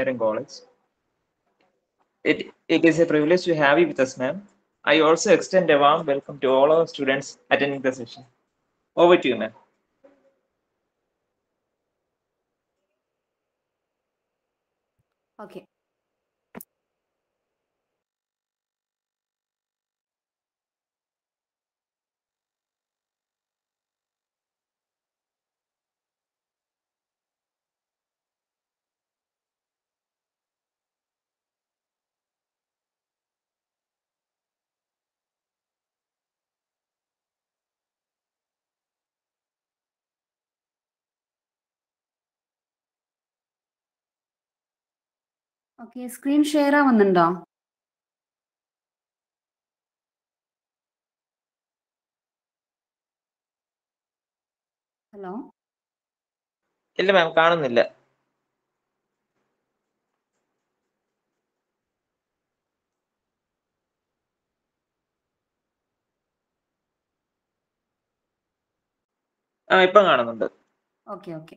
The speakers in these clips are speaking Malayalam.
Engineering College. It, it is a privilege to have you with us, ma'am. I also extend a warm welcome to all our students attending the session. Over to you, ma'am. Okay. Okay screen share ആവുന്നുണ്ടോ ഹലോ ഇല്ല മാം കാണുന്നില്ല ആ ഇപ്പം കാണുന്നുണ്ട് okay okay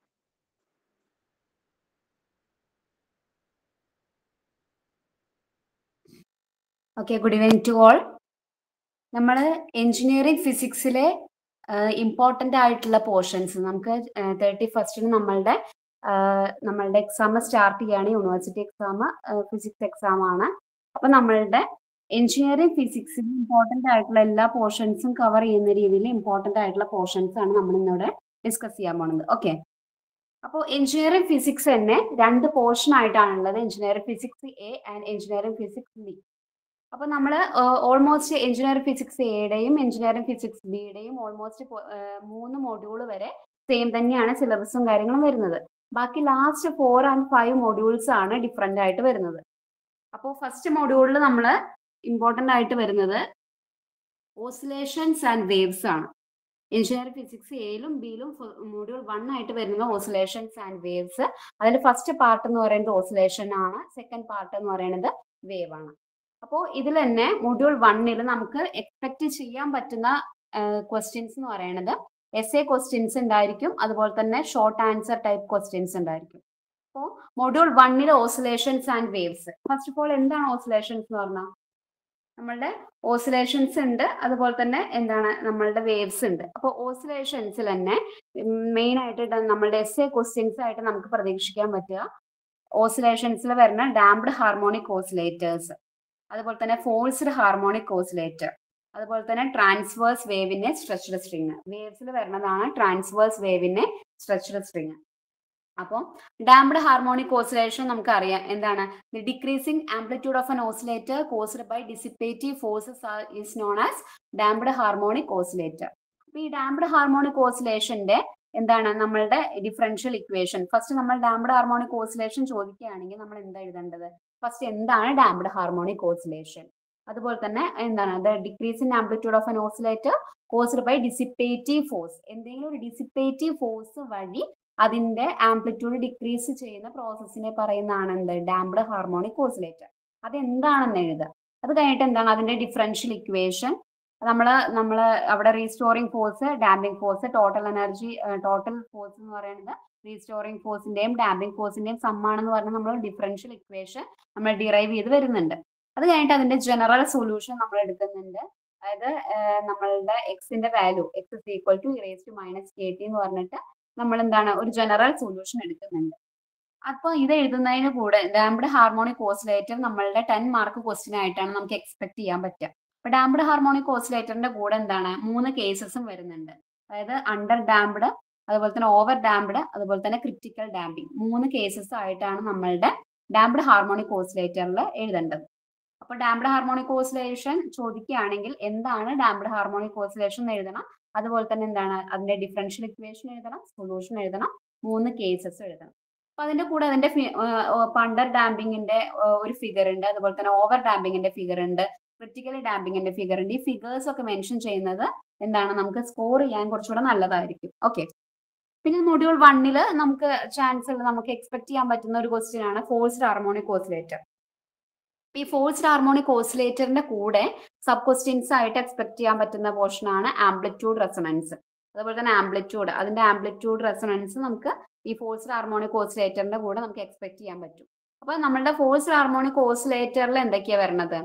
okay good evening to all നമ്മൾ എഞ്ചിനീയറിംഗ് ഫിസിക്സിലെ ഇമ്പോർട്ടൻ്റ് ആയിട്ടുള്ള പോർഷൻസ് നമുക്ക് തേർട്ടി ഫസ്റ്റിന് നമ്മളുടെ ആഹ് നമ്മളുടെ എക്സാം സ്റ്റാർട്ട് ചെയ്യാണ് യൂണിവേഴ്സിറ്റി എക്സാം ഫിസിക്സ് എക്സാം ആണ് അപ്പൊ നമ്മളുടെ എഞ്ചിനീയറിംഗ് ഫിസിക്സിൽ ഇമ്പോർട്ടൻ്റ് ആയിട്ടുള്ള എല്ലാ പോർഷൻസും കവർ ചെയ്യുന്ന രീതിയിൽ ഇമ്പോർട്ടൻ്റ് ആയിട്ടുള്ള പോർഷൻസ് ആണ് നമ്മൾ ഇന്നിവിടെ ഡിസ്കസ് ചെയ്യാൻ പോണത് ഓക്കെ അപ്പോൾ എഞ്ചിനീയറിംഗ് ഫിസിക്സ് തന്നെ രണ്ട് പോർഷൻ ആയിട്ടാണുള്ളത് engineering physics A and engineering physics B അപ്പൊ നമ്മൾ ഓൾമോസ്റ്റ് എഞ്ചിനീയറിംഗ് ഫിസിക്സ് എയുടെയും എഞ്ചിനീയറിംഗ് ഫിസിക്സ് ബിയുടെയും ഓൾമോസ്റ്റ് മൂന്ന് മൊഡ്യൂൾ വരെ സെയിം തന്നെയാണ് സിലബസും കാര്യങ്ങളും വരുന്നത് ബാക്കി last four and five modules ആണ് ഡിഫറെന്റ് ആയിട്ട് വരുന്നത് അപ്പോൾ ഫസ്റ്റ് മൊഡ്യൂളിൽ നമ്മൾ ഇമ്പോർട്ടൻ്റ് ആയിട്ട് വരുന്നത് ഓസിലേഷൻസ് ആൻഡ് വേവ്സ് ആണ് എഞ്ചിനീയറിംഗ് ഫിസിക്സ് എയിലും ബിയിലും മൊഡ്യൂൾ വൺ ആയിട്ട് വരുന്നത് ഓസിലേഷൻസ് ആൻഡ് വേവ്സ് അതിൽ ഫസ്റ്റ് പാർട്ട് എന്ന് പറയുന്നത് ഓസിലേഷൻ ആണ് സെക്കൻഡ് പാർട്ട് എന്ന് പറയുന്നത് വേവ് ആണ് അപ്പോൾ ഇതിൽ തന്നെ മൊഡ്യൂൾ വണ്ണിൽ നമുക്ക് എക്സ്പെക്ട് ചെയ്യാൻ പറ്റുന്ന ക്വസ്റ്റ്യൻസ് എന്ന് പറയുന്നത് എസ് എ ക്വസ്റ്റ്യൻസ് ഉണ്ടായിരിക്കും അതുപോലെ തന്നെ ഷോർട്ട് ആൻസർ ടൈപ്പ് ക്വസ്റ്റ്യൻസ് ഉണ്ടായിരിക്കും അപ്പോൾ മൊഡ്യൂൾ വണ്ണിൽ oscillations and waves first of all എന്താണ് ഓസിലേഷൻസ് എന്ന് പറഞ്ഞാൽ നമ്മളുടെ ഓസിലേഷൻസ് ഉണ്ട് അതുപോലെ തന്നെ എന്താണ് നമ്മളുടെ വേവ്സ് ഉണ്ട് അപ്പോൾ ഓസിലേഷൻസിൽ തന്നെ മെയിൻ ആയിട്ട് നമ്മളുടെ എസ് എ ക്വസ്റ്റ്യൻസ് ആയിട്ട് നമുക്ക് പ്രതീക്ഷിക്കാൻ പറ്റുക ഓസിലേഷൻസിൽ വരുന്ന ഡാംഡ് ഹാർമോണിക് ഓസിലേറ്റേഴ്സ് അതുപോലെ തന്നെ ഫോഴ്സ്ഡ് ഹാർമോണിക് ഓസിലേറ്റർ അതുപോലെ തന്നെ ട്രാൻസ്വേഴ്സ് വേവിന്റെ സ്ട്രെച്ച്ഡ് സ്ട്രിങ് വേവ്സിൽ വരുന്നതാണ് ട്രാൻസ്വേഴ്സ് വേവിന്റെ സ്ട്രെച്ച്ഡ് സ്ട്രിങ് അപ്പോൾ ഡാംഡ് ഹാർമോണിക് ഓസിലേഷൻ നമുക്കറിയാം എന്താണ് the decreasing amplitude of an oscillator caused by dissipative forces is known as damped harmonic oscillator അപ്പൊ ഈ ഡാംഡ് ഹാർമോണിക് ഓസിലേഷന്റെ എന്താണ് നമ്മളുടെ ഡിഫറൻഷ്യൽ ഇക്വേഷൻ ഫസ്റ്റ് നമ്മൾ ഡാംഡ് ഹാർമോണിക് ഓസിലേഷൻ ചോദിക്കുകയാണെങ്കിൽ നമ്മൾ എന്താ എഴുതേണ്ടത് ഫസ്റ്റ് എന്താണ് ഡാംഡ് ഹാർമോണിക് ഓസിലേഷൻ അതുപോലെ തന്നെ എന്താണ് the decrease in amplitude of an oscillator caused by dissipative force എന്തെങ്കിലും ഒരു ഡിസിപ്പേറ്റീവ് ഫോഴ്സ് വഴി അതിന്റെ ആംപ്ലിറ്റ്യൂഡ് ഡിക്രീസ് ചെയ്യുന്ന പ്രോസസ്സിനെ പറയുന്നതാണ് എന്ത് ഡാംഡ് ഹാർമോണിക് ഓസിലേറ്റർ അത് എന്താണെന്ന് എഴുതുക അത് കഴിഞ്ഞിട്ട് എന്താണ് അതിന്റെ ഡിഫറൻഷ്യൽ ഇക്വേഷൻ നമ്മൾ നമ്മൾ അവിടെ restoring force damping force total energy total force എന്ന് പറയുന്നത് റീസ്റ്റോറിംഗ് ഫോഴ്സിന്റെയും ഡാമ്പിംഗ് ഫോഴ്സിന്റെയും സമ്മാണെന്ന് പറഞ്ഞ് നമ്മൾ ഡിഫറൻഷ്യൽ ഇക്വേഷൻ നമ്മൾ ഡിറൈവ് ചെയ്ത് വരുന്നുണ്ട് അത് കഴിഞ്ഞിട്ട് അതിന്റെ ജനറൽ സൊല്യൂഷൻ നമ്മൾ എടുക്കുന്നുണ്ട് അതായത് നമ്മളുടെ എക്സിന്റെ value X is equal to e raise to minus K T എന്ന് പറഞ്ഞിട്ട് നമ്മൾ എന്താണ് ഒരു ജനറൽ സൊല്യൂഷൻ എടുക്കുന്നുണ്ട് അപ്പൊ ഇത് എഴുതുന്നതിന് കൂടെ ഡാംഡ് ഹാർമോണിക് ഓസിലേറ്റർ നമ്മളുടെ ടെൻ മാർക്ക് ക്വസ്റ്റ്യൻ ആയിട്ടാണ് നമുക്ക് എക്സ്പെക്ട് ചെയ്യാൻ പറ്റുക അപ്പൊ ഡാംഡ് ഹാർമോണിക് ഓസിലേറ്ററിന്റെ കൂടെ എന്താണ് മൂന്ന് കേസസും വരുന്നുണ്ട് അതായത് അണ്ടർ ഡാംഡ് അതുപോലെ തന്നെ ഓവർ ഡാംഡ് അതുപോലെ തന്നെ ക്രിറ്റിക്കൽ ഡാമ്പിംഗ് മൂന്ന് കേസസ് ആയിട്ടാണ് നമ്മളുടെ ഡാംഡ് ഹാർമോണിക് ഓസിലേറ്ററിൽ എഴുതേണ്ടത് അപ്പൊ ഡാംഡ് ഹാർമോണിക് ഓസിലേഷൻ ചോദിക്കുകയാണെങ്കിൽ എന്താണ് ഡാംഡ് ഹാർമോണിക് ഓസിലേഷൻ എന്ന് എഴുതണം അതുപോലെ തന്നെ എന്താണ് അതിന്റെ ഡിഫറൻഷ്യൽ ഇക്വേഷൻ എഴുതണം സൊല്യൂഷൻ എഴുതണം മൂന്ന് കേസസ് എഴുതണം അപ്പൊ അതിന്റെ കൂടെ അതിന്റെ പണ്ടർ ഡാമ്പിങ്ങിന്റെ ഒരു ഫിഗർ ഉണ്ട് അതുപോലെ തന്നെ ഓവർ ഡാമ്പിങ്ങിന്റെ ഫിഗർ ഉണ്ട് ക്രിറ്റിക്കലി ഡാമ്പിങ്ങിന്റെ ഫിഗർ ഉണ്ട് ഈ ഫിഗേഴ്സ് ഒക്കെ മെൻഷൻ ചെയ്യുന്നത് എന്താണ് നമുക്ക് സ്കോർ ചെയ്യാൻ കുറച്ചുകൂടെ നല്ലതായിരിക്കും ഓക്കെ പിന്നെ മൊഡ്യൂൾ വണ്ണിൽ നമുക്ക് ചാൻസ് ഉള്ള നമുക്ക് എക്സ്പെക്ട് ചെയ്യാൻ പറ്റുന്ന ഒരു ക്വസ്റ്റ്യൻ ആണ് ഫോഴ്സ്ഡ് ഹാർമോണിക് ഓസിലേറ്റർ ഈ ഫോഴ്സ്ഡ് ഹാർമോണിക് ഓസിലേറ്ററിന്റെ കൂടെ സബ് ക്വസ്റ്റ്യൻസ് ആയിട്ട് എക്സ്പെക്ട് ചെയ്യാൻ പറ്റുന്ന പോർഷൻ ആണ് ആംപ്ലിറ്റ്യൂഡ് റെസണൻസ് അതുപോലെ തന്നെ ആംപ്ലിറ്റ്യൂഡ് അതിന്റെ ആംപ്ലിറ്റ്യൂഡ് റെസണൻസ് നമുക്ക് ഈ ഫോഴ്സ്ഡ് ഹാർമോണിക് ഓസിലേറ്ററിന്റെ കൂടെ നമുക്ക് എക്സ്പെക്ട് ചെയ്യാൻ പറ്റും അപ്പൊ നമ്മുടെ ഫോഴ്സ്ഡ് ഹാർമോണിക് ഓസിലേറ്ററിൽ എന്തൊക്കെയാ വരണത്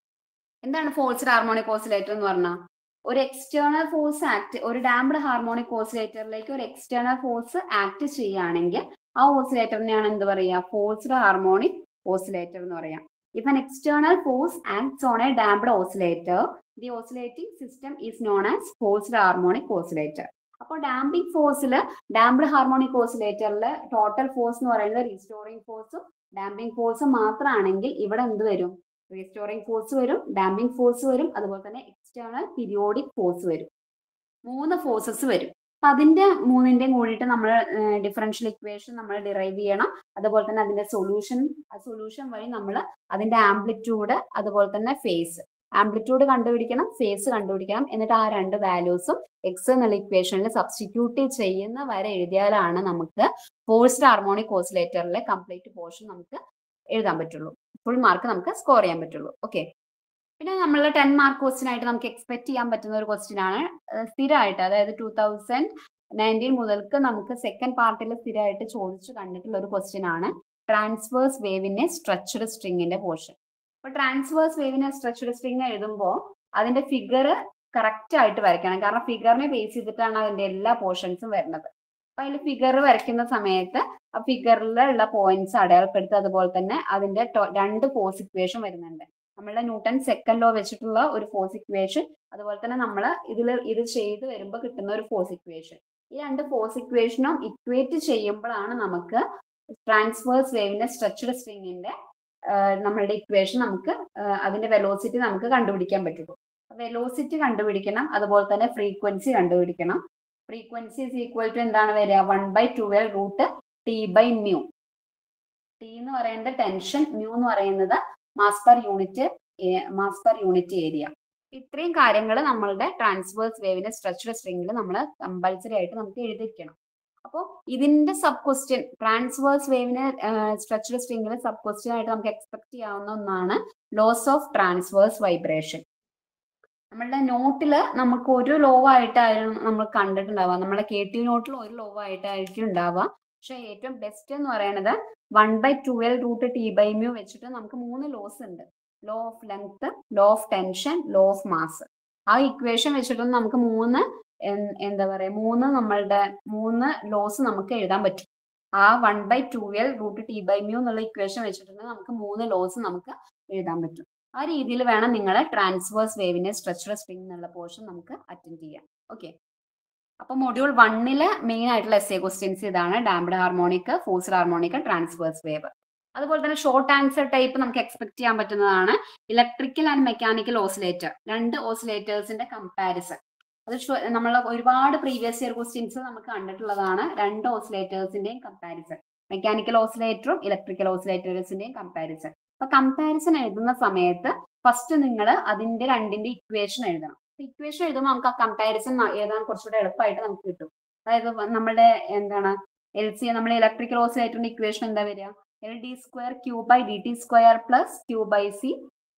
എന്താണ് ഫോഴ്സ്ഡ് ഹാർമോണിക് ഓസിലേറ്റർ എന്ന് പറഞ്ഞാൽ ഒരു എക്സ്റ്റേണൽ ഫോഴ്സ് ആക്ട് ഒരു ഡാംഡ് ഹാർമോണിക് ഓസിലേറ്ററിലേക്ക് ഒരു എക്സ്റ്റേണൽ ഫോഴ്സ് ആക്ട് ചെയ്യുകയാണെങ്കിൽ ആ ഓസിലേറ്ററിനെയാണ് എന്ത് പറയുക ഫോഴ്സ്ഡ് ഹാർമോണിക് ഓസിലേറ്റർ എന്ന് പറയാം if an external force acts on a damped oscillator the oscillating system is known as forced harmonic oscillator അപ്പോൾ ഡാമ്പിംഗ് ഫോഴ്സിൽ ഡാംപ്ഡ് ഹാർമോണിക് ഓസിലേറ്ററിൽ ടോട്ടൽ ഫോഴ്സ് എന്ന് പറയുന്നത് റീസ്റ്റോറിംഗ് ഫോഴ്സും ഡാമ്പിംഗ് ഫോഴ്സും മാത്രമാണെങ്കിൽ ഇവിടെ എന്ത് വരും റീസ്റ്റോറിംഗ് ഫോഴ്സ് വരും ഡാമ്പിംഗ് ഫോഴ്സ് വരും അതുപോലെ തന്നെ എക്സ്റ്റേണൽ പീരിയോഡിക് ഫോഴ്സ് വരും മൂന്ന് ഫോഴ്സസ് വരും അപ്പൊ അതിന്റെ മൂന്നിന്റെയും കൂടിയിട്ട് നമ്മൾ ഡിഫറൻഷ്യൽ ഇക്വേഷൻ നമ്മൾ ഡിറൈവ് ചെയ്യണം അതുപോലെ തന്നെ അതിന്റെ സൊല്യൂഷൻ ആ സൊല്യൂഷൻ വഴി നമ്മൾ അതിന്റെ ആംപ്ലിറ്റ്യൂഡ് അതുപോലെ തന്നെ ഫേസ് ആംപ്ലിറ്റ്യൂഡ് കണ്ടുപിടിക്കണം ഫേസ് കണ്ടുപിടിക്കണം എന്നിട്ട് ആ രണ്ട് വാല്യൂസും എക്സ് എന്നുള്ള ഇക്വേഷനിൽ സബ്സ്റ്റിറ്റ്യൂട്ട് ചെയ്യുന്ന വരെ എഴുതിയാലാണ് നമുക്ക് ഫോഴ്സ്ഡ് ഹാർമോണിക് ഓസിലേറ്ററിലെ കംപ്ലീറ്റ് പോർഷൻ നമുക്ക് എഴുതാൻ പറ്റുള്ളൂ ഫുൾ മാർക്ക് നമുക്ക് സ്കോർ ചെയ്യാൻ പറ്റുള്ളൂ ഓക്കെ പിന്നെ നമ്മൾ ടെൻ മാർക്ക് ക്വസ്റ്റ്യൻ ആയിട്ട് നമുക്ക് എക്സ്പെക്ട് ചെയ്യാൻ പറ്റുന്ന ഒരു ക്വസ്റ്റ്യൻ ആണ് ഏഹ് സ്ഥിരമായിട്ട് അതായത് ടൂ തൗസൻഡ് നയൻറ്റീൻ മുതൽക്ക് നമുക്ക് സെക്കൻഡ് പാർട്ടിൽ സ്ഥിരമായിട്ട് ചോദിച്ചു കണ്ടിട്ടുള്ള ഒരു ക്വസ്റ്റ്യൻ ആണ് ട്രാൻസ്വേഴ്സ് വേവിന്റെ സ്ട്രെച്ചഡ് സ്ട്രിങ്ങിന്റെ പോർഷൻ അപ്പൊ ട്രാൻസ്വേഴ്സ് വേവിനെ സ്ട്രെച്ചഡ് സ്ട്രിങ് എഴുതുമ്പോൾ അതിന്റെ ഫിഗർ കറക്റ്റ് ആയിട്ട് വരയ്ക്കണം കാരണം ഫിഗറിനെ ബേസ് ചെയ്തിട്ടാണ് അതിന്റെ എല്ലാ പോർഷൻസും വരുന്നത് അപ്പൊ അതിൽ ഫിഗർ വരയ്ക്കുന്ന സമയത്ത് ആ ഫിഗറിലുള്ള പോയിന്റ്സ് അടയാളപ്പെടുത്തി അതുപോലെ തന്നെ അതിന്റെ ടോ- രണ്ട് ഫോഴ്സ് ഇക്വേഷൻ വരുന്നുണ്ട് നമ്മളുടെ ന്യൂട്ടൺ സെക്കൻഡ് ലോ വെച്ചിട്ടുള്ള ഒരു ഫോഴ്സ് ഇക്വേഷൻ അതുപോലെ തന്നെ നമ്മൾ ഇതിൽ ഇത് ചെയ്ത് വരുമ്പോൾ കിട്ടുന്ന ഒരു ഫോഴ്സ് ഇക്വേഷൻ ഈ രണ്ട് ഫോഴ്സ് ഇക്വേഷനും ഇക്വേറ്റ് ചെയ്യുമ്പോഴാണ് നമുക്ക് ട്രാൻസ്വേഴ്സ് വേവിന്റെ സ്ട്രെച്ചഡ് സ്ട്രിങ്ങിന്റെ നമ്മളുടെ ഇക്വേഷൻ നമുക്ക് ആഹ് അതിന്റെ വെലോസിറ്റി നമുക്ക് കണ്ടുപിടിക്കാൻ പറ്റുള്ളൂ വെലോസിറ്റി കണ്ടുപിടിക്കണം അതുപോലെ തന്നെ ഫ്രീക്വൻസി കണ്ടുപിടിക്കണം ഫ്രീക്വൻസി ഇസ് ഈക്വൽ ടു എന്താണ് വരിക one by twelve root T by mu T എന്ന് പറയുന്നത് ടെൻഷൻ മ്യൂ എന്ന് പറയുന്നത് mass per unit mass per unit area ഇത്രയും കാര്യങ്ങൾ നമ്മളുടെ ട്രാൻസ്വേഴ്സ് വേവിന്റെ സ്ട്രെച്ചഡ് സ്ട്രിങ്ങിൽ നമ്മൾ കമ്പൽസറി ആയിട്ട് നമുക്ക് എഴുതിയിരിക്കണം അപ്പോൾ ഇതിന്റെ സബ് ക്വസ്റ്റ്യൻ ട്രാൻസ്വേഴ്സ് വേവിന് സ്ട്രെച്ചഡ് സ്ട്രിങ്ങിൽ സബ് ക്വസ്റ്റ്യൻ ആയിട്ട് നമുക്ക് എക്സ്പെക്ട് ചെയ്യാവുന്ന ഒന്നാണ് ലോസ് ഓഫ് ട്രാൻസ്വേഴ്സ് വൈബ്രേഷൻ നമ്മളുടെ നോട്ടില് നമുക്ക് ഒരു ലോ ആയിട്ടായിരുന്നു നമ്മൾ കണ്ടിട്ടുണ്ടാവുക നമ്മുടെ കെ ടി നോട്ടിൽ ഒരു ലോ ആയിട്ടായിരിക്കും ഉണ്ടാവുക പക്ഷെ ഏറ്റവും ബെസ്റ്റ് എന്ന് പറയുന്നത് one by twelve root T by mu വെച്ചിട്ട് നമുക്ക് മൂന്ന് ലോസ് ഉണ്ട് law of length law of tension law of mass ആ ഇക്വേഷൻ വെച്ചിട്ട് നമുക്ക് മൂന്ന് എൻ- എന്താ പറയാ മൂന്ന് നമ്മളുടെ മൂന്ന് ലോസ് നമുക്ക് എഴുതാൻ പറ്റും ആ one by twelve root T by mu എന്നുള്ള ഇക്വേഷൻ വെച്ചിട്ടുണ്ടെങ്കിൽ നമുക്ക് മൂന്ന് ലോസ് നമുക്ക് എഴുതാൻ പറ്റും ആ രീതിയിൽ വേണം നിങ്ങൾ ട്രാൻസ്വേഴ്സ് വേവിനെ സ്ട്രെച്ചർ സ്ട്രിങ് എന്നുള്ള പോർഷൻ നമുക്ക് അറ്റൻഡ് ചെയ്യാൻ ഓക്കെ അപ്പൊ മൊഡ്യൂൾ വണ്ണില് മെയിൻ ആയിട്ടുള്ള എസ് എ ക്വസ്റ്റ്യൻസ് ഇതാണ് damped harmonic forced harmonic transverse wave അതുപോലെ തന്നെ ഷോർട്ട് ആൻസർ ടൈപ്പ് നമുക്ക് എക്സ്പെക്ട് ചെയ്യാൻ പറ്റുന്നതാണ് ഇലക്ട്രിക്കൽ ആൻഡ് മെക്കാനിക്കൽ ഓസിലേറ്റർ രണ്ട് ഓസിലേറ്റേഴ്സിന്റെ കമ്പാരിസൺ അത് നമ്മൾ ഒരുപാട് പ്രീവിയസ് ഇയർ ക്വസ്റ്റ്യൻസ് നമുക്ക് കണ്ടിട്ടുള്ളതാണ് രണ്ട് ഓസിലേറ്റേഴ്സിന്റെയും കമ്പാരിസൺ മെക്കാനിക്കൽ ഓസിലേറ്ററും ഇലക്ട്രിക്കൽ ഓസിലേറ്റേഴ്സിന്റെയും കമ്പാരിസൺ അപ്പൊ കമ്പാരിസൺ എഴുതുന്ന സമയത്ത് ഫസ്റ്റ് നിങ്ങൾ അതിന്റെ രണ്ടിന്റെ ഇക്വേഷൻ എഴുതണം ഇക്വേഷൻ എഴുതുമ്പോൾ നമുക്ക് ആ കമ്പാരിസൺ എഴുതാൻ കുറച്ചുകൂടെ എളുപ്പമായിട്ട് നമുക്ക് കിട്ടും അതായത് വ- നമ്മുടെ എന്താണ് എൽ സി നമ്മൾ ഇലക്ട്രിക്കൽ ഓസിലേറ്ററിന്റെ ഇക്വേഷൻ എന്താ വരിക L D square Q by D T square plus Q by C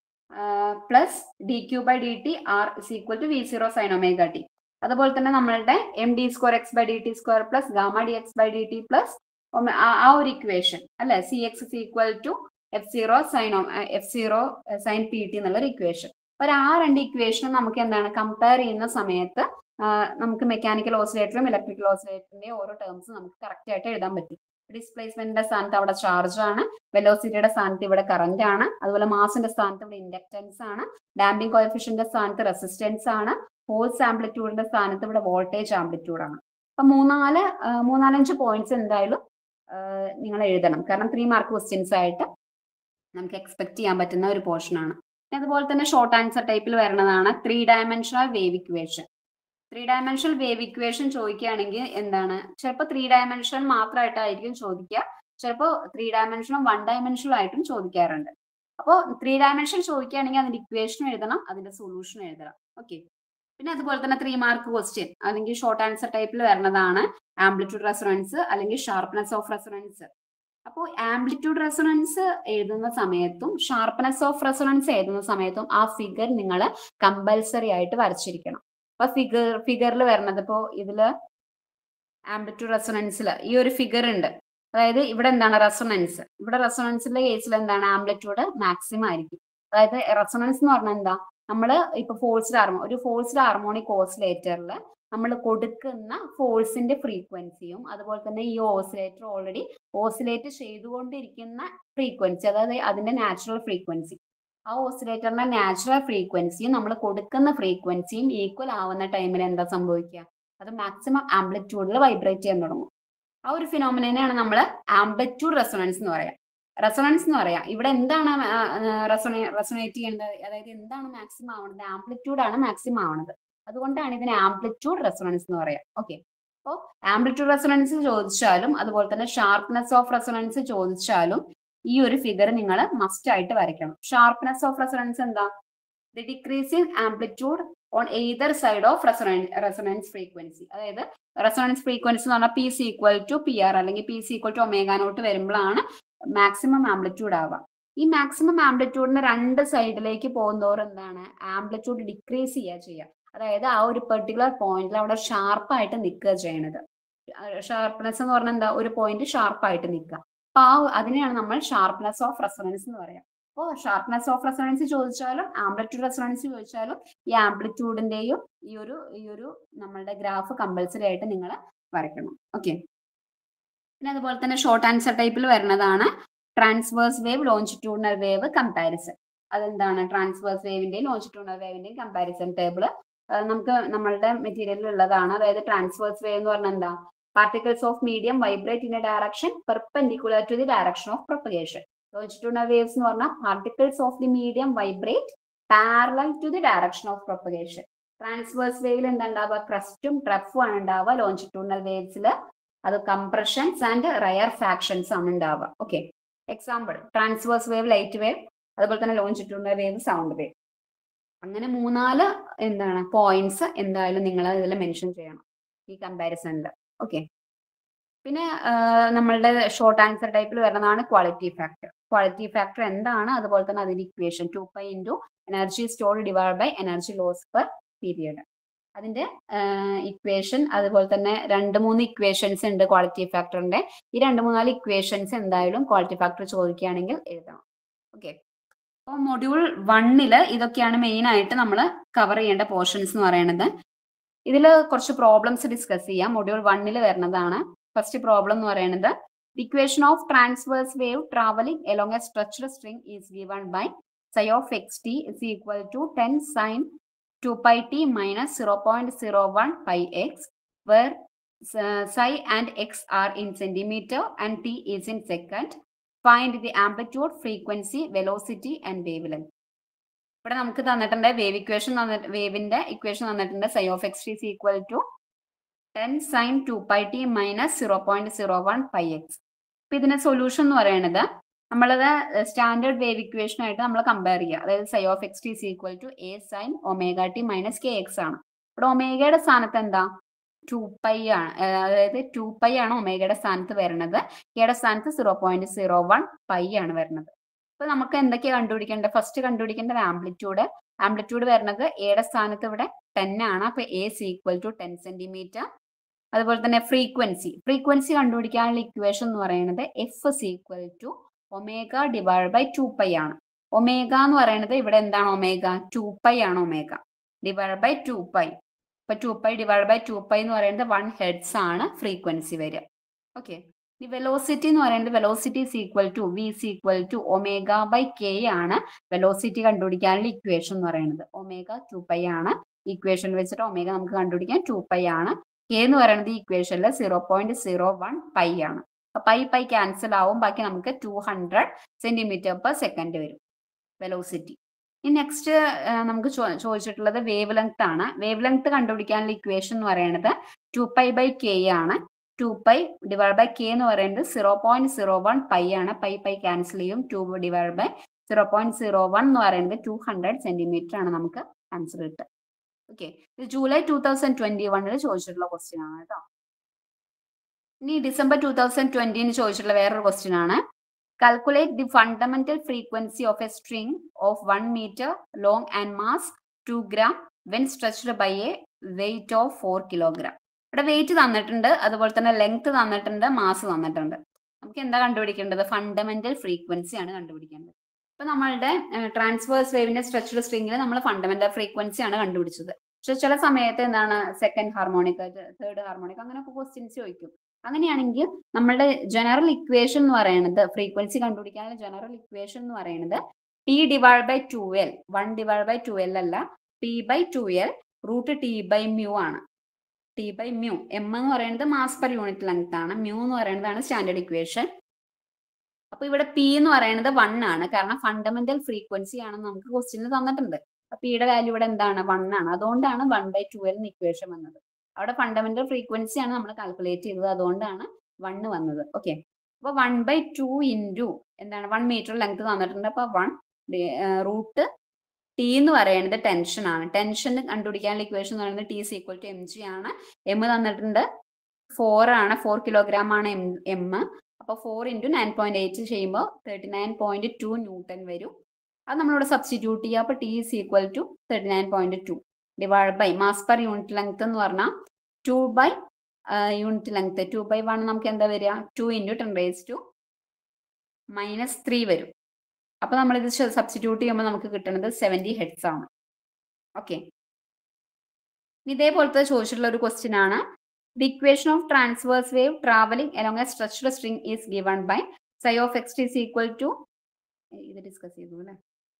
plus D Q by D T R is equal to V zero sine omega T അതുപോലെ തന്നെ നമ്മളുടെ M D square X by D T square plus gamma D X by D T plus ആ ഒരു ഇക്വേഷൻ അല്ലെ C X is equal to F zero sign F zero sine P T എന്നുള്ളൊരു ഇക്വേഷൻ ഒരു ആ രണ്ട് ഇക്വേഷനും നമുക്ക് എന്താണ് കമ്പയർ ചെയ്യുന്ന സമയത്ത് ആ, നമുക്ക് മെക്കാനിക്കൽ ഓസിലേറ്ററും ഇലക്ട്രിക്കൽ ഓസിലേറ്ററിന്റെയും ഓരോ ടേംസ് നമുക്ക് കറക്റ്റ് ആയിട്ട് എഴുതാൻ പറ്റും ഡിസ്പ്ലേസ്മെന്റിന്റെ സ്ഥാനത്ത് അവിടെ ചാർജ് ആണ് വെലോസിറ്റിയുടെ സ്ഥാനത്ത് ഇവിടെ കറന്റ് ആണ് അതുപോലെ മാസിന്റെ സ്ഥാനത്ത് ഇവിടെ ഇൻഡക്ടൻസ് ആണ് ഡാമ്പിംഗ് കോയഫിഷ്യന്റെ സ്ഥാനത്ത് റെസിസ്റ്റൻസ് ആണ് ഫോഴ്സ് ആംപ്ലിറ്റ്യൂഡിന്റെ സ്ഥാനത്ത് ഇവിടെ വോൾട്ടേജ് ആംപ്ലിറ്റ്യൂഡ് ആണ് അപ്പൊ മൂന്നാല് ആ, മൂന്നാലഞ്ച് പോയിന്റ്സ് എന്തായാലും നിങ്ങൾ എഴുതണം കാരണം ത്രീ മാർക്ക് ക്വസ്റ്റ്യൻസ് ആയിട്ട് നമുക്ക് എക്സ്പെക്ട് ചെയ്യാൻ പറ്റുന്ന ഒരു പോർഷൻ ആണ് പിന്നെ അതുപോലെ തന്നെ ഷോർട്ട് ആൻസർ ടൈപ്പിൽ വരുന്നതാണ് three dimensional wave equation three dimensional wave equation ചോദിക്കുകയാണെങ്കിൽ എന്താണ് ചിലപ്പോൾ ത്രീ ഡയമെൻഷണൽ മാത്രമായിട്ടായിരിക്കും ചോദിക്കുക ചിലപ്പോൾ ത്രീ ഡയമെൻഷനും വൺ ഡയമെൻഷനും ആയിട്ടും ചോദിക്കാറുണ്ട് അപ്പോൾ ത്രീ ഡയമെൻഷൻ ചോദിക്കുകയാണെങ്കിൽ അതിന്റെ ഇക്വേഷൻ എഴുതണം അതിന്റെ സൊല്യൂഷൻ എഴുതണം ഓക്കെ പിന്നെ അതുപോലെ തന്നെ ത്രീ മാർക്ക് ക്വസ്റ്റ്യൻ അല്ലെങ്കിൽ ഷോർട്ട് ആൻസർ ടൈപ്പിൽ വരുന്നതാണ് ആംപ്ലിറ്റ്യൂഡ് റെസൊണൻസ് അല്ലെങ്കിൽ ഷാർപ്നെസ് ഓഫ് റെസൊണൻസ് അപ്പോൾ ആംപ്ലിറ്റ്യൂഡ് റെസൊണൻസ് എഴുതുന്ന സമയത്തും ഷാർപ്നെസ് ഓഫ് റെസൊണൻസ് എഴുതുന്ന സമയത്തും ആ ഫിഗർ നിങ്ങൾ കമ്പൽസറി ആയിട്ട് വരച്ചിരിക്കണം അപ്പൊ ഫിഗർ ഫിഗറിൽ വരുന്നത് ഇപ്പോ ഇതില് ആംപ്ലിറ്റ്യൂഡ് റെസൊണൻസിൽ ഈ ഒരു ഫിഗർ ഉണ്ട് അതായത് ഇവിടെ എന്താണ് റെസൊണൻസ് ഇവിടെ റെസൊണൻസിന്റെ കേസിൽ എന്താണ് ആംപ്ലിറ്റ്യൂഡ് മാക്സിമം ആയിരിക്കും അതായത് റെസൊണൻസ് എന്ന് പറഞ്ഞാൽ എന്താ നമ്മൾ ഇപ്പൊ ഫോഴ്സ്ഡ് ഹാർമോ ഒരു ഫോഴ്സ്ഡ് ഹാർമോണിക് ഓസിലേറ്ററിൽ നമ്മൾ കൊടുക്കുന്ന ഫോഴ്സിന്റെ ഫ്രീക്വൻസിയും അതുപോലെ തന്നെ ഈ ഓസിലേറ്റർ ഓൾറെഡി ഓസിലേറ്റ് ചെയ്തുകൊണ്ടിരിക്കുന്ന ഫ്രീക്വൻസി അതായത് അതിന്റെ നാച്ചുറൽ ഫ്രീക്വൻസി ആ ഓസിലേറ്ററിന്റെ നാച്ചുറൽ ഫ്രീക്വൻസിയും നമ്മൾ കൊടുക്കുന്ന ഫ്രീക്വൻസിയും ഈക്വൽ ആവുന്ന ടൈമിൽ എന്താ സംഭവിക്കുക അത് മാക്സിമം ആംപ്ലിറ്റ്യൂഡിൽ വൈബ്രേറ്റ് ചെയ്യാൻ തുടങ്ങും ആ ഒരു ഫിനോമിനെയാണ് നമ്മൾ ആംപ്ലിറ്റ്യൂഡ് റെസൊണൻസ് എന്ന് പറയാം റെസൊണൻസ് എന്ന് പറയാം ഇവിടെ എന്താണ് റെസൊണേറ്റ് ചെയ്യേണ്ടത് അതായത് എന്താണ് മാക്സിമം ആവുന്നത് ആംപ്ലിറ്റ്യൂഡ് ആണ് മാക്സിമം ആവുന്നത് അതുകൊണ്ടാണ് ഇതിന് ആംപ്ലിറ്റ്യൂഡ് റെസൊണൻസ് എന്ന് പറയാം ഓക്കെ അപ്പോൾ ആംപ്ലിറ്റ്യൂഡ് റെസൊണൻസ് ചോദിച്ചാലും അതുപോലെ തന്നെ ഷാർപ്നെസ് ഓഫ് റെസൊണൻസ് ചോദിച്ചാലും ഈ ഒരു ഫിഗർ നിങ്ങൾ മസ്റ്റ് ആയിട്ട് വരയ്ക്കണം ഷാർപ്നെസ് ഓഫ് റെസൊണൻസ് എന്താ the decreasing amplitude on either side of resonance frequency അതായത് റെസൊണൻസ് ഫ്രീക്വൻസി എന്ന് പറഞ്ഞാൽ P C equal to P R അല്ലെങ്കിൽ P C equal to omega naught വരുമ്പോഴാണ് മാക്സിമം ആംപ്ലിറ്റ്യൂഡ് ആവുക ഈ മാക്സിമം ആംപ്ലിറ്റ്യൂഡിന് രണ്ട് സൈഡിലേക്ക് പോകുന്നതോറും എന്താണ് ആംപ്ലിറ്റ്യൂഡ് ഡിക്രീസ് ചെയ്യുക ചെയ്യുക അതായത് ആ ഒരു പെർട്ടിക്കുലർ പോയിന്റിൽ അവിടെ ഷാർപ്പായിട്ട് നിൽക്കുക ചെയ്യണത് ഷാർപ്നെസ് എന്ന് പറഞ്ഞാൽ എന്താ ഒരു പോയിന്റ് ഷാർപ്പായിട്ട് നിൽക്കുക അപ്പൊ ആ അതിനെയാണ് നമ്മൾ ഷാർപ്നെസ് ഓഫ് റെസൊണൻസ് എന്ന് പറയാം അപ്പോൾ ഷാർപ്നെസ് ഓഫ് റെസൊണൻസ് ചോദിച്ചാലും ആംപ്ലിറ്റ്യൂഡ് റെസൊണൻസ് ചോദിച്ചാലും ഈ ആംപ്ലിറ്റ്യൂഡിന്റെയും ഈ ഒരു ഈ ഒരു നമ്മളുടെ ഗ്രാഫ് കമ്പൽസറി ആയിട്ട് നിങ്ങൾ വരയ്ക്കണം ഓക്കെ പിന്നെ അതുപോലെ തന്നെ ഷോർട്ട് ആൻസർ ടൈപ്പിൽ വരുന്നതാണ് transverse wave longitudinal wave comparison അതെന്താണ് ട്രാൻസ്വേഴ്സ് വേവിന്റെയും ലോഞ്ചിറ്റ്യൂഡിനൽ വേവിന്റെയും കമ്പാരിസൺ ടേബിൾ നമുക്ക് നമ്മളുടെ മെറ്റീരിയലിൽ ഉള്ളതാണ് അതായത് ട്രാൻസ്വേഴ്സ് വേവ് എന്ന് പറഞ്ഞാൽ എന്താ particles of medium vibrate in a direction perpendicular to the direction of propagation longitudinal waves എന്ന് പറഞ്ഞാൽ particles of the medium vibrate parallel to the direction of propagation transverse വേവിൽ എന്താ ഉണ്ടാവുക ക്രസ്റ്റും ട്രഫും ആണ് ഉണ്ടാവുക ലോഞ്ചിറ്റ്യൂഡിനൽ വേവ്സിൽ അത് കംപ്രഷൻസ് ആൻഡ് റയർ ഫാക്ഷൻസ് ആണ് ഉണ്ടാവുക okay example transverse wave light wave അതുപോലെ തന്നെ ലോഞ്ചിറ്റ്യൂഡിനൽ വേവ് സൗണ്ട് വേവ് അങ്ങനെ മൂന്നാല് എന്താണ് പോയിന്റ്സ് എന്തായാലും നിങ്ങൾ ഇതിൽ മെൻഷൻ ചെയ്യണം ഈ കമ്പാരിസണിൽ ഓക്കെ പിന്നെ നമ്മളുടെ ഷോർട്ട് ആൻസർ ടൈപ്പിൽ വരുന്നതാണ് ക്വാളിറ്റി ഫാക്ടർ ക്വാളിറ്റി ഫാക്ടർ എന്താണ് അതുപോലെ തന്നെ അതിന്റെ equation two pi into energy store divide by energy loss per period അതിന്റെ ഇക്വേഷൻ അതുപോലെ തന്നെ രണ്ട് മൂന്ന് ഇക്വേഷൻസ് ഉണ്ട് ക്വാളിറ്റി ഫാക്ടറിന്റെ ഈ രണ്ട് മൂന്നാല് ഇക്വേഷൻസ് എന്തായാലും ക്വാളിറ്റി ഫാക്ടർ ചോദിക്കുകയാണെങ്കിൽ എഴുതണം ഓക്കെ അപ്പോൾ മൊഡ്യൂൾ വണ്ണില് ഇതൊക്കെയാണ് മെയിൻ ആയിട്ട് നമ്മൾ കവർ ചെയ്യേണ്ട പോർഷൻസ് എന്ന് പറയുന്നത് ഇതിൽ കുറച്ച് പ്രോബ്ലംസ് ഡിസ്കസ് ചെയ്യാം മൊഡ്യൂൾ വണ്ണിൽ വരുന്നതാണ് ഫസ്റ്റ് പ്രോബ്ലം എന്ന് പറയുന്നത് equation of transverse wave travelling along a structure string is given by psi of xt is equal to 10 sine 2 pi t minus 0.01 pi x, where uh, psi and x are in centimeter and t is in second. Find the amplitude, frequency, velocity and wavelength. ഇവിടെ നമുക്ക് തന്നിട്ടുണ്ട് വേവ് ഇക്വേഷൻ വേവിന്റെ ഇക്വേഷൻ തന്നിട്ടുണ്ട് psi of X is equal to ten sine two pi T minus zero point zero one pi X അപ്പൊ ഇതിന്റെ സൊല്യൂഷൻ എന്ന് പറയുന്നത് നമ്മളത് സ്റ്റാൻഡേർഡ് വേവ് ഇക്വേഷൻ ആയിട്ട് നമ്മൾ കമ്പയർ ചെയ്യുക അതായത് psi of X T is equal to A sine omega T minus K X ആണ് ഇവിടെ ഒമേഗയുടെ സ്ഥാനത്ത് എന്താ ടു പൈ ആണ് അതായത് ടു പൈ ആണ് ഒമേഗയുടെ സ്ഥാനത്ത് വരുന്നത് കെയുടെ സ്ഥാനത്ത് zero point zero one pi ആണ് വരുന്നത് അപ്പൊ നമുക്ക് എന്തൊക്കെയാ കണ്ടുപിടിക്കേണ്ടത് ഫസ്റ്റ് കണ്ടുപിടിക്കേണ്ടത് ആംപ്ലിറ്റ്യൂഡ് ആംപ്ലിറ്റ്യൂഡ് വരുന്നത് എയുടെ സ്ഥാനത്ത് ഇവിടെ ടെൻ ആണ് അപ്പൊ A C equal to ten centimetre അതുപോലെ തന്നെ ഫ്രീക്വൻസി ഫ്രീക്വൻസി കണ്ടുപിടിക്കാനുള്ള ഇക്വേഷൻ എന്ന് പറയുന്നത് F is equal to omega divide by two pi ആണ് ഒമേഗ എന്ന് പറയുന്നത് ഇവിടെ എന്താണ് ഒമേഗ ടു പൈ ആണ് omega divide by two pi ഇപ്പൊ two pi divide by two pi എന്ന് പറയുന്നത് വൺ ഹെഡ്സ് ആണ് ഫ്രീക്വൻസി വരിക ഓക്കെ ഈ വെലോസിറ്റി എന്ന് പറയുന്നത് velocity is equal to V is equal to omega by K ആണ് വെലോസിറ്റി കണ്ടുപിടിക്കാനുള്ള ഇക്വേഷൻ എന്ന് പറയുന്നത് ഒമേഗ ടു പൈ ആണ് ഇക്വേഷൻ വെച്ചിട്ട് ഒമേഗ നമുക്ക് കണ്ടുപിടിക്കാൻ ടു പൈ ആണ് കെ എന്ന് പറയുന്നത് ഈ ഇക്വേഷനിൽ zero point zero one pi ആണ് പൈ പൈ ക്യാൻസൽ ആവും ബാക്കി നമുക്ക് two hundred centimetre per second വരും വെലോസിറ്റി ഇനി നെക്സ്റ്റ് നമുക്ക് ചോദിച്ചിട്ടുള്ളത് വേവ് ലെങ്ത് ആണ് വേവ് ലെങ്ത് കണ്ടുപിടിക്കാനുള്ള ഇക്വേഷൻ എന്ന് പറയുന്നത് ടു പൈ ബൈ കെ ആണ് two pi divide by K എന്ന് പറയുന്നത് zero point zero one pi ആണ് പൈ പൈ ക്യാൻസൽ ചെയ്യും two divide by zero point zero one എന്ന് പറയുന്നത് ടു ഹൺഡ്രഡ് സെന്റിമീറ്റർ ആണ് നമുക്ക് ആൻസർ കിട്ടുക ഓക്കെ ഇത് ജൂലൈ ടൂ തൗസൻഡ് ട്വന്റി വണ്ണിൽ ചോദിച്ചിട്ടുള്ള ക്വസ്റ്റ്യൻ ആണ് കേട്ടോ ഇനി ഡിസംബർ ടൂ തൗസൻഡ് ട്വന്റിന് ചോദിച്ചിട്ടുള്ള വേറൊരു ക്വസ്റ്റ്യൻ ആണ് calculate the fundamental frequency of a string of one metre long and mass two gram when stretched by a weight of four kilogram ഇവിടെ വെയിറ്റ് തന്നിട്ടുണ്ട് അതുപോലെ തന്നെ ലെങ്ത് തന്നിട്ടുണ്ട് മാസ് തന്നിട്ടുണ്ട് നമുക്ക് എന്താ കണ്ടുപിടിക്കേണ്ടത് ഫണ്ടമെന്റൽ ഫ്രീക്വൻസി ആണ് കണ്ടുപിടിക്കേണ്ടത് ഇപ്പൊ നമ്മളുടെ ട്രാൻസ്വേഴ്സ് വേവിന്റെ സ്ട്രെച്ച്ഡ് സ്ട്രിംഗിൽ നമ്മൾ ഫണ്ടമെന്റൽ ഫ്രീക്വൻസി ആണ് കണ്ടുപിടിച്ചത് പക്ഷെ ചില സമയത്ത് എന്താണ് സെക്കൻഡ് ഹാർമോണിക് തേർഡ് ഹാർമോണിക് അങ്ങനെയൊക്കെ ക്വസ്റ്റ്യൻസ് ചോദിക്കും അങ്ങനെയാണെങ്കിൽ നമ്മളുടെ ജനറൽ ഇക്വേഷൻ എന്ന് പറയുന്നത് ഫ്രീക്വൻസി കണ്ടുപിടിക്കാനുള്ള ജനറൽ ഇക്വേഷൻ എന്ന് പറയുന്നത് P divide by two L one divide by two L അല്ല P by two L root T by mu ആണ് ടി ബൈ മ്യൂ എം എന്ന് പറയുന്നത് മാസ് പെർ യൂണിറ്റ് ലെങ്ത് ആണ് മ്യൂ എന്ന് പറയുന്നതാണ് സ്റ്റാൻഡേർഡ് ഇക്വേഷൻ അപ്പൊ ഇവിടെ പി എന്ന് പറയുന്നത് വൺ ആണ് കാരണം ഫണ്ടമെന്റൽ ഫ്രീക്വൻസി ആണെന്ന് നമുക്ക് ക്വസ്റ്റ്യനിൽ തന്നിട്ടുണ്ട് അപ്പൊ പിയുടെ വാല്യൂ ഇവിടെ എന്താണ് വൺ ആണ് അതുകൊണ്ടാണ് one by two L equation വന്നത് അവിടെ ഫണ്ടമെന്റൽ ഫ്രീക്വൻസി ആണ് നമ്മൾ കാൽക്കുലേറ്റ് ചെയ്തത് അതുകൊണ്ടാണ് വണ്ണ് വന്നത് ഓക്കെ അപ്പൊ വൺ ബൈ ടു ഇൻറ്റു എന്താണ് വൺ മീറ്റർ ലെങ്ത് തന്നിട്ടുണ്ട് അപ്പൊ വൺ റൂട്ട് ടി എന്ന് പറയുന്നത് ടെൻഷൻ ആണ് ടെൻഷൻ കണ്ടുപിടിക്കാനുള്ള ഇക്വേഷൻ എന്ന് പറയുന്നത് T is equal to M G ആണ് എം തന്നിട്ടുണ്ട് ഫോർ ആണ് ഫോർ കിലോഗ്രാം ആണ് എം എം അപ്പൊ four into nine point eight ചെയ്യുമ്പോൾ thirty nine point two newton വരും അത് നമ്മളിവിടെ സബ്സ്റ്റിറ്റ്യൂട്ട് ചെയ്യുക അപ്പൊ T is equal to thirty nine point two divide by mass per unit length എന്ന് പറഞ്ഞാൽ two by unit length two by one നമുക്ക് എന്താ വരിക two into ten raise to minus three വരും അപ്പൊ നമ്മൾ ഇത് സബ്സ്റ്റിറ്റ്യൂട്ട് ചെയ്യുമ്പോൾ നമുക്ക് കിട്ടുന്നത് സെവൻറ്റി ഹെഡ്സ് ആണ് ഓക്കെ ഇതേപോലത്തെ ചോദിച്ചിട്ടുള്ള ഒരു ക്വസ്റ്റ്യൻ ആണ് the equation of transverse wave travelling along a stretched string is given by psi of X is equal to ഇത് ഡിസ്കസ് ചെയ്തു അല്ലേ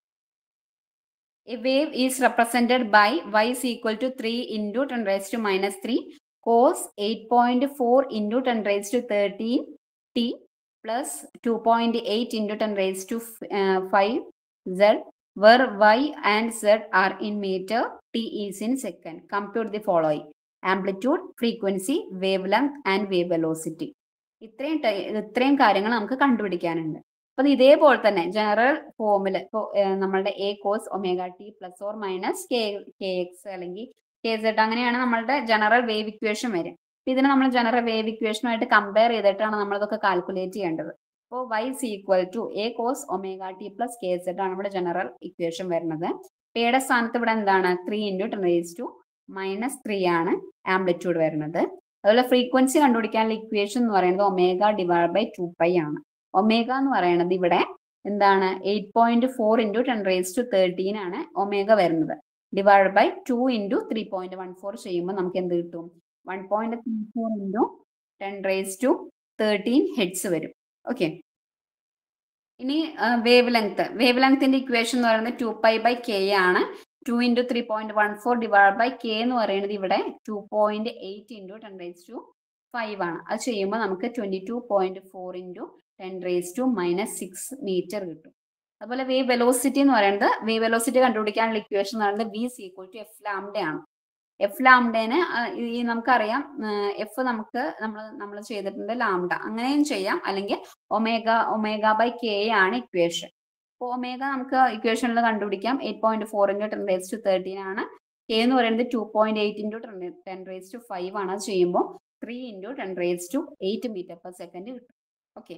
a wave is represented by y is equal to 3 into 10 raised to minus 3 cos 8.4 into 10 raised to 13 t plus 2.8 into 10 raised to uh, 5 z where y and z are in meter t is in second compute the following amplitude frequency wavelength and wave velocity ഇത്രയും ടൈ- ഇത്രയും കാര്യങ്ങൾ നമുക്ക് കണ്ടുപിടിക്കാനുണ്ട് അപ്പൊ ഇത് ഇതേപോലെ തന്നെ ജനറൽ ഫോമിൽ ഇപ്പോൾ നമ്മളുടെ A cos omega T plus or minus K K X അല്ലെങ്കിൽ കെ സെഡ് അങ്ങനെയാണ് നമ്മളുടെ ജനറൽ വേവ് ഇക്വേഷൻ വരിക അപ്പൊ ഇതിനെ നമ്മൾ ജനറൽ വേവ് ഇക്വേഷനുമായിട്ട് കമ്പയർ ചെയ്തിട്ടാണ് നമ്മൾ ഇതൊക്കെ കാൽക്കുലേറ്റ് ചെയ്യേണ്ടത് അപ്പോൾ Y is equal to A cos omega T plus K Z ആണ് ഇവിടെ ജനറൽ ഇക്വേഷൻ വരുന്നത് എയുടെ സ്ഥാനത്ത് ഇവിടെ എന്താണ് three into ten raise to minus three ആണ് ആംപ്ലിറ്റ്യൂഡ് വരുന്നത് അതുപോലെ ഫ്രീക്വൻസി കണ്ടുപിടിക്കാനുള്ള ഇക്വേഷൻ എന്ന് പറയുന്നത് omega divide by two pi ആണ് ഒമേഗ എന്ന് പറയുന്നത് ഇവിടെ എന്താണ് eight point four into ten raise to thirteen ആണ് ഒമേഗ വരുന്നത് divide by two into three point one four ചെയ്യുമ്പോൾ നമുക്ക് എന്ത് കിട്ടും one point three four into ten raise to thirteen hertz വരും ഓക്കെ ഇനി വേവ് ലെങ്ത് വേവ് ലെങ്ത്തിന്റെ ഇക്വേഷൻ എന്ന് പറയുന്നത് ടു പൈ ബൈ കെ ആണ് two into three point one four divide by K എന്ന് പറയുന്നത് ഇവിടെ two point eight into ten raise to five ആണ് അത് ചെയ്യുമ്പോൾ നമുക്ക് twenty two point four into ten raise to minus six metre കിട്ടും അതുപോലെ വേവ് വെലോസിറ്റി എന്ന് പറയുന്നത് വേവ് വെലോസിറ്റി കണ്ടുപിടിക്കാനുള്ള ഇക്വേഷൻ എന്ന് പറയുന്നത് V equal to F lambda ആണ് എഫ് ലാംഡേന് ഈ നമുക്കറിയാം എഫ് നമുക്ക് നമ്മൾ നമ്മൾ ചെയ്തിട്ടുണ്ട് ലാംഡ അങ്ങനെയും ചെയ്യാം അല്ലെങ്കിൽ ഒമേഗ ഒമേഗ ബൈ കെ ആണ് ഇക്വേഷൻ അപ്പോൾ ഒമേഗ നമുക്ക് ഇക്വേഷനിൽ കണ്ടുപിടിക്കാം eight point four into ten raise to thirteen ആണ് കെ എന്ന് പറയുന്നത് two point eight into ten raise to five ആണ് അത് ചെയ്യുമ്പോൾ three into ten raise to eight metre per second കിട്ടും ഓക്കെ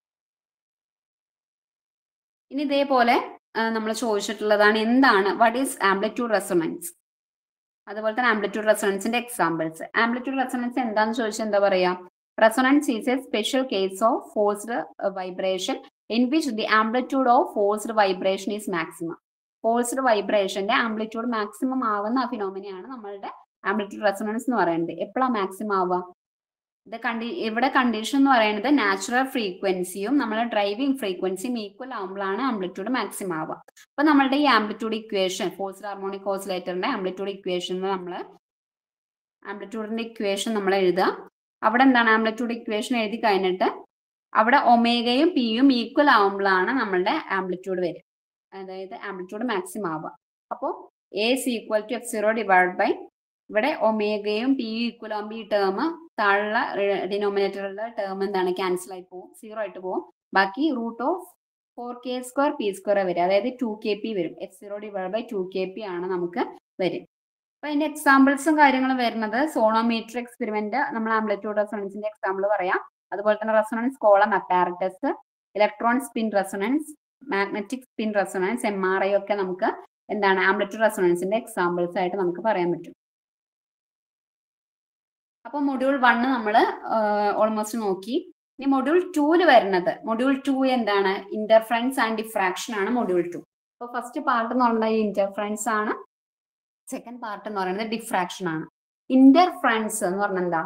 ഇനി ഇതേപോലെ നമ്മൾ ചോദിച്ചിട്ടുള്ളതാണ് എന്താണ് വാട്ട് ഈസ് ആംപ്ലിറ്റ്യൂഡ് റെസൊണൻസ് അതുപോലെ തന്നെ ആംപ്ലിറ്റ്യൂഡ് റെസൊണൻസിന്റെ എക്സാമ്പിൾസ് ആംപ്ലിറ്റ്യൂഡ് റെസൊണൻസ് എന്താന്ന് ചോദിച്ചാൽ എന്താ പറയാ resonance is a special case of forced vibration in which the amplitude of forced vibration is maximum forced വൈബ്രേഷന്റെ ആംപ്ലിറ്റ്യൂഡ് മാക്സിമം ആവുന്ന ഫിനോമിനയാണ് നമ്മളുടെ ആംപ്ലിറ്റ്യൂഡ് റെസൊണൻസ് എന്ന് പറയുന്നത് എപ്പോഴാണ് മാക്സിമം ആവുക ഇത് കണ്ടി ഇവിടെ കണ്ടീഷൻ എന്ന് പറയുന്നത് നാച്ചുറൽ ഫ്രീക്വൻസിയും നമ്മളെ ഡ്രൈവിംഗ് ഫ്രീക്വൻസിയും ഈക്വൽ ആകുമ്പോഴാണ് ആംപ്ലിറ്റ്യൂഡ് മാക്സിമം ആവുക അപ്പൊ നമ്മളുടെ ഈ ആംപ്ലിറ്റ്യൂഡ് ഇക്വേഷൻ ഫോഴ്സ്ഡ് ഹാർമോണിക് ഓസിലേറ്ററിന്റെ ആംപ്ലിറ്റ്യൂഡ് ഇക്വേഷൻ നമ്മൾ ആംപ്ലിറ്റ്യൂഡിന്റെ ഇക്വേഷൻ നമ്മൾ എഴുതുക അവിടെ എന്താണ് ആംപ്ലിറ്റ്യൂഡ് ഇക്വേഷൻ എഴുതി കഴിഞ്ഞിട്ട് അവിടെ ഒമേഗയും പിയും ഈക്വൽ ആവുമ്പോഴാണ് നമ്മളുടെ ആംപ്ലിറ്റ്യൂഡ് വരിക അതായത് ആംപ്ലിറ്റ്യൂഡ് മാക്സിമം ആവുക അപ്പോൾ A is equal to F zero divide by ഇവിടെ ഒമേഗയും പി ഈക്വൽ ആകുമ്പോൾ ഈ ടേം താഴെ ഡിനോമിനേറ്ററിലുള്ള ടേം എന്താണ് ക്യാൻസൽ ആയി പോകും സീറോ ആയിട്ട് പോകും ബാക്കി root of four K square P square വരും അതായത് ടു കെ പി വരും F zero divide by two K P ആണ് നമുക്ക് വരും അപ്പൊ അതിന്റെ എക്സാമ്പിൾസും കാര്യങ്ങളും വരുന്നത് സോണോമീറ്റർ എക്സ്പെരിമെന്റ് നമ്മൾ ആംപ്ലിറ്റ്യൂഡ് റെസൊണൻസിന്റെ എക്സാമ്പിൾ പറയാം അതുപോലെ തന്നെ resonance column apparatus electron spin resonance magnetic spin resonance M R I ഒക്കെ നമുക്ക് എന്താണ് ആംപ്ലിറ്റ്യൂഡ് റെസൊണൻസിന്റെ എക്സാമ്പിൾസ് ആയിട്ട് നമുക്ക് പറയാൻ പറ്റും അപ്പൊ മൊഡ്യൂൾ വണ്ണ് നമ്മൾ ഓൾമോസ്റ്റ് നോക്കി ഇനി മൊഡ്യൂൾ ടൂല് വരുന്നത് മൊഡ്യൂൾ ടു എന്താണ് ഇന്റർഫറൻസ് ആൻഡ് ഡിഫ്രാക്ഷൻ ആണ് മൊഡ്യൂൾ ടു അപ്പൊ ഫസ്റ്റ് പാർട്ട് എന്ന് പറയുന്നത് ഇന്റർഫറൻസ് ആണ് സെക്കൻഡ് പാർട്ട് എന്ന് പറയുന്നത് ഡിഫ്രാക്ഷൻ ആണ് ഇന്റർഫറൻസ് എന്ന് പറഞ്ഞാൽ എന്താ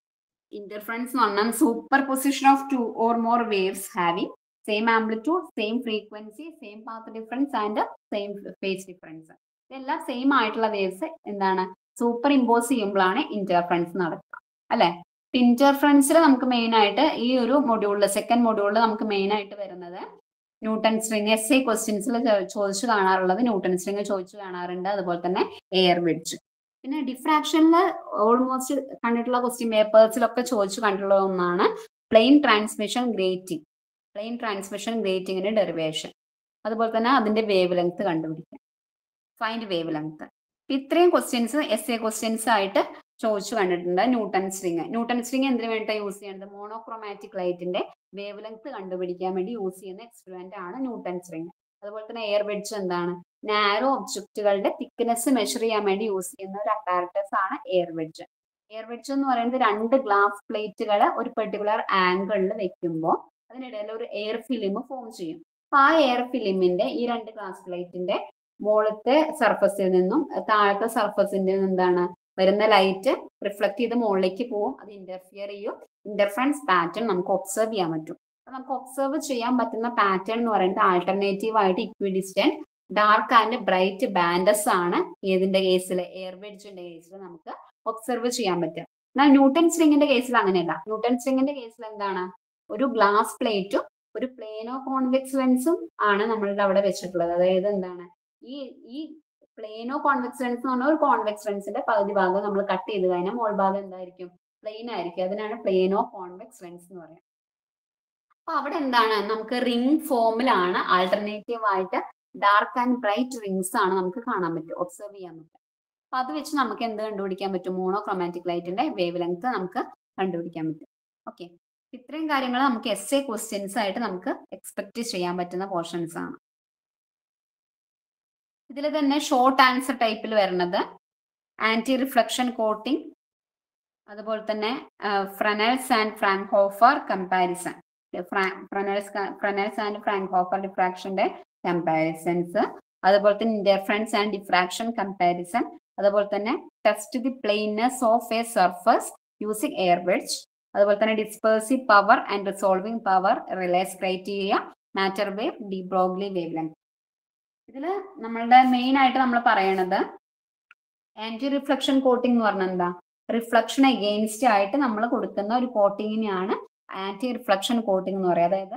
ഇന്റർഫറൻസ് എന്ന് പറഞ്ഞാൽ superposition of two or more waves having same amplitude same frequency same path difference and same phase difference ഇതെല്ലാം സെയിം ആയിട്ടുള്ള വേവ്സ് എന്താണ് സൂപ്പർ ഇമ്പോസ് ചെയ്യുമ്പോഴാണ് ഇന്റർഫറൻസ് നടക്കുക അല്ലെ ഇന്റർഫറൻസിൽ നമുക്ക് മെയിൻ ആയിട്ട് ഈ ഒരു മൊഡ്യൂളിൽ സെക്കൻഡ് മൊഡ്യൂളിൽ നമുക്ക് മെയിൻ ആയിട്ട് വരുന്നത് ന്യൂട്ടൺ സ്ട്രിങ് എസ് ഐ ക്വസ്റ്റ്യൻസിൽ ചോദിച്ചു കാണാറുള്ളത് ന്യൂട്ടൺ സ്ട്രിങ് ചോദിച്ചു കാണാറുണ്ട് അതുപോലെ തന്നെ എയർ വിഡ്ജ് പിന്നെ ഡിഫ്രാക്ഷനിൽ ഓൾമോസ്റ്റ് കണ്ടിട്ടുള്ള ക്വസ്റ്റ്യൻ പേപ്പേഴ്സിലൊക്കെ ചോദിച്ചു കണ്ടിട്ടുള്ള ഒന്നാണ് plane transmission grating plane transmission ഗ്രേറ്റിംഗിന്റെ ഡെറിവേഷൻ അതുപോലെ തന്നെ അതിന്റെ വേവ് ലെങ്ത് കണ്ടുപിടിക്കാം ഫൈൻഡ് വേവ് ലെങ്ത് ഇത്രയും ക്വസ്റ്റ്യൻസ് എസ് എ ക്വസ്റ്റ്യൻസ് ആയിട്ട് ചോദിച്ചു കണ്ടിട്ടുണ്ട് ന്യൂട്ടൺ സ്ട്രിങ് ന്യൂട്ടൺ സ്ട്രിങ് എന്തിനു വേണ്ടി യൂസ് ചെയ്യുന്നത് മോണോക്രോമാറ്റിക് ലൈറ്റിന്റെ വേവ് ലെങ്ത് കണ്ടുപിടിക്കാൻ വേണ്ടി യൂസ് ചെയ്യുന്ന എക്സ്പെരിമെന്റ് ആണ് ന്യൂട്ടൺ സ്ട്രിങ് അതുപോലെ തന്നെ എയർ വെഡ്ജ് എന്താണ് നാരോ ഒബ്ജക്റ്റുകളുടെ തിക്നെസ് മെഷർ ചെയ്യാൻ വേണ്ടി യൂസ് ചെയ്യുന്ന ഒരു അപ്പാരറ്റസ് ആണ് എയർ വെഡ്ജ് എയർ വെഡ്ജ് എന്ന് പറയുന്നത് രണ്ട് ഗ്ലാസ് പ്ലേറ്റുകൾ ഒരു പെർട്ടിക്കുലർ ആംഗിളിൽ വെക്കുമ്പോൾ അതിനിടയിൽ ഒരു എയർ ഫിലിം ഫോം ചെയ്യും അപ്പൊ ആ എയർ ഫിലിമിന്റെ ഈ രണ്ട് ഗ്ലാസ് പ്ലേറ്റിന്റെ മുകളിലത്തെ സർഫസിൽ നിന്നും താഴത്തെ സർഫസിന്റെ എന്താണ് വരുന്ന ലൈറ്റ് റിഫ്ലക്ട് ചെയ്ത് മുകളിലേക്ക് പോകും അത് ഇന്റർഫിയർ ചെയ്യും ഇന്റർഫറൻസ് പാറ്റേൺ നമുക്ക് ഒബ്സർവ് ചെയ്യാൻ പറ്റും അപ്പൊ നമുക്ക് ഒബ്സർവ് ചെയ്യാൻ പറ്റുന്ന പാറ്റേൺ എന്ന് പറയുന്നത് ആൾട്ടർനേറ്റീവ് ആയിട്ട് equidistant dark and bright bands ആണ് ഏതിന്റെ കേസിൽ എയർ വെഡ്ജിന്റെ കേസിൽ നമുക്ക് ഒബ്സർവ് ചെയ്യാൻ പറ്റും എന്നാൽ ന്യൂട്ടൺ സ്ട്രിങ്ങിന്റെ കേസിൽ അങ്ങനെയല്ല ന്യൂട്ടൺ സ്ട്രിങ്ങിന്റെ കേസിൽ എന്താണ് ഒരു ഗ്ലാസ് പ്ലേറ്റും ഒരു പ്ലെയിനോ കോൺവെക്സ് ലെൻസും ആണ് നമ്മളുടെ അവിടെ വെച്ചിട്ടുള്ളത് അതായത് എന്താണ് ഈ ഈ പ്ലെയിനോ കോൺവെക്സ് ലെൻസ് എന്ന് പറഞ്ഞാൽ ഒരു കോൺവെക്സ് ലെൻസിന്റെ പകുതി ഭാഗം നമ്മൾ കട്ട് ചെയ്ത് കഴിഞ്ഞാൽ മോൾ ഭാഗം എന്തായിരിക്കും പ്ലെയിൻ ആയിരിക്കും അതിനാണ് പ്ലെയിനോ കോൺവെക്സ് ലെൻസ് എന്ന് പറയുന്നത് അപ്പൊ അവിടെ എന്താണ് നമുക്ക് റിംഗ് ഫോമിലാണ് ആൾട്ടർനേറ്റീവ് ആയിട്ട് ഡാർക്ക് ആൻഡ് ബ്രൈറ്റ് റിങ്സ് ആണ് നമുക്ക് കാണാൻ പറ്റും ഒബ്സർവ് ചെയ്യാൻ പറ്റും അപ്പൊ അത് വെച്ച് നമുക്ക് എന്ത് കണ്ടുപിടിക്കാൻ പറ്റും മോണോക്രോമാറ്റിക് ലൈറ്റിന്റെ വേവ് ലെങ്ത് നമുക്ക് കണ്ടുപിടിക്കാൻ പറ്റും ഓക്കെ ഇത്രയും കാര്യങ്ങൾ നമുക്ക് എസ് എ ക്വസ്റ്റ്യൻസ് ആയിട്ട് നമുക്ക് എക്സ്പെക്ട് ചെയ്യാൻ പറ്റുന്ന പോർഷൻസ് ആണ് ഇതിൽ തന്നെ ഷോർട്ട് ആൻസർ ടൈപ്പിൽ വരുന്നത് ആന്റി റിഫ്ലക്ഷൻ കോട്ടിംഗ് അതുപോലെ തന്നെ Fresnel's and Fraunhofer comparison Fresnel's Fresnel's and Fraunhofer ഡിഫ്രാക്ഷന്റെ കമ്പാരിസൺസ് അതുപോലെ തന്നെ ഇന്റർഫറൻസ് ആൻഡ് ഡിഫ്രാക്ഷൻ കമ്പാരിസൺ അതുപോലെ തന്നെ test the planeness of a surface using air wedge അതുപോലെ തന്നെ dispersive power and resolving power Rayleigh's criteria matter wave de Broglie wavelength ഇതിൽ നമ്മളുടെ മെയിൻ ആയിട്ട് നമ്മൾ പറയണത് ആന്റി റിഫ്ലക്ഷൻ കോട്ടിംഗ് എന്ന് പറഞ്ഞാൽ എന്താ റിഫ്ലക്ഷൻ അഗെയിൻസ്റ്റ് ആയിട്ട് നമ്മൾ കൊടുക്കുന്ന ഒരു കോട്ടിങ്ങിനെയാണ് ആന്റി റിഫ്ലക്ഷൻ കോട്ടിംഗ് എന്ന് പറയുക അതായത്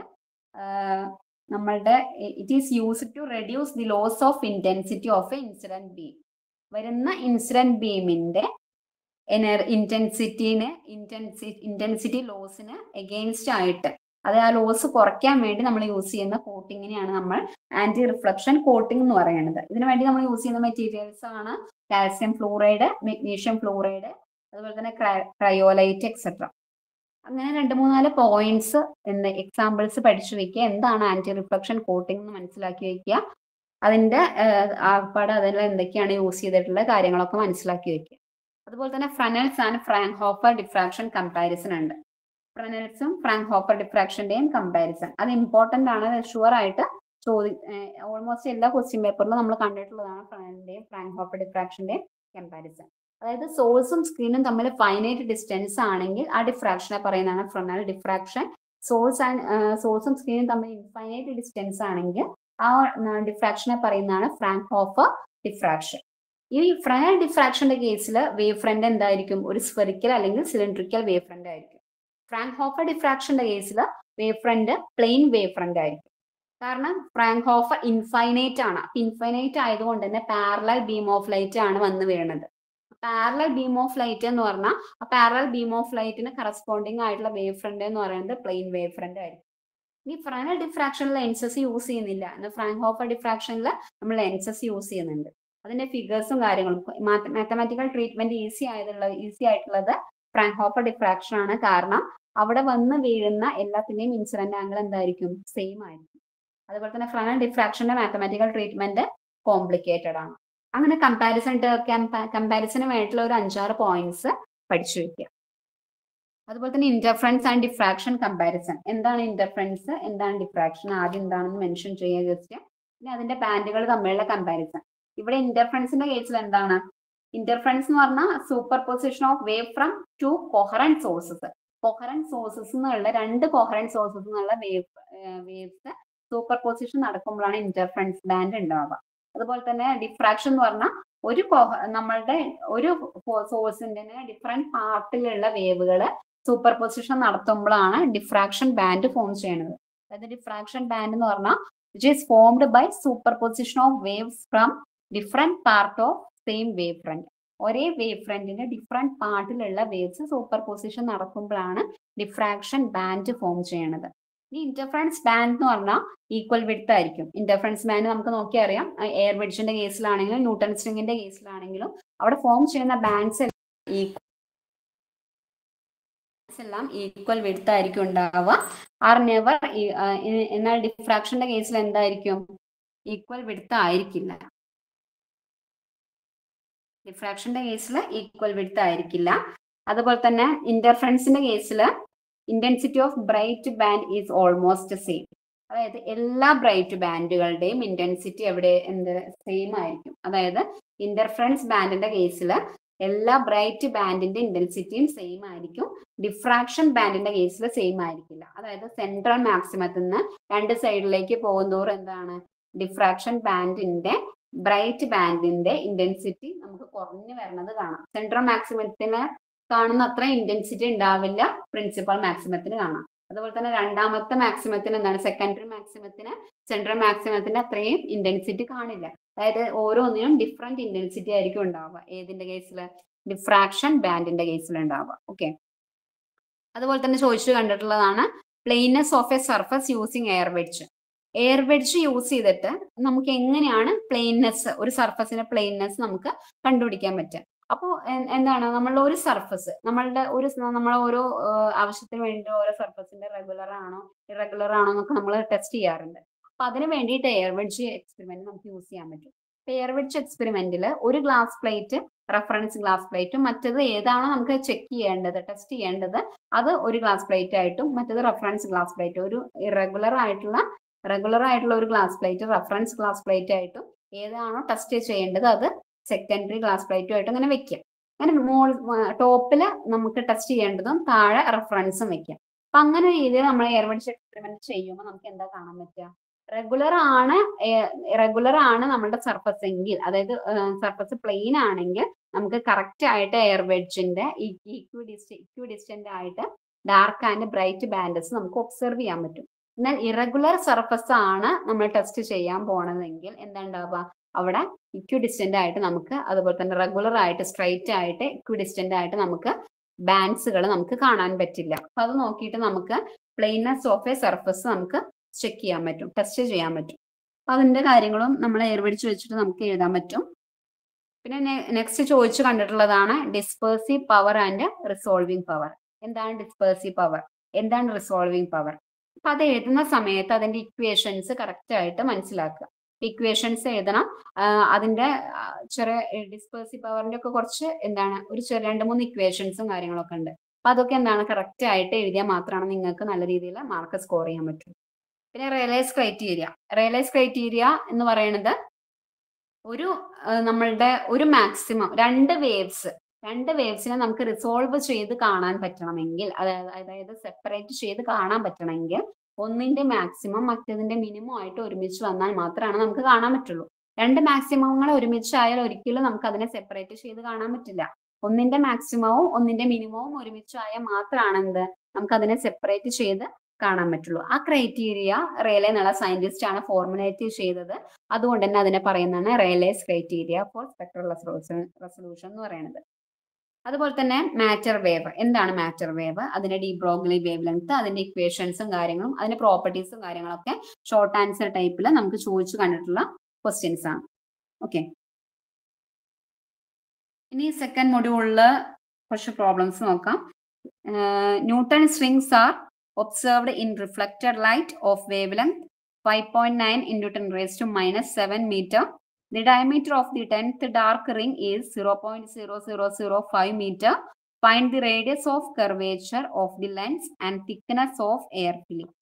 നമ്മളുടെ it is use to reduce the loss of intensity of a incident beam വരുന്ന ഇൻസിഡന്റ് ബീമിന്റെ എനർ ഇന്റൻസിറ്റിന് ഇന്റൻസി ഇന്റൻസിറ്റി ലോസിന് എഗെയിൻസ്റ്റ് ആയിട്ട് അത് ആ ലോസ് കുറയ്ക്കാൻ വേണ്ടി നമ്മൾ യൂസ് ചെയ്യുന്ന കോട്ടിങ്ങിനെയാണ് നമ്മൾ ആന്റി റിഫ്ലക്ഷൻ കോട്ടിംഗ് എന്ന് പറയുന്നത് ഇതിനു വേണ്ടി നമ്മൾ യൂസ് ചെയ്യുന്ന മെറ്റീരിയൽസ് ആണ് കാൽസ്യം ഫ്ലൂറൈഡ് മെഗ്നീഷ്യം ഫ്ലൂറൈഡ് അതുപോലെ തന്നെ ക്രയോലൈറ്റ് എക്സെട്ര അങ്ങനെ രണ്ട് മൂന്നാല് പോയിന്റ്സ് എന്ന് എക്സാമ്പിൾസ് പഠിച്ചു വെക്കുക എന്താണ് ആന്റി റിഫ്ലക്ഷൻ കോട്ടിംഗ് എന്ന് മനസ്സിലാക്കി വെക്കുക അതിന്റെ ആപ്പാട് അതിൽ എന്തൊക്കെയാണ് യൂസ് ചെയ്തിട്ടുള്ള കാര്യങ്ങളൊക്കെ മനസ്സിലാക്കി വെക്കുക അതുപോലെ തന്നെ Fresnel's and Fraunhofer diffraction comparison ഉണ്ട് ഫ്രനൽസും ഫ്രാങ്ക് ഹോഫർ ഡിഫ്രാക്ഷന്റെയും കമ്പാരിസൺ അത് ഇമ്പോർട്ടന്റ് ആണ് ഷുവർ ആയിട്ട് ചോദി ഓൾമോസ്റ്റ് എല്ലാ ക്വസ്റ്റ്യൻ പേപ്പറിലും നമ്മൾ കണ്ടിട്ടുള്ളതാണ് ഫ്രനലിന്റെയും ഫ്രാങ്ക് ഹോഫർ ഡിഫ്രാക്ഷന്റെയും കമ്പാരിസൺ അതായത് സോഴ്സും സ്ക്രീനും തമ്മിൽ ഫൈനൈറ്റ് ഡിസ്റ്റൻസ് ആണെങ്കിൽ ആ ഡിഫ്രാക്ഷനെ പറയുന്നതാണ് ഫ്രനൽ ഡിഫ്രാക്ഷൻ സോഴ്സ് ആൻഡ് സോഴ്സും സ്ക്രീനും തമ്മിൽ ഇൻഫൈനൈറ്റ് ഡിസ്റ്റൻസ് ആണെങ്കിൽ ആ ഡിഫ്രാക്ഷനെ പറയുന്നതാണ് ഫ്രാങ്ക് ഹോഫർ ഡിഫ്രാക്ഷൻ ഈ ഫ്രനൽ ഡിഫ്രാക്ഷന്റെ കേസിൽ വേവ് ഫ്രണ്ട് എന്തായിരിക്കും ഒരു സ്ഫെറിക്കൽ അല്ലെങ്കിൽ സിലിണ്ട്രിക്കൽ വേവ് ഫ്രണ്ട് ആയിരിക്കും ഫ്രാങ്ക് ഹോഫർ ഡിഫ്രാക്ഷന്റെ കേസിൽ wavefront plane wavefront ആയിരിക്കും കാരണം ഫ്രാങ്ക് ഹോഫർ ഇൻഫൈനൈറ്റ് ആണ് ഇൻഫൈനൈറ്റ് ആയതുകൊണ്ട് തന്നെ പാരലൽ ബീം ഓഫ് ലൈറ്റ് ആണ് വന്ന് വീഴുന്നത് പാരലൽ ബീം ഓഫ് ലൈറ്റ് എന്ന് പറഞ്ഞാൽ ആ പാരലൽ ബീം ഓഫ് ലൈറ്റിന് കറസ്പോണ്ടിങ് ആയിട്ടുള്ള വേവ് ഫ്രണ്ട് എന്ന് പറയുന്നത് പ്ലെയിൻ വേവ് ഫ്രണ്ട് ആയിരിക്കും ഇനി ഫ്രനൽ ഡിഫ്രാക്ഷനിൽ ലെൻസസ് യൂസ് ചെയ്യുന്നില്ല എന്നാൽ ഫ്രാങ്ക് ഹോഫർ ഡിഫ്രാക്ഷനിൽ നമ്മൾ ലെൻസസ് യൂസ് ചെയ്യുന്നുണ്ട് അതിന്റെ ഫിഗേഴ്സും കാര്യങ്ങളും മാത്തമാറ്റിക്കൽ ട്രീറ്റ്മെന്റ് ഈസി ആയതുള്ള ഈസി ആയിട്ടുള്ളത് ഫ്രാങ്ക് ഹോഫർ ഡിഫ്രാക്ഷൻ ആണ് കാരണം അവിടെ വന്ന് വീഴുന്ന എല്ലാത്തിന്റെയും ഇൻസിഡന്റ് ആംഗിൾ എന്തായിരിക്കും സെയിം ആയിരിക്കും അതുപോലെ തന്നെ ഫ്രനൽ ഡിഫ്രാക്ഷന്റെ മാത്തമാറ്റിക്കൽ ട്രീറ്റ്മെന്റ് കോംപ്ലിക്കേറ്റഡ് ആണ് അങ്ങനെ കമ്പാരിസൺ കമ്പാരിസന് വേണ്ടിയിട്ടുള്ള ഒരു അഞ്ചാറ് പോയിന്റ്സ് പഠിച്ചു വെക്കുക അതുപോലെ തന്നെ ഇന്റർഫറൻസ് ആൻഡ് ഡിഫ്രാക്ഷൻ കമ്പാരിസൺ എന്താണ് ഇന്റർഫറൻസ് എന്താണ് ഡിഫ്രാക്ഷൻ ആദ്യം എന്താണെന്ന് മെൻഷൻ ചെയ്യുക ജസ്റ്റ് പിന്നെ അതിന്റെ ബാൻഡുകൾ തമ്മിലുള്ള കമ്പാരിസൺ ഇവിടെ ഇന്റർഫറൻസിന്റെ കേസിൽ എന്താണ് ഇന്റർഫറൻസ് എന്ന് പറഞ്ഞാൽ superposition of wave from two coherent sources coherent sources എന്നുള്ള രണ്ട് കൊഹറന്റ് സോഴ്സസ് എന്നുള്ള വേവ് വേവ്സ് സൂപ്പർ പൊസിഷൻ നടക്കുമ്പോഴാണ് ഇന്റർഫറൻസ് ബാൻഡ് ഉണ്ടാവുക അതുപോലെ തന്നെ ഡിഫ്രാക്ഷൻ എന്ന് പറഞ്ഞാൽ ഒരു കൊഹ- നമ്മളുടെ ഒരു സോഴ്സിന്റെ ഡിഫറെന്റ് പാർട്ടിലുള്ള വേവുകൾ സൂപ്പർ പൊസിഷൻ നടത്തുമ്പോഴാണ് ഡിഫ്രാക്ഷൻ ബാൻഡ് ഫോം ചെയ്യുന്നത് അതായത് ഡിഫ്രാക്ഷൻ ബാൻഡ് എന്ന് പറഞ്ഞാൽ which is formed by superposition of waves from different part of same wavefront ഒരേ വേവ് ഫ്രണ്ടിന്റെ ഡിഫറെന്റ് പാർട്ടിലുള്ള വേവ്സ് സൂപ്പർ പൊസിഷൻ നടക്കുമ്പോഴാണ് ഡിഫ്രാക്ഷൻ ബാൻഡ് ഫോം ചെയ്യണത് ഈ ഇന്റർഫറൻസ് ബാൻഡ് എന്ന് പറഞ്ഞാൽ ഈക്വൽ വിഡ്ത്ത് ആയിരിക്കും ഇന്റർഫറൻസ് ബാൻഡ് നമുക്ക് നോക്കി അറിയാം എയർ വെഡ്ജിന്റെ കേസിലാണെങ്കിലും ന്യൂട്ടൺ സ്ട്രിങ്ങിന്റെ കേസിലാണെങ്കിലും അവിടെ ഫോം ചെയ്യുന്ന ബാൻഡ്സ് എല്ലാം ഈക്വൽ വിഡ്ത്ത് ആയിരിക്കും ഉണ്ടാവുക ആർ നെവർ എന്നാൽ ഡിഫ്രാക്ഷന്റെ കേസിൽ എന്തായിരിക്കും ഈക്വൽ വിഡ്ത്ത് ആയിരിക്കില്ല ഡിഫ്രാക്ഷന്റെ കേസിൽ ഈക്വൽ വിഡ്ത്ത് ആയിരിക്കില്ല അതുപോലെ തന്നെ ഇന്റർഫറൻസിന്റെ കേസിൽ intensity of bright band is almost same അതായത് എല്ലാ ബ്രൈറ്റ് ബാൻഡുകളുടെയും ഇന്റൻസിറ്റി എവിടെ എന്ത് സെയിം ആയിരിക്കും അതായത് ഇന്റർഫറൻസ് ബാൻഡിന്റെ കേസിൽ എല്ലാ ബ്രൈറ്റ് ബാൻഡിന്റെ ഇന്റൻസിറ്റിയും സെയിം ആയിരിക്കും ഡിഫ്രാക്ഷൻ ബാൻഡിന്റെ കേസിൽ സെയിം ആയിരിക്കില്ല അതായത് സെൻട്രൽ മാക്സിമത്തിൽ നിന്ന് രണ്ട് സൈഡിലേക്ക് പോകുന്നതോറും എന്താണ് ഡിഫ്രാക്ഷൻ ബാൻഡിന്റെ ബ്രൈറ്റ് ബാൻഡിന്റെ ഇന്റൻസിറ്റി നമുക്ക് കുറഞ്ഞു വരുന്നത് കാണാം സെൻട്രൽ മാക്സിമത്തിന് കാണുന്ന അത്ര ഇന്റൻസിറ്റി ഉണ്ടാവില്ല പ്രിൻസിപ്പൽ മാക്സിമത്തിന് കാണാം അതുപോലെ തന്നെ രണ്ടാമത്തെ മാക്സിമത്തിന് എന്താണ് സെക്കൻഡറി മാക്സിമത്തിന് സെൻട്രൽ മാക്സിമത്തിന്റെ അത്രയും ഇന്റൻസിറ്റി കാണില്ല അതായത് ഓരോന്നിനും ഡിഫറെന്റ് ഇന്റൻസിറ്റി ആയിരിക്കും ഉണ്ടാവുക ഏതിന്റെ കേസിൽ ഡിഫ്രാക്ഷൻ ബാൻഡിന്റെ കേസിൽ ഉണ്ടാവുക ഓക്കെ അതുപോലെ തന്നെ ചോദിച്ചു കണ്ടിട്ടുള്ളതാണ് planeness of a surface using air wedge air wedge use ചെയ്തിട്ട് നമുക്ക് എങ്ങനെയാണ് പ്ലെയിൻനെസ് ഒരു സർഫസിന്റെ പ്ലെയിൻനെസ് നമുക്ക് കണ്ടുപിടിക്കാൻ പറ്റുക അപ്പോൾ എന്താണ് നമ്മളുടെ ഒരു സർഫസ് നമ്മളുടെ ഒരു നമ്മളെ ഓരോ ആഹ് ആവശ്യത്തിന് വേണ്ടി ഓരോ സർഫസിന്റെ റെഗുലർ ആണോ ഇറഗുലർ ആണോ എന്നൊക്കെ നമ്മൾ ടെസ്റ്റ് ചെയ്യാറുണ്ട് അപ്പൊ അതിന് വേണ്ടിയിട്ട് എയർ വെഡ്ജ് എക്സ്പെരിമെന്റ് നമുക്ക് യൂസ് ചെയ്യാൻ പറ്റും എയർ വെഡ്ജ് എക്സ്പെരിമെന്റിൽ ഒരു ഗ്ലാസ് പ്ലേറ്റ് റെഫറൻസ് ഗ്ലാസ് പ്ലേറ്റും മറ്റത് ഏതാണോ നമുക്ക് ചെക്ക് ചെയ്യേണ്ടത് ടെസ്റ്റ് ചെയ്യേണ്ടത് അത് ഒരു ഗ്ലാസ് പ്ലേറ്റ് ആയിട്ടും മറ്റത് റെഫറൻസ് ഗ്ലാസ് പ്ലേറ്റ് ഒരു ഇറഗുലർ ആയിട്ടുള്ള റെഗുലർ ആയിട്ടുള്ള ഒരു glass plate reference glass plate ആയിട്ടും ഏതാണോ ടെസ്റ്റ് ചെയ്യേണ്ടത് അത് സെക്കൻഡറി ഗ്ലാസ് പ്ലേറ്റും ആയിട്ട് അങ്ങനെ വെക്കാം അങ്ങനെ മോൾ ടോപ്പിൽ നമുക്ക് ടെസ്റ്റ് ചെയ്യേണ്ടതും താഴെ റെഫറൻസും വെക്കാം അപ്പൊ അങ്ങനെ രീതിയിൽ നമ്മൾ എയർ വെഡ്ജ് എക്സ്പെരിമെന്റ് ചെയ്യുമ്പോൾ നമുക്ക് എന്താ കാണാൻ പറ്റുക റെഗുലർ ആണ് റെഗുലർ ആണ് നമ്മുടെ സർഫസ് എങ്കിൽ അതായത് സർഫസ് പ്ലെയിൻ ആണെങ്കിൽ നമുക്ക് കറക്റ്റ് ആയിട്ട് എയർ വെഡ്ജിന്റെ ഈക്വി ഡിസ്റ്റ് ഇക്വി ഡിസ്റ്റന്റ് ആയിട്ട് ഡാർക്ക് ആൻഡ് ബ്രൈറ്റ് ബാൻഡസ് നമുക്ക് ഒബ്സർവ് ചെയ്യാൻ പറ്റും എന്നാൽ ഇറഗുലർ സർഫസ് ആണ് നമ്മൾ ടെസ്റ്റ് ചെയ്യാൻ പോണതെങ്കിൽ എന്താ ഉണ്ടാവുക അവിടെ ഇക്വി ഡിസ്റ്റന്റ് ആയിട്ട് നമുക്ക് അതുപോലെ തന്നെ റെഗുലർ ആയിട്ട് സ്ട്രൈറ്റ് ആയിട്ട് ഇക്വി ഡിസ്റ്റന്റ് ആയിട്ട് നമുക്ക് ബാൻഡ്സുകൾ നമുക്ക് കാണാൻ പറ്റില്ല അപ്പൊ അത് നോക്കിയിട്ട് നമുക്ക് പ്ലെയിനെസ് ഓഫ് എ സർഫസ് നമുക്ക് ചെക്ക് ചെയ്യാൻ പറ്റും ടെസ്റ്റ് ചെയ്യാൻ പറ്റും അപ്പൊ അതിന്റെ കാര്യങ്ങളും നമ്മൾ ഏർപിടിച്ച് വെച്ചിട്ട് നമുക്ക് എഴുതാൻ പറ്റും പിന്നെ നെക്സ്റ്റ് ചോദിച്ചു കണ്ടിട്ടുള്ളതാണ് dispersive power and resolving power എന്താണ് ഡിസ്പേഴ്സീവ് പവർ എന്താണ് റിസോൾവിംഗ് പവർ അപ്പൊ അത് എഴുതുന്ന സമയത്ത് അതിന്റെ ഇക്വേഷൻസ് കറക്റ്റ് ആയിട്ട് മനസ്സിലാക്കുക ഇക്വേഷൻസ് എഴുതണം ആഹ് അതിന്റെ ആഹ് ചെറിയ ഡിസ്പേഴ്സീവ് പവറിന്റെ ഒക്കെ കുറച്ച് എന്താണ് ഒരു ചെറിയ രണ്ട് മൂന്ന് ഇക്വേഷൻസും കാര്യങ്ങളൊക്കെ ഉണ്ട് അപ്പൊ അതൊക്കെ എന്താണ് കറക്റ്റ് ആയിട്ട് എഴുതിയാൽ മാത്രമാണ് നിങ്ങൾക്ക് നല്ല രീതിയിൽ മാർക്ക് സ്കോർ ചെയ്യാൻ പറ്റും പിന്നെ റിയലൈസ് ക്രൈറ്റീരിയ റിയലൈസ് ക്രൈറ്റീരിയ എന്ന് പറയുന്നത് ഒരു ആഹ് നമ്മളുടെ ഒരു മാക്സിമം രണ്ട് വേവ്സ് രണ്ട് വേവ്സിനെ നമുക്ക് റിസോൾവ് ചെയ്ത് കാണാൻ പറ്റണമെങ്കിൽ അതായത് അതായത് സെപ്പറേറ്റ് ചെയ്ത് കാണാൻ പറ്റണമെങ്കിൽ ഒന്നിന്റെ മാക്സിമം മറ്റേതിന്റെ മിനിമം ആയിട്ട് ഒരുമിച്ച് വന്നാൽ മാത്രമാണ് നമുക്ക് കാണാൻ പറ്റുള്ളൂ രണ്ട് മാക്സിമങ്ങൾ ഒരുമിച്ചായാൽ ഒരിക്കലും നമുക്ക് അതിനെ സെപ്പറേറ്റ് ചെയ്ത് കാണാൻ പറ്റില്ല ഒന്നിന്റെ മാക്സിമവും ഒന്നിന്റെ മിനിമവും ഒരുമിച്ചായാൽ മാത്രമാണ് എന്ത് നമുക്ക് അതിനെ സെപ്പറേറ്റ് ചെയ്ത് കാണാൻ പറ്റുള്ളൂ ആ ക്രൈറ്റീരിയ റേലെ എന്നുള്ള സയന്റിസ്റ്റ് ആണ് ഫോർമുലേറ്റ് ചെയ്തത് അതുകൊണ്ട് തന്നെ അതിനെ പറയുന്നതാണ് Rayleigh's criteria for spectral resolution എന്ന് പറയുന്നത് അതുപോലെ തന്നെ മാറ്റർ വേവ് എന്താണ് മാറ്റർ വേവ് അതിന്റെ ഡീബ്രോഗ്ലി വേവ് ലെങ്ത് അതിന്റെ ഇക്വേഷൻസും കാര്യങ്ങളും അതിന്റെ പ്രോപ്പർട്ടീസും കാര്യങ്ങളൊക്കെ ഷോർട്ട് ആൻസർ ടൈപ്പിൽ നമുക്ക് ചോദിച്ചു കണ്ടിട്ടുള്ള ക്വസ്റ്റ്യൻസ് ആണ് ഓക്കെ ഇനി സെക്കൻഡ് മൊഡ്യൂളില് കുറച്ച് പ്രോബ്ലംസ് നോക്കാം Newton strings are observed in reflected light of wavelength five point nine into ten raise to minus seven metre The diameter of the 10th dark ring is 0.0005 meter find the radius of curvature of the lens and thickness of air films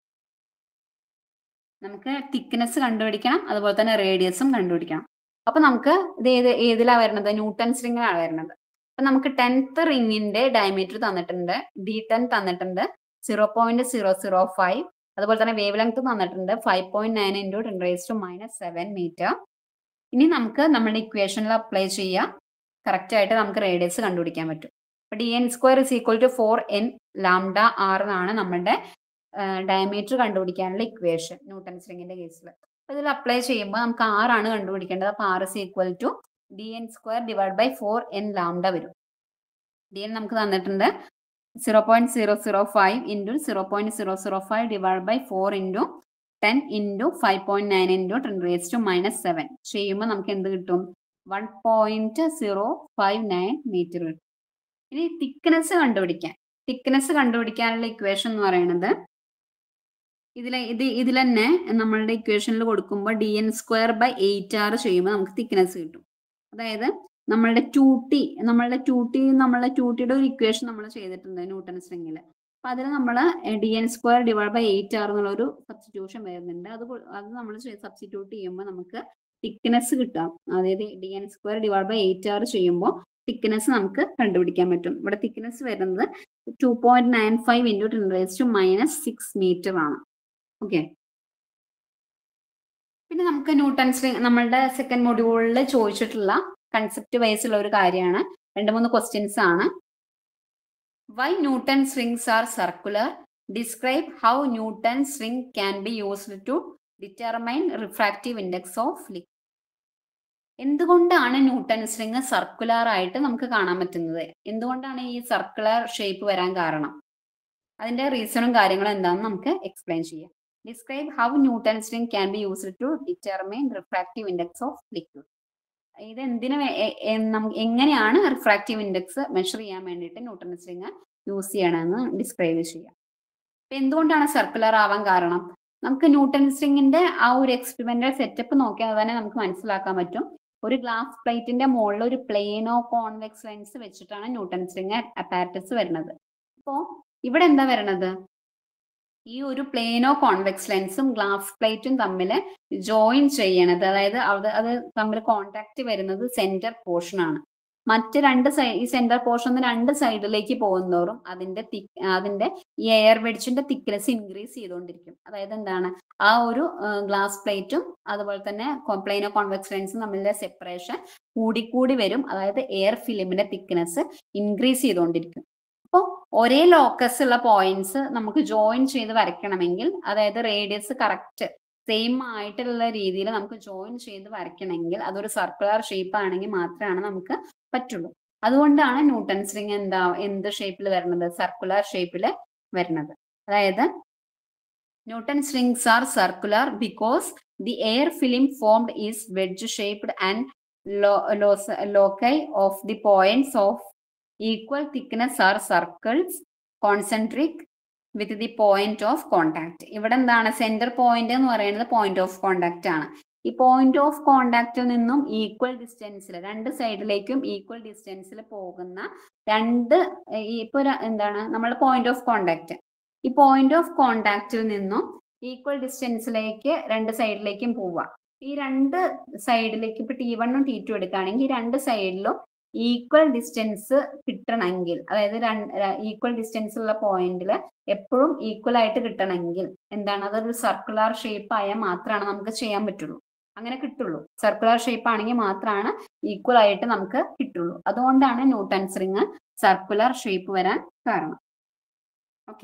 നമുക്ക് തിക്നെസ് കണ്ടുപിടിക്കണം അതുപോലെ തന്നെ റേഡിയസും കണ്ടുപിടിക്കണം അപ്പൊ നമുക്ക് ഇത് ഏത് ഏതിലാ വരുന്നത് ന്യൂട്ടൺസ് റിംഗിലാണ് വരുന്നത് അപ്പൊ നമുക്ക് ടെൻത്ത് റിംഗിന്റെ ഡയമീറ്റർ തന്നിട്ടുണ്ട് ഡി ടെൻ തന്നിട്ടുണ്ട് zero point zero zero five അതുപോലെ തന്നെ വേവ് ലെങ്ത് തന്നിട്ടുണ്ട് five point nine into ten raise to minus seven metre ഇനി നമുക്ക് നമ്മുടെ ഇക്വേഷനിൽ അപ്ലൈ ചെയ്യാം കറക്റ്റ് ആയിട്ട് നമുക്ക് റേഡിയസ് കണ്ടുപിടിക്കാൻ പറ്റും അപ്പൊ D N square is equal to four N lambda R എന്നാണ് നമ്മുടെ ഡയമീറ്റർ കണ്ടുപിടിക്കാനുള്ള ഇക്വേഷൻ ന്യൂട്ടൺസ് റിംഗിന്റെ കേസിൽ അപ്പൊ ഇതിൽ അപ്ലൈ ചെയ്യുമ്പോൾ നമുക്ക് ആറാണ് കണ്ടുപിടിക്കേണ്ടത് അപ്പൊ R is equal to D N square divide by four N lambda വരും ഡി എൻ നമുക്ക് തന്നിട്ടുണ്ട് zero point zero zero five into zero point zero zero five divide by four into ten into five point nine into ten raise to minus seven ചെയ്യുമ്പോൾ നമുക്ക് എന്ത് കിട്ടും one point zero five nine metre കിട്ടും ഇനി തിക്നെസ് കണ്ടുപിടിക്കാൻ തിക്നെസ് കണ്ടുപിടിക്കാനുള്ള ഇക്വേഷൻ എന്ന് പറയുന്നത് ഇതിലെ ഇത് ഇതിൽ തന്നെ നമ്മളുടെ ഇക്വേഷനിൽ കൊടുക്കുമ്പോൾ D N square by eight R ചെയ്യുമ്പോൾ നമുക്ക് തിക്നെസ് കിട്ടും അതായത് നമ്മളുടെ ടു ടി നമ്മളുടെ ടു ടി നമ്മളുടെ ടു ടിയുടെ ഒരു ഇക്വേഷൻ നമ്മൾ ചെയ്തിട്ടുണ്ട് ന്യൂട്ടൺ സ്ട്രിങ്ങിൽ അപ്പൊ അതിൽ നമ്മൾ D N square divide by eight R എന്നുള്ള ഒരു സബ്സ്റ്റിറ്റ്യൂഷൻ വരുന്നുണ്ട് അത് കൊ- അത് നമ്മൾ സബ്സ്റ്റിറ്റ്യൂട്ട് ചെയ്യുമ്പോൾ നമുക്ക് തിക്നെസ് കിട്ടാം അതായത് D N square divide by eight R ചെയ്യുമ്പോൾ തിക്നെസ് നമുക്ക് കണ്ടുപിടിക്കാൻ പറ്റും ഇവിടെ തിക്നെസ് വരുന്നത് two point nine five into ten raise to minus six metre ആണ് ഓക്കെ പിന്നെ നമുക്ക് ന്യൂട്ടൺസ് നമ്മളുടെ സെക്കൻഡ് മൊഡ്യൂളിൽ ചോദിച്ചിട്ടുള്ള കൺസെപ്റ്റ് വൈസ് ഉള്ള ഒരു കാര്യമാണ് രണ്ട് മൂന്ന് ക്വസ്റ്റ്യൻസ് ആണ് why Newton's rings are circular describe how Newton's ring can be used to determine refractive index of ലിക് എന്തുകൊണ്ടാണ് ന്യൂട്ടൺസ് റിംഗ് സർക്കുലർ ആയിട്ട് നമുക്ക് കാണാൻ പറ്റുന്നത് എന്തുകൊണ്ടാണ് ഈ സർക്കുലർ ഷേപ്പ് വരാൻ കാരണം അതിന്റെ റീസണും കാര്യങ്ങളും എന്താണെന്ന് നമുക്ക് എക്സ്പ്ലെയിൻ ചെയ്യാം describe how Newton's ring can be used to determine refractive index of liquid ഇത് എന്തിനു വേ- എ- എ- നം- എങ്ങനെയാണ് റിഫ്രാക്റ്റീവ് ഇൻഡെക്സ് മെഷർ ചെയ്യാൻ വേണ്ടിയിട്ട് ന്യൂട്ടൺസ് റിംഗ് യൂസ് ചെയ്യണമെന്ന് ഡിസ്ക്രൈബ് ചെയ്യാം അപ്പൊ എന്തുകൊണ്ടാണ് സർക്കുലർ ആവാൻ കാരണം നമുക്ക് ന്യൂട്ടൺസ് റിംഗിന്റെ ആ ഒരു എക്സ്പെരിമെന്റൽ സെറ്റപ്പ് നോക്കിയാൽ തന്നെ നമുക്ക് മനസ്സിലാക്കാൻ പറ്റും ഒരു ഗ്ലാസ് പ്ലേറ്റിന്റെ മുകളിൽ ഒരു പ്ലെയിനോ കോൺവെക്സ് ലെൻസ് വെച്ചിട്ടാണ് ന്യൂട്ടൺസ് റിംഗ് അപ്പാരറ്റസ് വരുന്നത് അപ്പോ ഇവിടെ എന്താ വരണത് ഈ ഒരു പ്ലെയിനോ കോൺവെക്സ് ലെൻസും ഗ്ലാസ് പ്ലേറ്റും തമ്മിൽ ജോയിൻ ചെയ്യണത് അതായത് അത് അത് തമ്മിൽ കോണ്ടാക്ട് വരുന്നത് സെന്റർ പോർഷൻ ആണ് മറ്റ് രണ്ട് സൈഡ് ഈ സെന്റർ പോർഷൻ രണ്ട് സൈഡിലേക്ക് പോകുന്നതോറും അതിന്റെ thick- അതിന്റെ ഈ എയർ വെഡിച്ചിന്റെ തിക്നെസ് ഇൻക്രീസ് ചെയ്തുകൊണ്ടിരിക്കും അതായത് എന്താണ് ആ ഒരു ഗ്ലാസ് പ്ലേറ്റും അതുപോലെ തന്നെ പ്ലെയിനോ കോൺവെക്സ് ലെൻസും തമ്മിലെ സെപ്പറേഷൻ കൂടിക്കൂടി വരും അതായത് എയർ ഫിലിമിന്റെ തിക്നെസ് ഇൻക്രീസ് ചെയ്തുകൊണ്ടിരിക്കും അപ്പോൾ ഒരേ ലോക്കസ് ഉള്ള പോയിന്റ്സ് നമുക്ക് ജോയിൻ ചെയ്ത് വരയ്ക്കണമെങ്കിൽ അതായത് റേഡിയസ് കറക്റ്റ് സെയിം ആയിട്ടുള്ള രീതിയിൽ നമുക്ക് ജോയിൻ ചെയ്ത് വരയ്ക്കണമെങ്കിൽ അതൊരു സർക്കുലർ ഷേപ്പ് ആണെങ്കിൽ മാത്രമാണ് നമുക്ക് പറ്റുള്ളൂ അതുകൊണ്ടാണ് ന്യൂട്ടൺസ് റിംഗ് എന്താ എന്ത് ഷേപ്പിൽ വരുന്നത് സർക്കുലർ ഷേപ്പിൽ വരുന്നത് അതായത് Newton's rings are circular because the air film formed is wedge shaped and loci of the points of equal thickness are circles concentric with the point of contact ഇവിടെ എന്താണ് സെന്റർ പോയിന്റ് എന്ന് പറയുന്നത് പോയിന്റ് ഓഫ് കോണ്ടാക്ട് ആണ് ഈ പോയിന്റ് ഓഫ് കോണ്ടാക്റ്റിൽ നിന്നും ഈക്വൽ ഡിസ്റ്റൻസിൽ രണ്ട് സൈഡിലേക്കും ഈക്വൽ ഡിസ്റ്റൻസിൽ പോകുന്ന രണ്ട് ഏർ ഈ ഇപ്പൊ ര- എന്താണ് നമ്മൾ പോയിന്റ് ഓഫ് കോണ്ടാക്ട് ഈ പോയിന്റ് ഓഫ് കോണ്ടാക്റ്റിൽ നിന്നും ഈക്വൽ ഡിസ്റ്റൻസിലേക്ക് രണ്ട് സൈഡിലേക്കും പോവാം ഈ രണ്ട് സൈഡിലേക്ക് ഇപ്പൊ ടി വണ്ണും ടി ടു എടുക്കുകയാണെങ്കിൽ ഈ രണ്ട് സൈഡിലും ഈക്വൽ ഡിസ്റ്റൻസ് കിട്ടണമെങ്കിൽ അതായത് ഈക്വൽ ഡിസ്റ്റൻസ് ഉള്ള പോയിന്റിൽ എപ്പോഴും ഈക്വൽ ആയിട്ട് കിട്ടണമെങ്കിൽ എന്താണ് അതൊരു സർക്കുലർ ഷേപ്പ് ആയാൽ മാത്രമാണ് നമുക്ക് ചെയ്യാൻ പറ്റുള്ളൂ അങ്ങനെ കിട്ടുള്ളൂ സർക്കുലർ ഷേപ്പ് ആണെങ്കിൽ മാത്രമാണ് ഈക്വൽ ആയിട്ട് നമുക്ക് കിട്ടുള്ളൂ അതുകൊണ്ടാണ് ന്യൂട്ടൺസ് റിങ് സർക്കുലർ ഷേപ്പ് വരാൻ കാരണം ഓക്കെ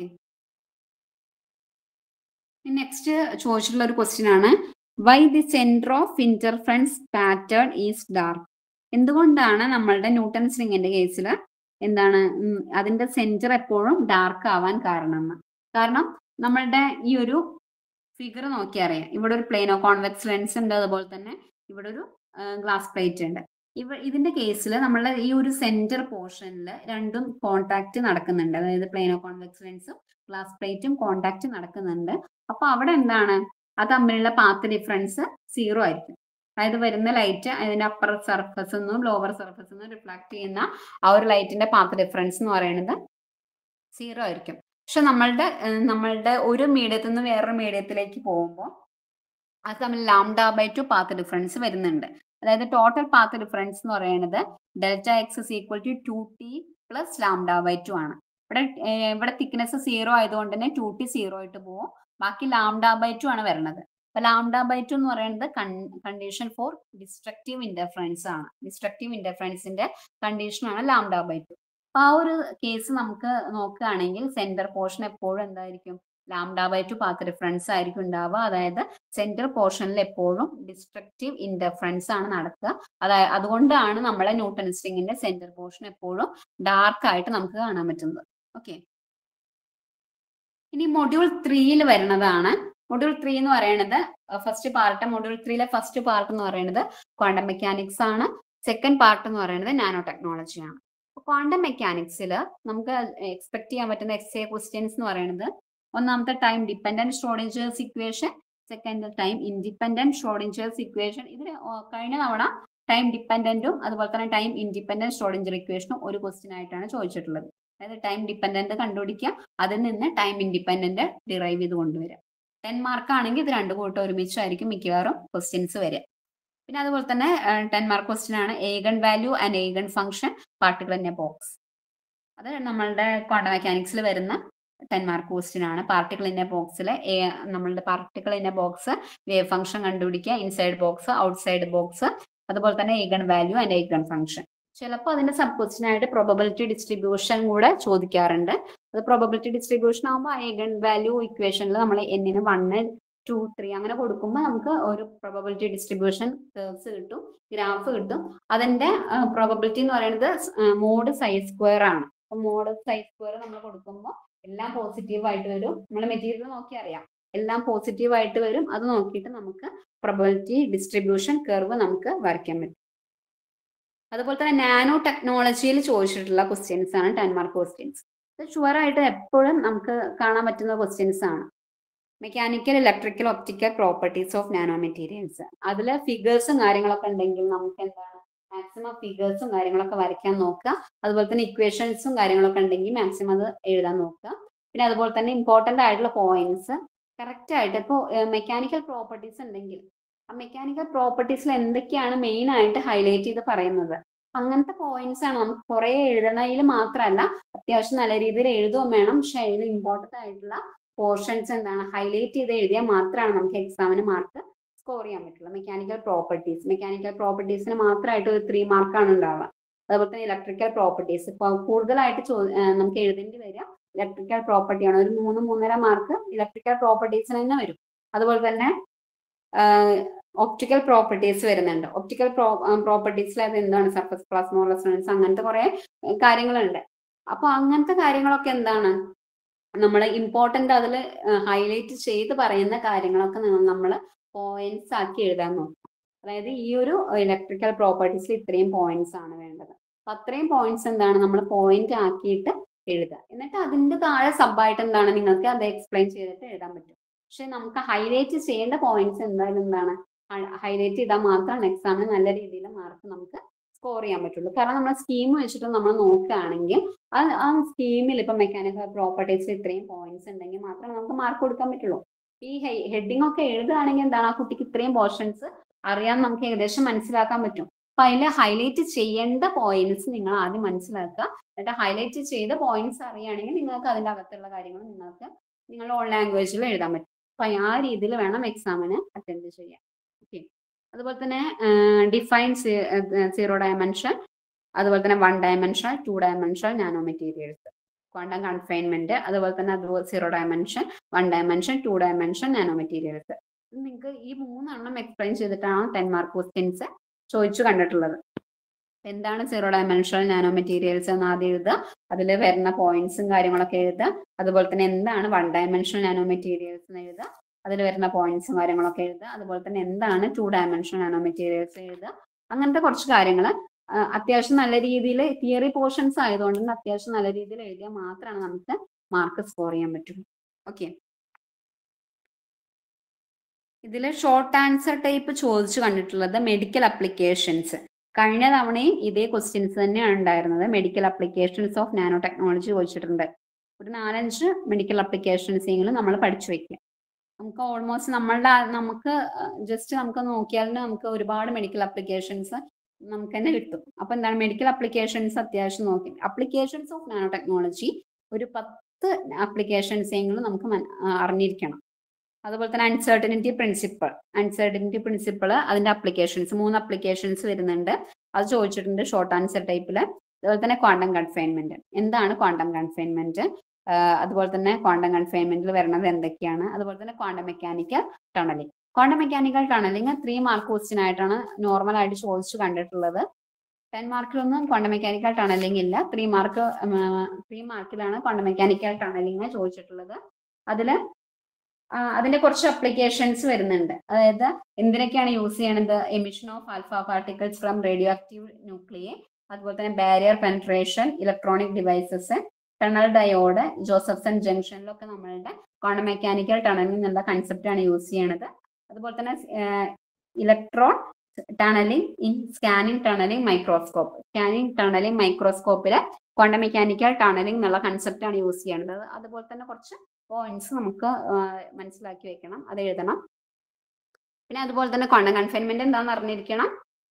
നെക്സ്റ്റ് ചോദിച്ചിട്ടുള്ള ഒരു ക്വസ്റ്റ്യൻ ആണ് why the centre of interference pattern is dark എന്തുകൊണ്ടാണ് നമ്മളുടെ ന്യൂട്ടൺസ് റിങ്ങിന്റെ കേസിൽ എന്താണ് ഉം, അതിന്റെ സെന്റർ എപ്പോഴും ഡാർക്ക് ആവാൻ കാരണം എന്ന്. കാരണം നമ്മളുടെ ഈ ഒരു ഫിഗർ നോക്കി അറിയാം ഇവിടെ ഒരു പ്ലെയിനോ കോൺവെക്സ് ലെൻസ് ഉണ്ട് അതുപോലെ തന്നെ ഇവിടെ ഒരു ഗ്ലാസ് പ്ലേറ്റ് ഉണ്ട് ഇവ ഇതിന്റെ കേസിൽ നമ്മളുടെ ഈ ഒരു സെന്റർ പോർഷനിൽ രണ്ടും കോണ്ടാക്ട് നടക്കുന്നുണ്ട് അതായത് പ്ലെയിനോ കോൺവെക്സ് ലെൻസും ഗ്ലാസ് പ്ലേറ്റും കോണ്ടാക്ട് നടക്കുന്നുണ്ട് അപ്പൊ അവിടെ എന്താണ് അത് തമ്മിലുള്ള പാത്ത് ഡിഫറൻസ് സീറോ ആയിരിക്കും അതായത് വരുന്ന ലൈറ്റ് അതിന്റെ അപ്പർ സർഫസ് നിന്നും ലോവർ സർഫസ് നിന്നും റിഫ്ലക്ട് ചെയ്യുന്ന ആ ഒരു ലൈറ്റിന്റെ പാത്ത് ഡിഫറൻസ് എന്ന് പറയുന്നത് സീറോ ആയിരിക്കും പക്ഷെ നമ്മളുടെ ഏഹ്, നമ്മളുടെ ഒരു മീഡിയത്തിൽ നിന്ന് വേറൊരു മീഡിയത്തിലേക്ക് പോകുമ്പോൾ അത് തമ്മിൽ lambda by two path difference വരുന്നുണ്ട് അതായത് ടോട്ടൽ പാത്ത് ഡിഫറൻസ് എന്ന് പറയുന്നത് delta X is equal to two T plus lambda by two ആണ് ഇവിടെ ഏഹ്, ഇവിടെ തിക്നെസ് സീറോ ആയതുകൊണ്ട് തന്നെ ടു ടി സീറോ ആയിട്ട് പോകും ബാക്കി ലാംഡ ബൈ ടു ആണ് വരുന്നത് അപ്പൊ ലാംഡ ബൈ ടു എന്ന് പറയുന്നത് കണ്ടീഷൻ ഫോർ ഡിസ്ട്രക്റ്റീവ് ഇന്റർഫറൻസ് ആണ് ഡിസ്ട്രക്റ്റീവ് ഇന്റർഫറൻസിന്റെ കണ്ടീഷനാണ് ലാംഡ ബൈ ടു അപ്പൊ ആ ഒരു കേസ് നമുക്ക് നോക്കുകയാണെങ്കിൽ സെന്റർ പോർഷൻ എപ്പോഴും എന്തായിരിക്കും lambda by two path difference ആയിരിക്കും ഉണ്ടാവുക അതായത് സെന്റർ പോർഷനിൽ എപ്പോഴും ഡിസ്ട്രക്റ്റീവ് ഇന്റർഫറൻസ് ആണ് നടക്കുക അതായത് അതുകൊണ്ടാണ് നമ്മളെ ന്യൂട്ടൺ സ്ട്രിങ്ങിന്റെ സെന്റർ പോർഷൻ എപ്പോഴും ഡാർക്ക് ആയിട്ട് നമുക്ക് കാണാൻ പറ്റുന്നത് ഓക്കെ ഇനി മൊഡ്യൂൾ ത്രീയിൽ വരുന്നതാണ് മൊഡ്യൂൾ ത്രീ എന്ന് പറയുന്നത് ഫസ്റ്റ് പാർട്ട് മൊഡ്യൂൾ ത്രീയിലെ ഫസ്റ്റ് പാർട്ട് എന്ന് പറയുന്നത് ക്വാണ്ടം മെക്കാനിക്സ് ആണ് സെക്കൻഡ് പാർട്ട് എന്ന് പറയുന്നത് നാനോ ടെക്നോളജി ആണ് ക്വാണ്ടം മെക്കാനിക്സിൽ നമുക്ക് എക്സ്പെക്ട് ചെയ്യാൻ പറ്റുന്ന എക്സ് എ ക്വസ്റ്റ്യൻസ് എന്ന് പറയുന്നത് ഒന്നാമത്തെ time dependent Schrodinger's equation second time independent Schrodinger's equation ഇതിന് ഓ- കഴിഞ്ഞ തവണ ടൈം ഡിപ്പെൻഡന്റും അതുപോലെ തന്നെ ടൈം ഇൻഡിപെൻഡന്റ് ഷ്രോഡിഞ്ചർ ഇക്വേഷനും ഒരു ക്വസ്റ്റ്യൻ ആയിട്ടാണ് ചോദിച്ചിട്ടുള്ളത് അതായത് ടൈം ഡിപ്പെൻഡന്റ് കണ്ടുപിടിക്കുക അതിൽ നിന്ന് ടൈം ഇൻഡിപെൻഡന്റ് ഡിറൈവ് ചെയ്ത് കൊണ്ടുവരിക ടെൻ മാർക്ക് ആണെങ്കിൽ ഇത് രണ്ടു കൂട്ടം ഒരുമിച്ചായിരിക്കും മിക്കവാറും ക്വസ്റ്റ്യൻസ് വരിക പിന്നെ അതുപോലെ തന്നെ ടെൻ മാർക്ക് ക്വസ്റ്റ്യൻ ആണ് eigen value and eigen function particle in a box അത് നമ്മളുടെ ക്വാണ്ടം മെക്കാനിക്സിൽ വരുന്ന ടെൻ മാർക്ക് ക്വസ്റ്റ്യൻ ആണ് പാർട്ടിക്കിൾ ഇൻ എ ബോക്സിലെ നമ്മളുടെ particle in a box wave function കണ്ടുപിടിക്കുക ഇൻസൈഡ് ബോക്സ് ഔട്ട്സൈഡ് ബോക്സ് അതുപോലെ തന്നെ eigen value and eigen function ചിലപ്പോൾ അതിന്റെ സബ് ക്വസ്റ്റ്യൻ ആയിട്ട് പ്രോബബിലിറ്റി ഡിസ്ട്രിബ്യൂഷൻ കൂടെ ചോദിക്കാറുണ്ട് അത് പ്രോബബിലിറ്റി ഡിസ്ട്രിബ്യൂഷൻ ആകുമ്പോൾ ഏഗൺ വാല്യൂ ഇക്വേഷനിൽ നമ്മൾ എന്നിന് വണ്ണ് ടു ത്രീ അങ്ങനെ കൊടുക്കുമ്പോൾ നമുക്ക് ഒരു പ്രോബബിലിറ്റി ഡിസ്ട്രിബ്യൂഷൻ കേർവ്സ് കിട്ടും ഗ്രാഫ് കിട്ടും അതിന്റെ പ്രോബബിലിറ്റി എന്ന് പറയുന്നത് മോഡ് സൈസ് സ്ക്വയർ ആണ് മോഡ് സൈസ് സ്ക്വയർ നമ്മൾ കൊടുക്കുമ്പോൾ എല്ലാം പോസിറ്റീവ് ആയിട്ട് വരും നമ്മൾ മെറ്റീരിയൽ നോക്കി അറിയാം എല്ലാം പോസിറ്റീവ് ആയിട്ട് വരും അത് നോക്കിയിട്ട് നമുക്ക് പ്രോബബിലിറ്റി ഡിസ്ട്രിബ്യൂഷൻ കർവ് നമുക്ക് വരയ്ക്കാൻ പറ്റും അതുപോലെ തന്നെ നാനോ ടെക്നോളജിയിൽ ചോദിച്ചിട്ടുള്ള ക്വസ്റ്റ്യൻസ് ആണ് ടെൻ മാർക്ക് ക്വസ്റ്റ്യൻസ് ഇത് ഷുവർ ആയിട്ട് എപ്പോഴും നമുക്ക് കാണാൻ പറ്റുന്ന ക്വസ്റ്റ്യൻസ് ആണ് mechanical electrical optical properties of nano materials അതിൽ ഫിഗേഴ്സും കാര്യങ്ങളൊക്കെ ഉണ്ടെങ്കിൽ നമുക്ക് എന്താണ് മാക്സിമം ഫിഗേഴ്സും കാര്യങ്ങളൊക്കെ വരയ്ക്കാൻ നോക്കുക അതുപോലെ തന്നെ ഇക്വേഷൻസും കാര്യങ്ങളൊക്കെ ഉണ്ടെങ്കിൽ മാക്സിമം അത് എഴുതാൻ നോക്കുക പിന്നെ അതുപോലെ തന്നെ ഇമ്പോർട്ടന്റ് ആയിട്ടുള്ള പോയിന്റ്സ് കറക്റ്റ് ആയിട്ട് ഇപ്പോൾ മെക്കാനിക്കൽ പ്രോപ്പർട്ടീസ് ഉണ്ടെങ്കിൽ ആ മെക്കാനിക്കൽ പ്രോപ്പർട്ടീസിൽ എന്തൊക്കെയാണ് മെയിൻ ആയിട്ട് ഹൈലൈറ്റ് ചെയ്ത് പറയുന്നത് അങ്ങനത്തെ പോയിന്റ്സ് ആണ് നമുക്ക് കുറെ എഴുതണതിൽ മാത്രമല്ല അത്യാവശ്യം നല്ല രീതിയിൽ എഴുതുകയും വേണം പക്ഷെ അതിൽ ഇമ്പോർട്ടന്റ് ആയിട്ടുള്ള പോർഷൻസ് എന്താണ് ഹൈലൈറ്റ് ചെയ്ത് എഴുതിയാൽ മാത്രമാണ് നമുക്ക് എക്സാമിന് മാർക്ക് സ്കോർ ചെയ്യാൻ പറ്റുള്ളൂ മെക്കാനിക്കൽ പ്രോപ്പർട്ടീസ് മെക്കാനിക്കൽ പ്രോപ്പർട്ടീസിന് മാത്രമായിട്ട് ഒരു ത്രീ മാർക്കാണ് ഉണ്ടാവുക അതുപോലെ തന്നെ ഇലക്ട്രിക്കൽ പ്രോപ്പർട്ടീസ് കൂടുതലായിട്ട് ചോ ഏർ നമുക്ക് എഴുതേണ്ടി വരിക ഇലക്ട്രിക്കൽ പ്രോപ്പർട്ടിയാണ് ഒരു മൂന്ന് മൂന്നര മാർക്ക് ഇലക്ട്രിക്കൽ പ്രോപ്പർട്ടീസിന് തന്നെ വരും അതുപോലെ തന്നെ ഒപ്റ്റിക്കൽ പ്രോപ്പർട്ടീസ് വരുന്നുണ്ട് ഒപ്റ്റിക്കൽ പ്രോപ്പർട്ടീസിൽ അത് എന്താണ് സർഫസ് പ്ലാസ്മോ റെസൊണൻസ് അങ്ങനത്തെ കുറെ കാര്യങ്ങളുണ്ട് അപ്പൊ അങ്ങനത്തെ കാര്യങ്ങളൊക്കെ എന്താണ് നമ്മൾ ഇമ്പോർട്ടന്റ് അതിൽ ഹൈലൈറ്റ് ചെയ്ത് പറയുന്ന കാര്യങ്ങളൊക്കെ നമ്മൾ പോയിന്റ്സ് ആക്കി എഴുതാൻ നോക്കും അതായത് ഈ ഒരു ഇലക്ട്രിക്കൽ പ്രോപ്പർട്ടീസിൽ ഇത്രയും പോയിന്റ്സ് ആണ് വേണ്ടത് അപ്പൊ അത്രയും പോയിന്റ്സ് എന്താണ് നമ്മൾ പോയിന്റ് ആക്കിയിട്ട് എഴുതുക എന്നിട്ട് അതിന്റെ താഴെ സബായിട്ട് എന്താണ് നിങ്ങൾക്ക് അത് എക്സ്പ്ലെയിൻ ചെയ്തിട്ട് എഴുതാൻ പറ്റും പക്ഷെ നമുക്ക് ഹൈലൈറ്റ് ചെയ്യേണ്ട പോയിന്റ്സ് എന്തായാലും എന്താണ് ഹൈലൈറ്റ് ചെയ്താൽ മാത്രമാണ് എക്സാമിന് നല്ല രീതിയിൽ മാർക്ക് നമുക്ക് സ്കോർ ചെയ്യാൻ പറ്റുള്ളൂ കാരണം നമ്മൾ സ്കീം വെച്ചിട്ട് നമ്മൾ നോക്കുകയാണെങ്കിൽ ആ ആ സ്കീമിൽ ഇപ്പൊ മെക്കാനിക്കൽ പ്രോപ്പർട്ടീസിൽ ഇത്രയും പോയിന്റ്സ് ഉണ്ടെങ്കിൽ മാത്രമേ നമുക്ക് മാർക്ക് കൊടുക്കാൻ പറ്റുള്ളൂ ഈ ഹെഡിങ് ഒക്കെ എഴുതുകയാണെങ്കിൽ എന്താണ് ആ കുട്ടിക്ക് ഇത്രയും പോർഷൻസ് അറിയാൻ നമുക്ക് ഏകദേശം മനസ്സിലാക്കാൻ പറ്റും അപ്പൊ അതിൽ ഹൈലൈറ്റ് ചെയ്യേണ്ട പോയിന്റ്സ് നിങ്ങൾ ആദ്യം മനസ്സിലാക്കുക എന്നിട്ട് ഹൈലൈറ്റ് ചെയ്ത പോയിന്റ്സ് അറിയുകയാണെങ്കിൽ നിങ്ങൾക്ക് അതിന്റെ അകത്തുള്ള കാര്യങ്ങൾ നിങ്ങൾക്ക് നിങ്ങളുടെ ഓൺ ലാംഗ്വേജിൽ എഴുതാൻ പറ്റും അപ്പൊ ആ രീതിയിൽ വേണം എക്സാമിന് അറ്റൻഡ് ചെയ്യാൻ ഓക്കെ അതുപോലെ തന്നെ ഡിഫൈൻ സീറോ ഡയമെൻഷൻ അതുപോലെ തന്നെ one dimension two dimension nano materials quantum confinement അതുപോലെ തന്നെ അതുപോലെ zero dimension one dimension two dimension nano materials നിങ്ങൾക്ക് ഈ മൂന്നെണ്ണം എക്സ്പ്ലെയിൻ ചെയ്തിട്ടാണ് ടെൻ മാർക്ക് ക്വസ്റ്റ്യൻസ് ചോദിച്ചു കണ്ടിട്ടുള്ളത് എന്താണ് സീറോ ഡയമെൻഷണൽ നാനോ മെറ്റീരിയൽസ് എന്ന് ആദ്യം എഴുതുക അതിൽ വരുന്ന പോയിന്റ്സും കാര്യങ്ങളൊക്കെ എഴുതുക അതുപോലെ തന്നെ എന്താണ് വൺ ഡയമെൻഷണൽ നാനോ മെറ്റീരിയൽസ് എന്ന് എഴുതുക അതിൽ വരുന്ന പോയിന്റ്സും കാര്യങ്ങളൊക്കെ എഴുതുക അതുപോലെ തന്നെ എന്താണ് ടു ഡയമെൻഷണൽ നാനോ മെറ്റീരിയൽസ് എഴുതുക അങ്ങനത്തെ കുറച്ച് കാര്യങ്ങൾ അത്യാവശ്യം നല്ല രീതിയിൽ തിയറി പോർഷൻസ് ആയതുകൊണ്ട് തന്നെ അത്യാവശ്യം നല്ല രീതിയിൽ എഴുതിയാൽ മാത്രമാണ് നമുക്ക് മാർക്ക് സ്കോർ ചെയ്യാൻ പറ്റുള്ളൂ ഓക്കെ ഇതിൽ ഷോർട്ട് ആൻസർ ടൈപ്പ് ചോദിച്ചു കണ്ടിട്ടുള്ളത് മെഡിക്കൽ അപ്ലിക്കേഷൻസ് കഴിഞ്ഞ തവണയും ഇതേ ക്വസ്റ്റ്യൻസ് തന്നെയാണ് ഉണ്ടായിരുന്നത് medical applications of nano technology ചോദിച്ചിട്ടുണ്ട് ഒരു നാലഞ്ച് മെഡിക്കൽ അപ്ലിക്കേഷൻസ് എങ്കിലും നമ്മൾ പഠിച്ചു വെക്കുക നമുക്ക് ഓൾമോസ്റ്റ് നമ്മളുടെ ആ- നമുക്ക് ജസ്റ്റ് നമുക്ക് നോക്കിയാൽ നമുക്ക് ഒരുപാട് മെഡിക്കൽ അപ്ലിക്കേഷൻസ് നമുക്ക് തന്നെ കിട്ടും അപ്പൊ എന്താണ് മെഡിക്കൽ അപ്ലിക്കേഷൻസ് അത്യാവശ്യം നോക്കി അപ്ലിക്കേഷൻസ് ഓഫ് നാനോ ടെക്നോളജി ഒരു പത്ത് അപ്ലിക്കേഷൻസ് എങ്കിലും നമുക്ക് മന- ആ, അറിഞ്ഞിരിക്കണം അതുപോലെ തന്നെ അൺസർട്ടനിറ്റി പ്രിൻസിപ്പിൾ അൺസർട്ടനിറ്റി പ്രിൻസിപ്പിൾ അതിന്റെ അപ്ലിക്കേഷൻസ് മൂന്ന് അപ്ലിക്കേഷൻസ് വരുന്നുണ്ട് അത് ചോദിച്ചിട്ടുണ്ട് ഷോർട്ട് ആൻസർ ടൈപ്പിൽ അതുപോലെ തന്നെ ക്വാണ്ടം കൺഫൈൻമെന്റ് എന്താണ് ക്വാണ്ടം കൺഫൈൻമെന്റ് അതുപോലെ തന്നെ ക്വാണ്ടം കൺഫൈൻമെന്റിൽ വരുന്നത് എന്തൊക്കെയാണ് അതുപോലെ തന്നെ quantum mechanical tunnelling quantum mechanical tunnelling three mark question ആയിട്ടാണ് നോർമൽ ആയിട്ട് ചോദിച്ചു കണ്ടിട്ടുള്ളത് ടെൻ മാർക്കിലൊന്നും ക്വാണ്ടം മെക്കാനിക്കൽ ടണലിംഗ് ഇല്ല ത്രീ മാർക്ക് ത്രീ മാർക്കിലാണ് ക്വാണ്ടം മെക്കാനിക്കൽ ടണലിംഗ് ചോദിച്ചിട്ടുള്ളത് അതിൽ അതിന്റെ കുറച്ച് അപ്ലിക്കേഷൻസ് വരുന്നുണ്ട് അതായത് എന്തിനൊക്കെയാണ് യൂസ് ചെയ്യണത് emission of alpha particles from radioactive nuclei അതുപോലെ തന്നെ barrier penetration electronic devices tunnel diode Josephson ജംഗ്ഷനിലൊക്കെ നമ്മളുടെ ക്വാണ്ടം മെക്കാനിക്കൽ ടണലിംഗ് എന്നുള്ള കൺസെപ്റ്റ് ആണ് യൂസ് ചെയ്യണത് അതുപോലെ തന്നെ electron tunnelling in scanning tunnelling microscope scanning tunnelling മൈക്രോസ്കോപ്പില് ക്വാണ്ടം മെക്കാനിക്കൽ ടണലിംഗ് എന്നുള്ള കൺസെപ്റ്റ് ആണ് യൂസ് ചെയ്യേണ്ടത് അതുപോലെ തന്നെ കുറച്ച് പോയിന്റ്സ് നമുക്ക് ആ, മനസ്സിലാക്കി വെക്കണം അത് എഴുതണം പിന്നെ അതുപോലെ തന്നെ ക്വാണ്ടം കൺഫൈൻമെന്റ് എന്താണെന്ന് അറിഞ്ഞിരിക്കണം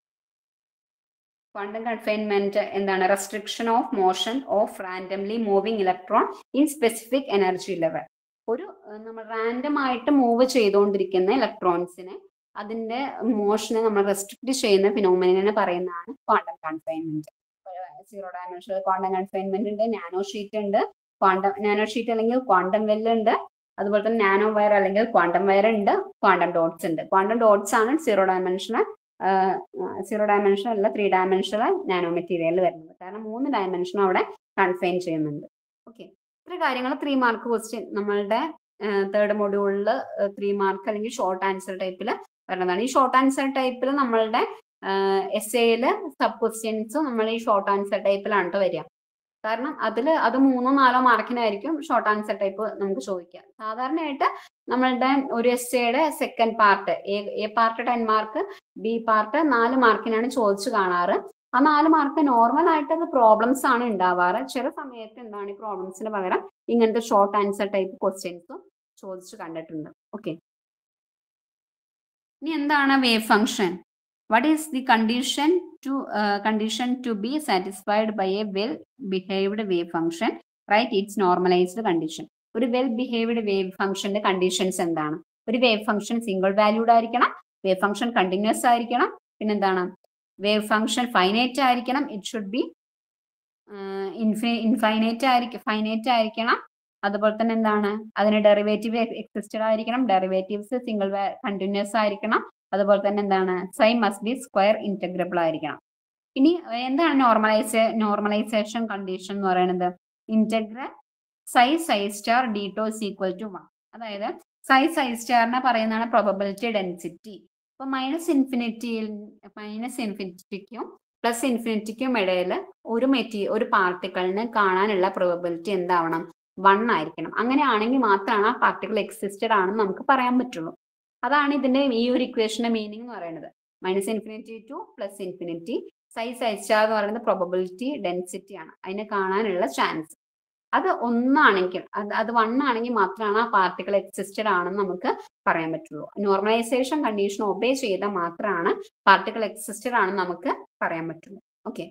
ക്വാണ്ടം കൺഫൈൻമെന്റ് എന്താണ് restriction of motion of randomly moving electron in specific energy level ഒരു ആ, നമ്മൾ റാൻഡം ആയിട്ട് മൂവ് ചെയ്തുകൊണ്ടിരിക്കുന്ന ഇലക്ട്രോൺസിനെ അതിന്റെ മോഷനെ നമ്മൾ റെസ്ട്രിക്ട് ചെയ്യുന്ന ഫിനോമിനെ പറയുന്നതാണ് quantum confinement zero dimensional quantum confinement ഉണ്ട് നാനോ ഷീറ്റ് ഉണ്ട് ക്വാണ്ടം നാനോ ഷീറ്റ് അല്ലെങ്കിൽ ക്വാണ്ടം വെല്ല് ഉണ്ട് അതുപോലെ തന്നെ നാനോ വയർ അല്ലെങ്കിൽ ക്വാണ്ടം വയർ ഉണ്ട് ക്വാണ്ടം ഡോട്ട്സ് ഉണ്ട് ക്വാണ്ടം ഡോട്ട്സ് ആണ് സീറോ ഡയമെൻഷണൽ സീറോ ഡയമെൻഷണൽ അല്ല ത്രീ ഡയമെൻഷണൽ നാനോ മെറ്റീരിയൽ വരുന്നത് കാരണം മൂന്ന് ഡയമെൻഷൻ അവിടെ കൺഫൈൻ ചെയ്യുന്നുണ്ട് ഓക്കെ ഇത്ര കാര്യങ്ങൾ ത്രീ മാർക്ക് ക്വസ്റ്റ്യൻ നമ്മളുടെ തേർഡ് മൊഡ്യൂളിൽ ത്രീ മാർക്ക് അല്ലെങ്കിൽ ഷോർട്ട് ആൻസർ ടൈപ്പിൽ വരുന്നതാണ് ഈ ഷോർട്ട് ആൻസർ ടൈപ്പിൽ നമ്മളുടെ എസ് എയില് സബ് ക്വസ്റ്റ്യൻസ് നമ്മൾ ഈ ഷോർട്ട് ആൻസർ ടൈപ്പിലാണ് ട്ടോ വരിക കാരണം അതിൽ അത് മൂന്നോ നാലോ മാർക്കിനായിരിക്കും ഷോർട്ട് ആൻസർ ടൈപ്പ് നമുക്ക് ചോദിക്കുക സാധാരണയായിട്ട് നമ്മളുടെ ഒരു എസ് എയുടെ second part A part ten mark B part നാല് മാർക്കിനാണ് ചോദിച്ചു കാണാറ് ആ നാല് മാർക്ക് നോർമൽ ആയിട്ട് അത് പ്രോബ്ലംസ് ആണ് ഉണ്ടാവാറ് ചില സമയത്ത് എന്താണ് ഈ പ്രോബ്ലംസിന് പകരം ഇങ്ങനത്തെ ഷോർട്ട് ആൻസർ ടൈപ്പ് ക്വസ്റ്റ്യൻസും ചോദിച്ചു കണ്ടിട്ടുണ്ട് ഓക്കെ ഇനി എന്താണ് wave function what is the condition to condition to be satisfied by a well behaved wave function right it's normalised condition ഒരു വെൽ ബിഹേവ്ഡ് വേവ് ഫംഗ്ഷന്റെ കണ്ടീഷൻസ് എന്താണ് ഒരു വേവ് ഫംഗ്ഷൻ സിംഗിൾ വാല്യൂഡ് ആയിരിക്കണം വേവ് ഫംഗ്ഷൻ കണ്ടിന്യൂസ് ആയിരിക്കണം പിന്നെന്താണ് വേവ് ഫംഗ്ഷൻ ഫൈനൈറ്റ് ആയിരിക്കണം ഇറ്റ് ഷുഡ് ബി ഇൻഫൈനൈറ്റ് ആയിരിക്കും ഫൈനൈറ്റ് ആയിരിക്കണം അതുപോലെ തന്നെ എന്താണ് അതിന് ഡെറിവേറ്റീവ് എക്സിസ്റ്റഡ് ആയിരിക്കണം ഡെറിവേറ്റീവ്സ് സിംഗിൾ കണ്ടിന്യൂസ് ആയിരിക്കണം അതുപോലെ തന്നെ എന്താണ് psi must be square integrable ആയിരിക്കണം ഇനി എന്താണ് നോർമലൈസ് നോർമലൈസേഷൻ കണ്ടീഷൻ എന്ന് പറയുന്നത് integral psi psi star d tau equal to one അതായത് സൈ സൈ സ്റ്റാറിനെ പറയുന്നതാണ് പ്രോബബിലിറ്റി ഡെൻസിറ്റി അപ്പൊ മൈനസ് ഇൻഫിനിറ്റിയിൽ മൈനസ് ഇൻഫിനിറ്റിക്കും പ്ലസ് ഇൻഫിനിറ്റിക്കും ഇടയിൽ ഒരു മെറ്റീ ഒരു പാർട്ടിക്കിളിന് കാണാനുള്ള പ്രോബബിലിറ്റി എന്താവണം വൺ ആയിരിക്കണം അങ്ങനെയാണെങ്കിൽ മാത്രമാണ് ആ പാർട്ടിക്കിൾ എക്സിസ്റ്റഡ് ആണെന്ന് നമുക്ക് പറയാൻ പറ്റുള്ളൂ അതാണ് ഇതിന്റെ ഈ ഒരു ഇക്വേഷന്റെ മീനിങ് എന്ന് പറയുന്നത് minus infinity to plus infinity psi അയച്ചാൽ എന്ന് പറയുന്നത് പ്രോബബിലിറ്റി ഡെൻസിറ്റി ആണ് അതിനെ കാണാനുള്ള ചാൻസ് അത് ഒന്നാണെങ്കിൽ അത് അത് വൺ ആണെങ്കിൽ മാത്രമാണ് ആ പാർട്ടിക്കിൾ എക്സിസ്റ്റഡ് ആണെന്ന് നമുക്ക് പറയാൻ പറ്റുള്ളൂ നോർമലൈസേഷൻ കണ്ടീഷൻ ഒബേ ചെയ്താൽ മാത്രമാണ് പാർട്ടിക്കിൾ എക്സിസ്റ്റഡ് ആണെന്ന് നമുക്ക് പറയാൻ പറ്റുള്ളൂ ഓക്കെ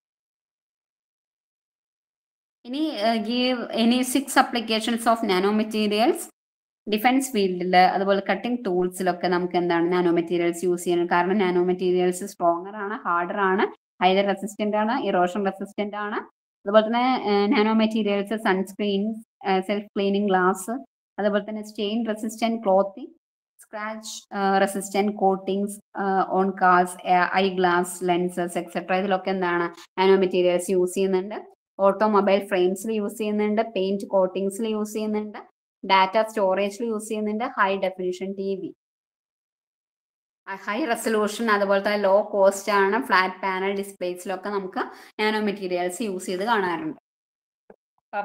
ഇനി give any six applications of nano materials defence ഫീൽഡിൽ അതുപോലെ കട്ടിംഗ് ടൂൾസിലൊക്കെ നമുക്ക് എന്താണ് നാനോ മെറ്റീരിയൽസ് യൂസ് ചെയ്യണം കാരണം നാനോ മെറ്റീരിയൽസ് സ്ട്രോങ്ങർ ആണ് ഹാർഡർ ആണ് ഹൈലർ റെസിസ്റ്റന്റ് ആണ് ഇറോഷൻ റെസിസ്റ്റന്റ് ആണ് അതുപോലെ തന്നെ nano materials sunscreen self cleaning glass അതുപോലെ തന്നെ stain resistant clothing scratch resistant coatings on cars eye glass lenses etcetera ഇതിലൊക്കെ എന്താണ് നാനോ മെറ്റീരിയൽസ് യൂസ് ചെയ്യുന്നുണ്ട് ഓട്ടോമൊബൈൽ ഫ്രെയിംസിൽ യൂസ് ചെയ്യുന്നുണ്ട് പെയിന്റ് കോട്ടിങ്സിൽ യൂസ് ചെയ്യുന്നുണ്ട് ഡാറ്റ സ്റ്റോറേജിൽ യൂസ് ചെയ്യുന്നുണ്ട് high definition T V high resolution അതുപോലെ തന്നെ ലോ കോസ്റ്റ് ആണ് ഫ്ലാറ്റ് പാനൽ ഡിസ്പ്ലേസിലൊക്കെ നമുക്ക് നാനോ മെറ്റീരിയൽസ് യൂസ് ചെയ്ത് കാണാറുണ്ട്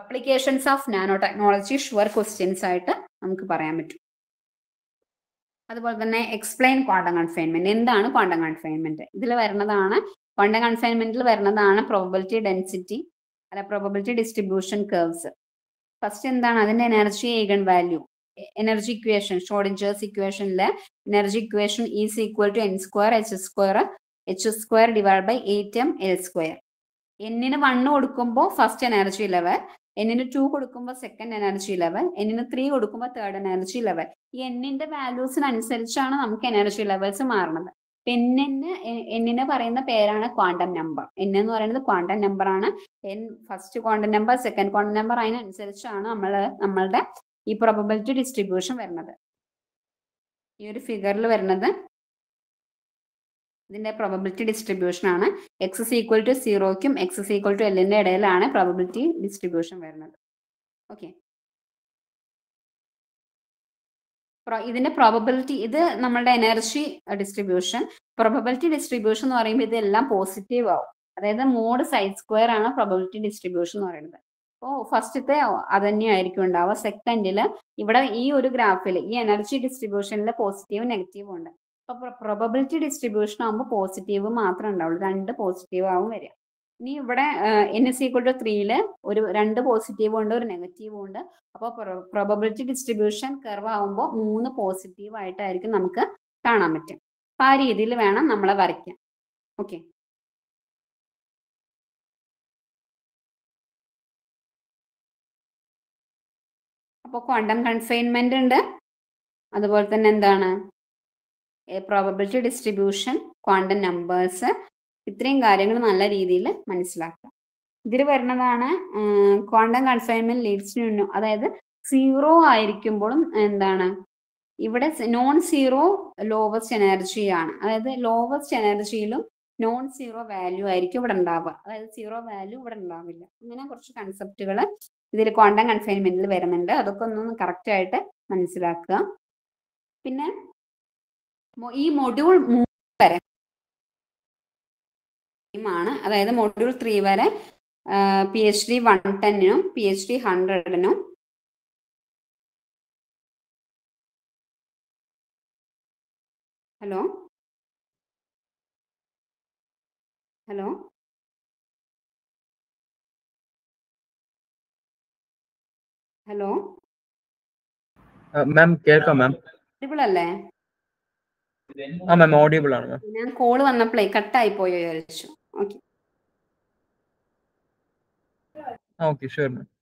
applications of nano technology sure questions ആയിട്ട് നമുക്ക് പറയാൻ പറ്റും അതുപോലെ തന്നെ എക്സ്പ്ലെയിൻ ക്വാണ്ടം കൺഫൈൻമെന്റ് എന്താണ് ക്വാണ്ടം കൺഫൈൻമെന്റ് ഇതിൽ വരുന്നതാണ് ക്വാണ്ടം കൺഫൈൻമെന്റിൽ വരുന്നതാണ് പ്രോബബിലിറ്റി ഡെൻസിറ്റി അല്ല പ്രോബബിലിറ്റി ഡിസ്ട്രിബ്യൂഷൻ കർവ്സ് ഫസ്റ്റ് എന്താണ് അതിന്റെ energy eigen value energy equation Schrodinger's ഇക്വേഷനിലെ energy equation is equal to N square H square H square divide by eight M L square എന്നിന് വണ്ണ് കൊടുക്കുമ്പോൾ ഫസ്റ്റ് എനർജി ലെവൽ എന്നിന് ടു കൊടുക്കുമ്പോൾ സെക്കൻഡ് എനർജി ലെവൽ എന്നിന് ത്രീ കൊടുക്കുമ്പോൾ തേർഡ് എനർജി ലെവൽ ഈ എന്നിന്റെ വാല്യൂസിനനുസരിച്ചാണ് നമുക്ക് എനർജി ലെവൽസ് മാറുന്നത് എന്നിന് എന്നിന് പറയുന്ന പേരാണ് ക്വാണ്ടം നമ്പർ എൻ എന്ന് പറയുന്നത് ക്വാണ്ടം നമ്പർ ആണ് N first quantum number second quantum number അതിനനുസരിച്ചാണ് നമ്മൾ നമ്മളുടെ ഈ പ്രൊബബിലിറ്റി ഡിസ്ട്രിബ്യൂഷൻ വരുന്നത് ഈ ഒരു ഫിഗറിൽ വരുന്നത് ഇതിന്റെ പ്രോബബിലിറ്റി ഡിസ്ട്രിബ്യൂഷൻ ആണ് എക്സ് ഇസ് ഈക്വൽ ടു സീറോയ്ക്കും എക്സ് ഇസ് ഈക്വൽ ടു എല്ലിന്റെ ഇടയിലാണ് പ്രോബബിലിറ്റി ഡിസ്ട്രിബ്യൂഷൻ വരുന്നത് ഓക്കെ ഇതിന്റെ പ്രോബബിലിറ്റി ഇത് നമ്മളുടെ എനർജി ഡിസ്ട്രിബ്യൂഷൻ പ്രോബബിലിറ്റി ഡിസ്ട്രിബ്യൂഷൻ എന്ന് പറയുമ്പോൾ ഇതെല്ലാം പോസിറ്റീവ് ആവും അതായത് മോഡ് സൈഡ് സ്ക്വയർ ആണ് പ്രോബബിലിറ്റി ഡിസ്ട്രിബ്യൂഷൻ എന്ന് പറയുന്നത് അപ്പോൾ ഫസ്റ്റത്തെ അത് തന്നെയായിരിക്കും ഉണ്ടാവുക സെക്കൻഡില് ഇവിടെ ഈ ഒരു ഗ്രാഫിൽ ഈ എനർജി ഡിസ്ട്രിബ്യൂഷനിൽ പോസിറ്റീവ് നെഗറ്റീവ് ഉണ്ട് അപ്പൊ പ്രൊബബിലിറ്റി ഡിസ്ട്രിബ്യൂഷൻ ആകുമ്പോൾ പോസിറ്റീവ് മാത്രമേ ഉണ്ടാവുള്ളൂ രണ്ട് പോസിറ്റീവ് ആവും വരിക ഇനി ഇവിടെ എൻ എസ് ഈക്വൽ ടു ത്രീയില് ഒരു രണ്ട് പോസിറ്റീവും ഉണ്ട് ഒരു നെഗറ്റീവും ഉണ്ട് അപ്പോൾ പ്രൊബബിലിറ്റി ഡിസ്ട്രിബ്യൂഷൻ കർവ് ആകുമ്പോൾ മൂന്ന് പോസിറ്റീവ് ആയിട്ടായിരിക്കും നമുക്ക് കാണാൻ പറ്റും അപ്പൊ ആ രീതിയിൽ വേണം നമ്മളെ വരയ്ക്കാൻ ഓക്കെ അപ്പോൾ ക്വാണ്ടം കൺഫൈൻമെന്റ് ഉണ്ട് അതുപോലെ തന്നെ എന്താണ് പ്രോബബിലിറ്റി ഡിസ്ട്രിബ്യൂഷൻ ക്വാണ്ടം നമ്പേഴ്സ് ഇത്രയും കാര്യങ്ങൾ നല്ല രീതിയിൽ മനസ്സിലാക്കുക ഇതിൽ വരുന്നതാണ് ക്വാണ്ടം കൺഫൈൻമെന്റ് ലീഡ്സ് ടു അതായത് സീറോ ആയിരിക്കുമ്പോഴും എന്താണ് ഇവിടെ നോൺ സീറോ ലോവസ്റ്റ് എനർജി ആണ് അതായത് ലോവസ്റ്റ് എനർജിയിലും നോൺ സീറോ വാല്യൂ ആയിരിക്കും ഇവിടെ ഉണ്ടാവുക അതായത് സീറോ വാല്യൂ ഇവിടെ ഉണ്ടാവില്ല അങ്ങനെ കുറച്ച് കൺസെപ്റ്റുകൾ ഇതിൽ ക്വാണ്ടം കൺഫൈൻമെന്റിൽ വരുന്നുണ്ട് അതൊക്കെ ഒന്ന് കറക്റ്റ് ആയിട്ട് മനസ്സിലാക്കുക പിന്നെ ഈ മൊഡ്യൂൾ വരെ ആണ് അതായത് മൊഡ്യൂൾ ത്രീ വരെ പി എച്ച് ഡി വൺ ടെന്നിനും പി എച്ച് ഡി ഹൺഡ്രഡിനും ഹലോ ഹലോ ഹലോ മാം കേൾക്കാം മാം അല്ലേ ആ മാം ഓഡിയബിൾ ആണ് മാം ഞാൻ കോള് വന്നപ്പോഴേ കട്ടായി പോയോ വിചാരിച്ചു ഓക്കെ ആ ഓക്കെ ഷുവർ മാം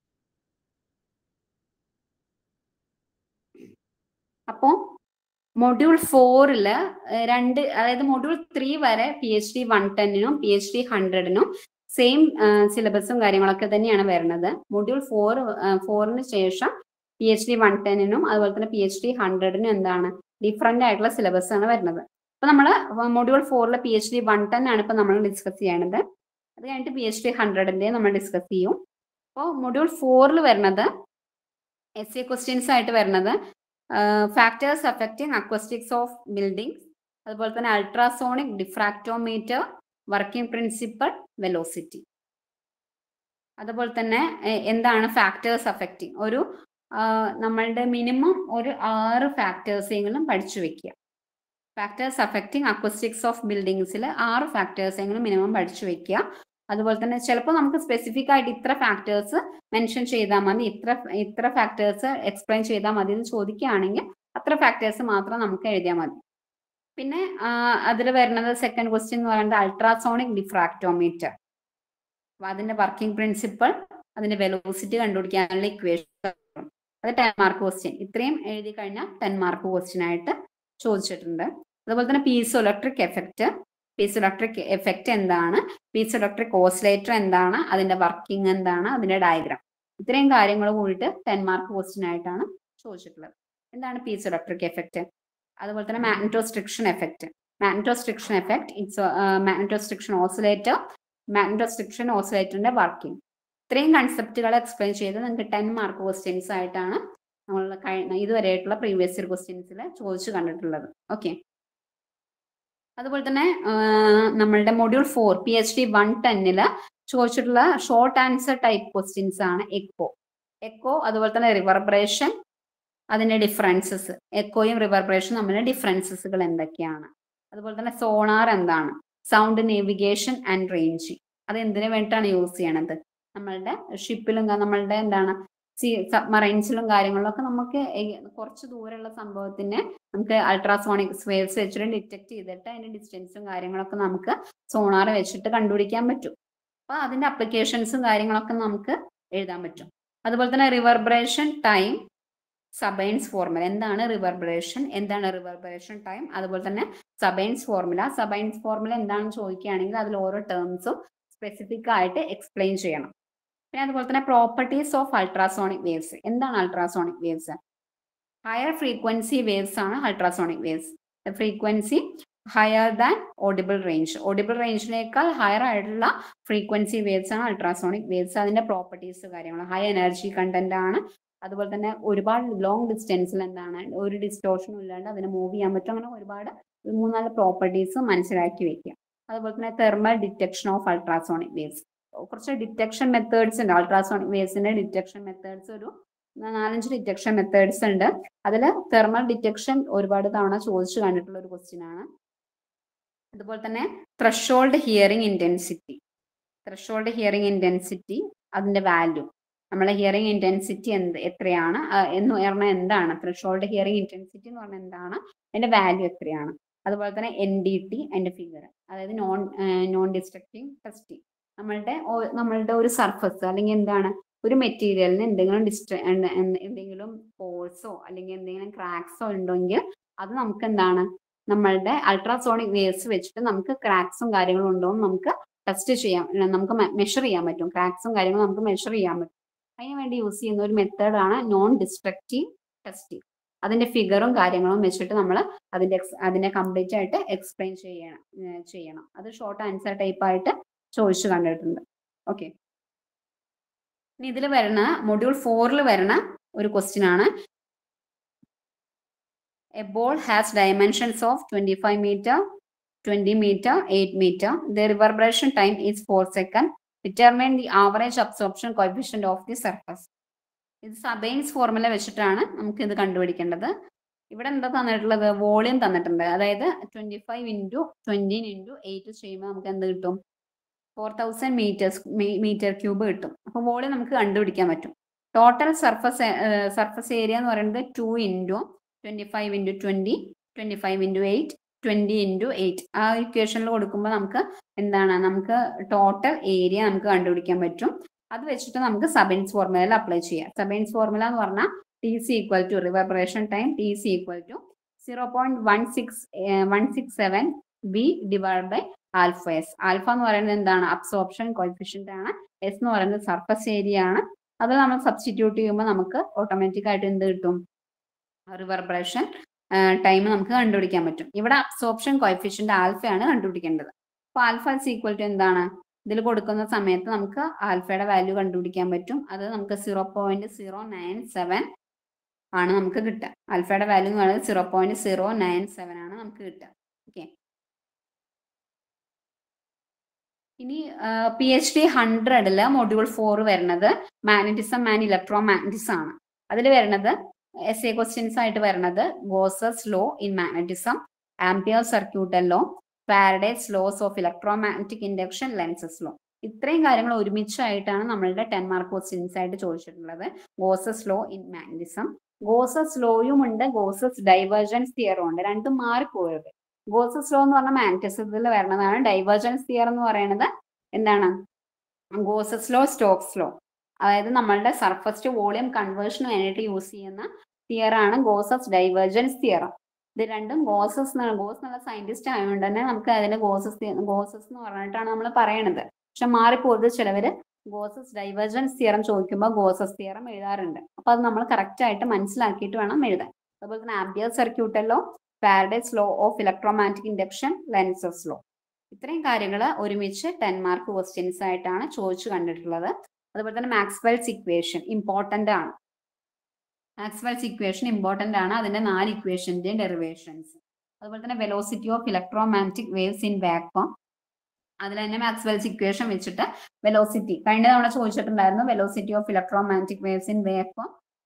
അപ്പോ മൊഡ്യൂൾ ഫോറില് രണ്ട് അതായത് മൊഡ്യൂൾ ത്രീ വരെ പി എച്ച് ഡി വൺ ടെന്നിനും പി എച്ച് ഡി ഹൺഡ്രഡിനും സെയിം സിലബസും കാര്യങ്ങളൊക്കെ തന്നെയാണ് വരുന്നത് മൊഡ്യൂൾ ഫോർ ഫോറിന് ശേഷം പി എച്ച് ഡി വൺ ടെന്നിനും അതുപോലെ തന്നെ പി എച്ച് ഡി ഹൺഡ്രഡിനും എന്താണ് ഡിഫറെന്റ് ആയിട്ടുള്ള സിലബസ് ആണ് വരുന്നത് അപ്പൊ നമ്മൾ മൊഡ്യൂൾ ഫോറിലെ P H D one ten ആണ് ഇപ്പൊ നമ്മൾ ഡിസ്കസ് ചെയ്യണത് അത് കഴിഞ്ഞിട്ട് പി എച്ച് ഡി ഹൺഡ്രഡിന്റെ നമ്മൾ ഡിസ്കസ് ചെയ്യും അപ്പോൾ മൊഡ്യൂൾ ഫോറിൽ വരുന്നത് എസ് എ ക്വസ്റ്റ്യൻസ് ആയിട്ട് വരുന്നത് factors affecting acoustics of buildings അതുപോലെ തന്നെ ultrasonic diffractometer working principle velocity അതുപോലെ തന്നെ എന്താണ് ഫാക്ടേഴ്സ് അഫക്റ്റിംഗ് ഒരു നമ്മളുടെ മിനിമം ഒരു ആറ് ഫാക്ടേഴ്സെങ്കിലും പഠിച്ചു വെക്കുക ഫാക്ടേഴ്സ് അഫക്റ്റിംഗ് അക്വസ്റ്റിക്സ് ഓഫ് ബിൽഡിങ്സിൽ ആറ് ഫാക്ടേഴ്സെങ്കിലും മിനിമം പഠിച്ചു വെക്കുക അതുപോലെ തന്നെ ചിലപ്പോൾ നമുക്ക് സ്പെസിഫിക് ആയിട്ട് ഇത്ര ഫാക്ടേഴ്സ് മെൻഷൻ ചെയ്താൽ മതി ഇത്ര ഇത്ര ഫാക്ടേഴ്സ് എക്സ്പ്ലെയിൻ ചെയ്താൽ മതി എന്ന് ചോദിക്കുകയാണെങ്കിൽ അത്ര ഫാക്ടേഴ്സ് മാത്രം നമുക്ക് എഴുതിയാൽ മതി പിന്നെ അതിൽ വരുന്നത് സെക്കൻഡ് ക്വസ്റ്റ്യൻ എന്ന് പറയുന്നത് അൾട്രാസോണിക് ഡിഫ്രാക്ടോമീറ്റർ അതിന്റെ വർക്കിംഗ് പ്രിൻസിപ്പൾ അതിന്റെ വെലോസിറ്റി കണ്ടുപിടിക്കാനുള്ള ഇക്വേഷൻ അത് ടെൻ മാർക്ക് ക്വസ്റ്റ്യൻ ഇത്രയും എഴുതി കഴിഞ്ഞാൽ ടെൻ മാർക്ക് ക്വസ്റ്റ്യൻ ആയിട്ട് ചോദിച്ചിട്ടുണ്ട് അതുപോലെ തന്നെ piezo electric effect piezo electric effect എന്താണ് പീസ് ഇലക്ട്രിക് ഓസിലേറ്റർ എന്താണ് അതിന്റെ വർക്കിംഗ് എന്താണ് അതിന്റെ ഡയഗ്രാം ഇത്രയും കാര്യങ്ങൾ കൂടിയിട്ട് ടെൻ മാർക്ക് ക്വസ്റ്റ്യൻ ആയിട്ടാണ് ചോദിച്ചിട്ടുള്ളത് എന്താണ് പീസ് ഇലക്ട്രിക് എഫക്റ്റ് അതുപോലെ തന്നെ magnetostriction effect magnetostriction effect it's magnetostriction oscillator magnetostriction ഓസിലേറ്ററിന്റെ വർക്കിംഗ് ഇത്രയും കൺസെപ്റ്റുകൾ എക്സ്പ്ലെയിൻ ചെയ്ത് നിങ്ങൾക്ക് ടെൻ മാർക്ക് ക്വസ്റ്റ്യൻസ് ആയിട്ടാണ് നമ്മൾ കഴിഞ്ഞ ഇതുവരെയായിട്ടുള്ള പ്രീവിയസ് ഇയർ ക്വസ്റ്റ്യൻസിൽ ചോദിച്ചു കണ്ടിട്ടുള്ളത് ഓക്കെ അതുപോലെ തന്നെ നമ്മളുടെ module four P H D one ടെന്നില് ചോദിച്ചിട്ടുള്ള ഷോർട്ട് ആൻസർ ടൈപ്പ് ക്വസ്റ്റ്യൻസ് ആണ് എക്കോ എക്കോ അതുപോലെ തന്നെ റിവർബ്രേഷൻ അതിന്റെ ഡിഫറൻസസ് എക്കോയും റിവർബറേഷനും തമ്മിലെ ഡിഫറൻസസുകൾ എന്തൊക്കെയാണ് അതുപോലെ തന്നെ സോണാർ എന്താണ് സൗണ്ട് നേവിഗേഷൻ ആൻഡ് റേഞ്ചിങ് അത് എന്തിനു വേണ്ടിയിട്ടാണ് യൂസ് ചെയ്യണത് നമ്മളുടെ ഷിപ്പിലും നമ്മളുടെ എന്താണ് സബ്മറൈൻസിലും കാര്യങ്ങളിലും ഒക്കെ നമുക്ക് എ- കുറച്ച് ദൂരമുള്ള സംഭവത്തിനെ നമുക്ക് അൾട്രാസോണിക് വേവ്സ് വെച്ചിട്ട് ഡിറ്റക്ട് ചെയ്തിട്ട് അതിന്റെ ഡിസ്റ്റൻസും കാര്യങ്ങളൊക്കെ നമുക്ക് സോണാർ വെച്ചിട്ട് കണ്ടുപിടിക്കാൻ പറ്റും അപ്പൊ അതിന്റെ അപ്ലിക്കേഷൻസും കാര്യങ്ങളൊക്കെ നമുക്ക് എഴുതാൻ പറ്റും അതുപോലെ തന്നെ റിവർബറേഷൻ ടൈം സബൈൻസ് ഫോർമുല എന്താണ് റിവർബറേഷൻ എന്താണ് റിവർബറേഷൻ ടൈം അതുപോലെ തന്നെ സബൈൻസ് ഫോർമുല സബൈൻസ് ഫോർമുല എന്താണെന്ന് ചോദിക്കുകയാണെങ്കിൽ അതിൽ ഓരോ ടേംസും സ്പെസിഫിക് ആയിട്ട് എക്സ്പ്ലെയിൻ ചെയ്യണം പിന്നെ അതുപോലെ തന്നെ പ്രോപ്പർട്ടീസ് ഓഫ് അൾട്രാസോണിക് വേവ്സ് എന്താണ് ultrasonic waves higher frequency waves ആണ് ultrasonic waves frequency higher than audible range audible റേഞ്ചിനേക്കാൾ ഹയർ ആയിട്ടുള്ള ഫ്രീക്വൻസി വേവ്സ് ആണ് അൾട്രാസോണിക് വേവ്സ് അതിന്റെ പ്രോപ്പർട്ടീസ് കാര്യങ്ങൾ ഹൈ എനർജി കണ്ടന്റ് ആണ് അതുപോലെ തന്നെ ഒരുപാട് ലോങ് ഡിസ്റ്റൻസിൽ എന്താണ് ഒരു ഡിസ്റ്റോഷനും ഇല്ലാണ്ട് അതിനെ മൂവ് ചെയ്യാൻ പറ്റും അങ്ങനെ ഒരുപാട് മൂന്നാല് പ്രോപ്പർട്ടീസ് മനസ്സിലാക്കി വെക്കുക അതുപോലെ തന്നെ thermal detection of ultrasonic waves കുറച്ച് ഡിറ്റക്ഷൻ മെത്തേഡ്സ് ഉണ്ട് അൾട്രാസോണിക് വേവ്സിന്റെ ഡിറ്റക്ഷൻ മെത്തേഡ്സ് ഒരു നാലഞ്ച് ഡിറ്റക്ഷൻ മെത്തേഡ്സ് ഉണ്ട് അതിൽ തെർമൽ ഡിറ്റക്ഷൻ ഒരുപാട് തവണ ചോദിച്ചു കണ്ടിട്ടുള്ള ഒരു ക്വസ്റ്റ്യൻ ആണ് അതുപോലെ തന്നെ threshold hearing intensity threshold hearing intensity അതിന്റെ വാല്യൂ നമ്മളെ ഹിയറിംഗ് ഇന്റൻസിറ്റി എന്ത് എത്രയാണ് ആ, എന്ന് പറഞ്ഞാൽ എന്താണ് ത്രഷോൾഡ് ഹിയറിംഗ് ഇന്റൻസിറ്റി എന്ന് പറഞ്ഞാൽ എന്താണ് അതിന്റെ വാല്യൂ എത്രയാണ് അതുപോലെ തന്നെ എൻ ഡി ടി അതിന്റെ ഫിഗർ അതായത് നോൺ നോൺ ഡിസ്ട്രക്റ്റിംഗ് ടെസ്റ്റിംഗ് നമ്മളുടെ ഓ- നമ്മളുടെ ഒരു സർഫസ് അല്ലെങ്കിൽ എന്താണ് ഒരു മെറ്റീരിയലിന് എന്തെങ്കിലും ഡിസ്ട്ര എന്ത- എന്ത- എന്തെങ്കിലും പോൾസോ അല്ലെങ്കിൽ എന്തെങ്കിലും ക്രാക്സോ ഉണ്ടെങ്കിൽ അത് നമുക്ക് എന്താണ് നമ്മളുടെ അൾട്രാസോണിക് വേവ്സ് വെച്ചിട്ട് നമുക്ക് ക്രാക്സും കാര്യങ്ങളും ഉണ്ടോ എന്ന് നമുക്ക് ടെസ്റ്റ് ചെയ്യാം അല്ല, നമുക്ക് മെഷർ ചെയ്യാൻ പറ്റും ക്രാക്സും കാര്യങ്ങളും നമുക്ക് മെഷർ ചെയ്യാൻ പറ്റും അതിന് വേണ്ടി യൂസ് ചെയ്യുന്ന ഒരു മെത്തേഡാണ് നോൺ ഡിസ്ട്രക്റ്റീവ് ടെസ്റ്റിംഗ് അതിന്റെ ഫിഗറും കാര്യങ്ങളും വെച്ചിട്ട് നമ്മൾ അതിന്റെ ex- അതിനെ കംപ്ലീറ്റ് ആയിട്ട് എക്സ്പ്ലെയിൻ ചെയ്യണം ഏർ ചെയ്യണം അത് ഷോർട്ട് ആൻസർ ടൈപ്പ് ആയിട്ട് ചോദിച്ചു കണ്ടിട്ടുണ്ട് ഓക്കെ ഇനി ഇതിൽ വരുന്ന മൊഡ്യൂൾ ഫോറിൽ വരുന്ന ഒരു ക്വസ്റ്റ്യൻ ആണ് a ball has dimensions of twenty five metre twenty metre eight metre the reverberation time is four second determine the average absorption coefficient of the surface ഇത് സബൈൻസ് ഫോർമുല വെച്ചിട്ടാണ് നമുക്ക് ഇത് കണ്ടുപിടിക്കേണ്ടത് ഇവിടെ എന്താ തന്നിട്ടുള്ളത് വോളിയം തന്നിട്ടുണ്ട് അതായത് twenty five into twenty into eight ചെയ്യുമ്പോൾ നമുക്ക് എന്ത് കിട്ടും four thousand metres metre cube കിട്ടും അപ്പോൾ വോളിയം നമുക്ക് കണ്ടുപിടിക്കാൻ പറ്റും ടോട്ടൽ സർഫസ് സർഫസ് ഏരിയ എന്ന് പറയുന്നത് two into twenty five into twenty twenty five into eight twenty into eight ആ ഇക്വേഷനിൽ കൊടുക്കുമ്പോൾ നമുക്ക് എന്താണ് നമുക്ക് ടോട്ടൽ ഏരിയ നമുക്ക് കണ്ടുപിടിക്കാൻ പറ്റും അത് വെച്ചിട്ട് നമുക്ക് സബൈൻസ് ഫോർമുലയിൽ അപ്ലൈ ചെയ്യാം സബൈൻസ് ഫോർമുല എന്ന് പറഞ്ഞാൽ T C equal to reverberation time T C equal to zero point one six one six seven B divide by alpha S alpha എന്ന് പറയുന്നത് എന്താണ് അബ്സോർപ്ഷൻ കോയിഫിഷ്യന്റ് ആണ് എസ് എന്ന് പറയുന്നത് സർഫസ് ഏരിയ ആണ് അത് നമ്മൾ സബ്സ്റ്റിറ്റ്യൂട്ട് ചെയ്യുമ്പോൾ നമുക്ക് ഓട്ടോമാറ്റിക് ആയിട്ട് എന്ത് കിട്ടും റിവർബറേഷൻ ടൈം നമുക്ക് കണ്ടുപിടിക്കാൻ പറ്റും ഇവിടെ അബ്സോർപ്ഷൻ കോയിഫിഷ്യന്റ് ആൽഫയാണ് കണ്ടുപിടിക്കേണ്ടത് അപ്പോൾ ആൽഫ ഇസ് ഈക്വൽ ടു എന്താണ് ഇതിൽ കൊടുക്കുന്ന സമയത്ത് നമുക്ക് ആൽഫയുടെ വാല്യൂ കണ്ടുപിടിക്കാൻ പറ്റും അത് നമുക്ക് zero point zero nine seven ആണ് നമുക്ക് കിട്ടുക ആൽഫയുടെ വാല്യൂ എന്ന് പറയുന്നത് zero point zero nine seven ആണ് നമുക്ക് കിട്ടുക ഓക്കെ ഇനി പി എച്ച് ഡി ഹൺഡ്രഡില് മൊഡ്യൂൾ ഫോർ വരുന്നത് മാഗ്നറ്റിസം ആൻഡ് ഇലക്ട്രോ മാഗ്നറ്റിസം ആണ് അതിൽ വരുന്നത് എസ് എ ക്വസ്റ്റ്യൻസ് ആയിട്ട് വരുന്നത് Gauss's law in magnetism Ampere circuital law Faraday's laws of electro magnetic induction Lenz's law ഇത്രയും കാര്യങ്ങൾ ഒരുമിച്ചായിട്ടാണ് നമ്മളുടെ ടെൻ മാർക്ക് ക്വസ്റ്റ്യൻസ് ആയിട്ട് ചോദിച്ചിട്ടുള്ളത് Gauss's law in magnetism Gauss's ലോയും ഉണ്ട് ഗോസസ് ഡൈവേർജൻസ് തിയറും ഉണ്ട് രണ്ടും മാറിപ്പോയത് ഗോസസ് ലോ എന്ന് പറഞ്ഞ മാഗ്നറ്റിസത്തിൽ വരുന്നതാണ് ഡൈവേർജൻസ് തിയർ എന്ന് പറയുന്നത് എന്താണ് ഗോസസ് ലോ സ്റ്റോക്സ് ലോ അതായത് നമ്മളുടെ സർഫസ് ടു വോളിയം കൺവേർഷന് വേണ്ടിയിട്ട് യൂസ് ചെയ്യുന്ന തിയർ ആണ് ഗോസസ് ഡൈവേർജൻസ് തിയർ ഇത് രണ്ടും ഗോസസ് ഗോസ് എന്നുള്ള സയന്റിസ്റ്റ് ആയതുകൊണ്ട് തന്നെ നമുക്ക് അതിന് ഗോസസ് ഗോസസ് എന്ന് പറഞ്ഞിട്ടാണ് നമ്മൾ പറയണത് പക്ഷെ മാറിപ്പോയത് ചിലവര് ഗോസസ് ഡൈവേർജൻസ് തിയറം ചോദിക്കുമ്പോൾ ഗോസസ് തിയറം എഴുതാറുണ്ട് അപ്പൊ അത് നമ്മൾ കറക്റ്റ് ആയിട്ട് മനസ്സിലാക്കിയിട്ട് വേണം എഴുതാൻ അതുപോലെ തന്നെ Ampere circuital law Faraday's law of electromagnetic induction Lenz's law ഇത്രയും കാര്യങ്ങൾ ഒരുമിച്ച് ടെൻ മാർക്ക് ക്വസ്റ്റ്യൻസ് ആയിട്ടാണ് ചോദിച്ചു കണ്ടിട്ടുള്ളത് അതുപോലെ തന്നെ മാക്സ്വെൽസ് ഇക്വേഷൻ ഇമ്പോർട്ടന്റ് ആണ് മാക്സ്വെൽസ് ഇക്വേഷൻ ഇമ്പോർട്ടന്റ് ആണ് അതിന്റെ നാല് ഇക്വേഷന്റെ ഡെറിവേഷൻസ് അതുപോലെ തന്നെ velocity of electromagnetic waves in vacuum അതിൽ തന്നെ മാക്സ്വെൽസ് ഇക്വേഷൻ വെച്ചിട്ട് വെലോസിറ്റി കഴിഞ്ഞ തവണ ചോദിച്ചിട്ടുണ്ടായിരുന്നു velocity of electromagnetic waves in vacuum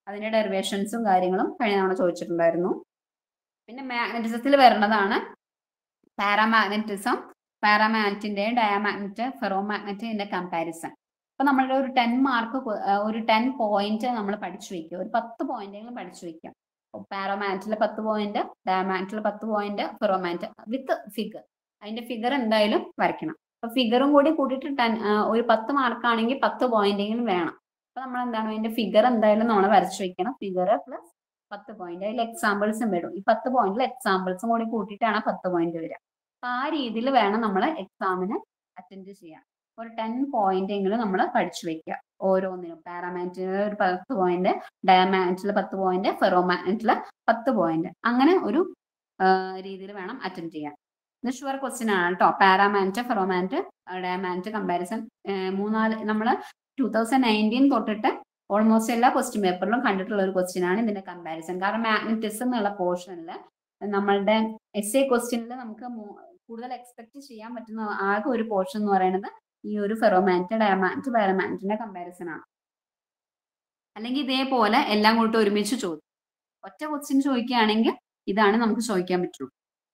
അതിന്റെ ഡെറിവേഷൻസും കാര്യങ്ങളും കഴിഞ്ഞ തവണ ചോദിച്ചിട്ടുണ്ടായിരുന്നു പിന്നെ മാഗ്നറ്റിസത്തിൽ വരുന്നതാണ് പാരാമാഗ്നറ്റിസം പാരാമാഗ്നറ്റിന്റെയും ഡയാമാഗ്നറ്റ് ഫെറോമാഗ്നറ്റിന്റെ കമ്പാരിസൺ അപ്പൊ നമ്മളുടെ ഒരു ടെൻ മാർക്ക് ഒരു ടെൻ പോയിന്റ് നമ്മൾ പഠിച്ചു വെക്കുക ഒരു പത്ത് പോയിന്റെങ്കിലും പഠിച്ചു വെക്കാം പാരാമാഗ്നറ്റിൽ പത്ത് പോയിന്റ് ഡയാമാഗ്നറ്റിൽ പത്ത് പോയിന്റ് ഫെറോമാഗ്നറ്റ് വിത്ത് ഫിഗർ അതിന്റെ ഫിഗർ എന്തായാലും വരയ്ക്കണം അപ്പൊ ഫിഗറും കൂടി കൂട്ടിയിട്ട് ടെൻ ഒരു പത്ത് മാർക്കാണെങ്കിൽ പത്ത് പോയിന്റെങ്കിലും വേണം അപ്പൊ നമ്മൾ എന്താണ് അതിന്റെ ഫിഗർ എന്തായാലും നമ്മൾ വരച്ചു വെക്കണം ഫിഗർ പ്ലസ് പത്ത് പോയിന്റ് അതിൽ എക്സാമ്പിൾസും വരും ഈ പത്ത് പോയിന്റിൽ എക്സാമ്പിൾസും കൂടി കൂട്ടിയിട്ടാണ് പത്ത് പോയിന്റ് വരിക അപ്പൊ ആ രീതിയിൽ വേണം നമ്മൾ എക്സാമിന് അറ്റൻഡ് ചെയ്യാൻ ഒരു ടെൻ പോയിന്റ് എങ്കിലും നമ്മൾ പഠിച്ചു വെക്കുക ഓരോന്നിനും പാരാമാഗ്നറ്റിൽ ഒരു പത്ത് പോയിന്റ് ഡയമാഗ്നറ്റിൽ പത്ത് പോയിന്റ് ഫെറോമാഗ്നറ്റിൽ പത്ത് പോയിന്റ് അങ്ങനെ ഒരു രീതിയിൽ വേണം അറ്റൻഡ് ചെയ്യാൻ ഇത് ഷുവർ ക്വസ്റ്റ്യൻ ആണ് കേട്ടോ പാരാമാഗ്നറ്റ് ഫെറോമാഗ്നറ്റ് ഡയമാഗ്നറ്റ് കമ്പാരിസൺ മൂന്നാല് നമ്മൾ ടൂ തൗസൻഡ് നയൻറ്റീൻ തൊട്ടിട്ട് ഓൾമോസ്റ്റ് എല്ലാ ക്വസ്റ്റ്യൻ പേപ്പറിലും കണ്ടിട്ടുള്ള ഒരു ക്വസ്റ്റ്യൻ ആണ് ഇതിന്റെ കമ്പാരിസൺ കാരണം മാഗ്നറ്റിസം എന്നുള്ള പോർഷനിൽ നമ്മളുടെ എസ് എ ക്വസ്റ്റ്യനിൽ നമുക്ക് കൂടുതൽ എക്സ്പെക്ട് ചെയ്യാൻ പറ്റുന്ന ആകെ ഒരു പോർഷൻ എന്ന് പറയുന്നത് ഈ ഒരു ഫെറോമാഗ്നറ്റ് ഡയമാഗ്നറ്റ് പാരമാഗ്നറ്റിന്റെ കമ്പാരിസൺ ആണ് അല്ലെങ്കിൽ ഇതേപോലെ എല്ലാം കൂട്ട് ഒരുമിച്ച് ചോദിക്കും ഒറ്റ ക്വസ്റ്റ്യൻ ചോദിക്കുകയാണെങ്കിൽ ഇതാണ് നമുക്ക് ചോദിക്കാൻ പറ്റുള്ളൂ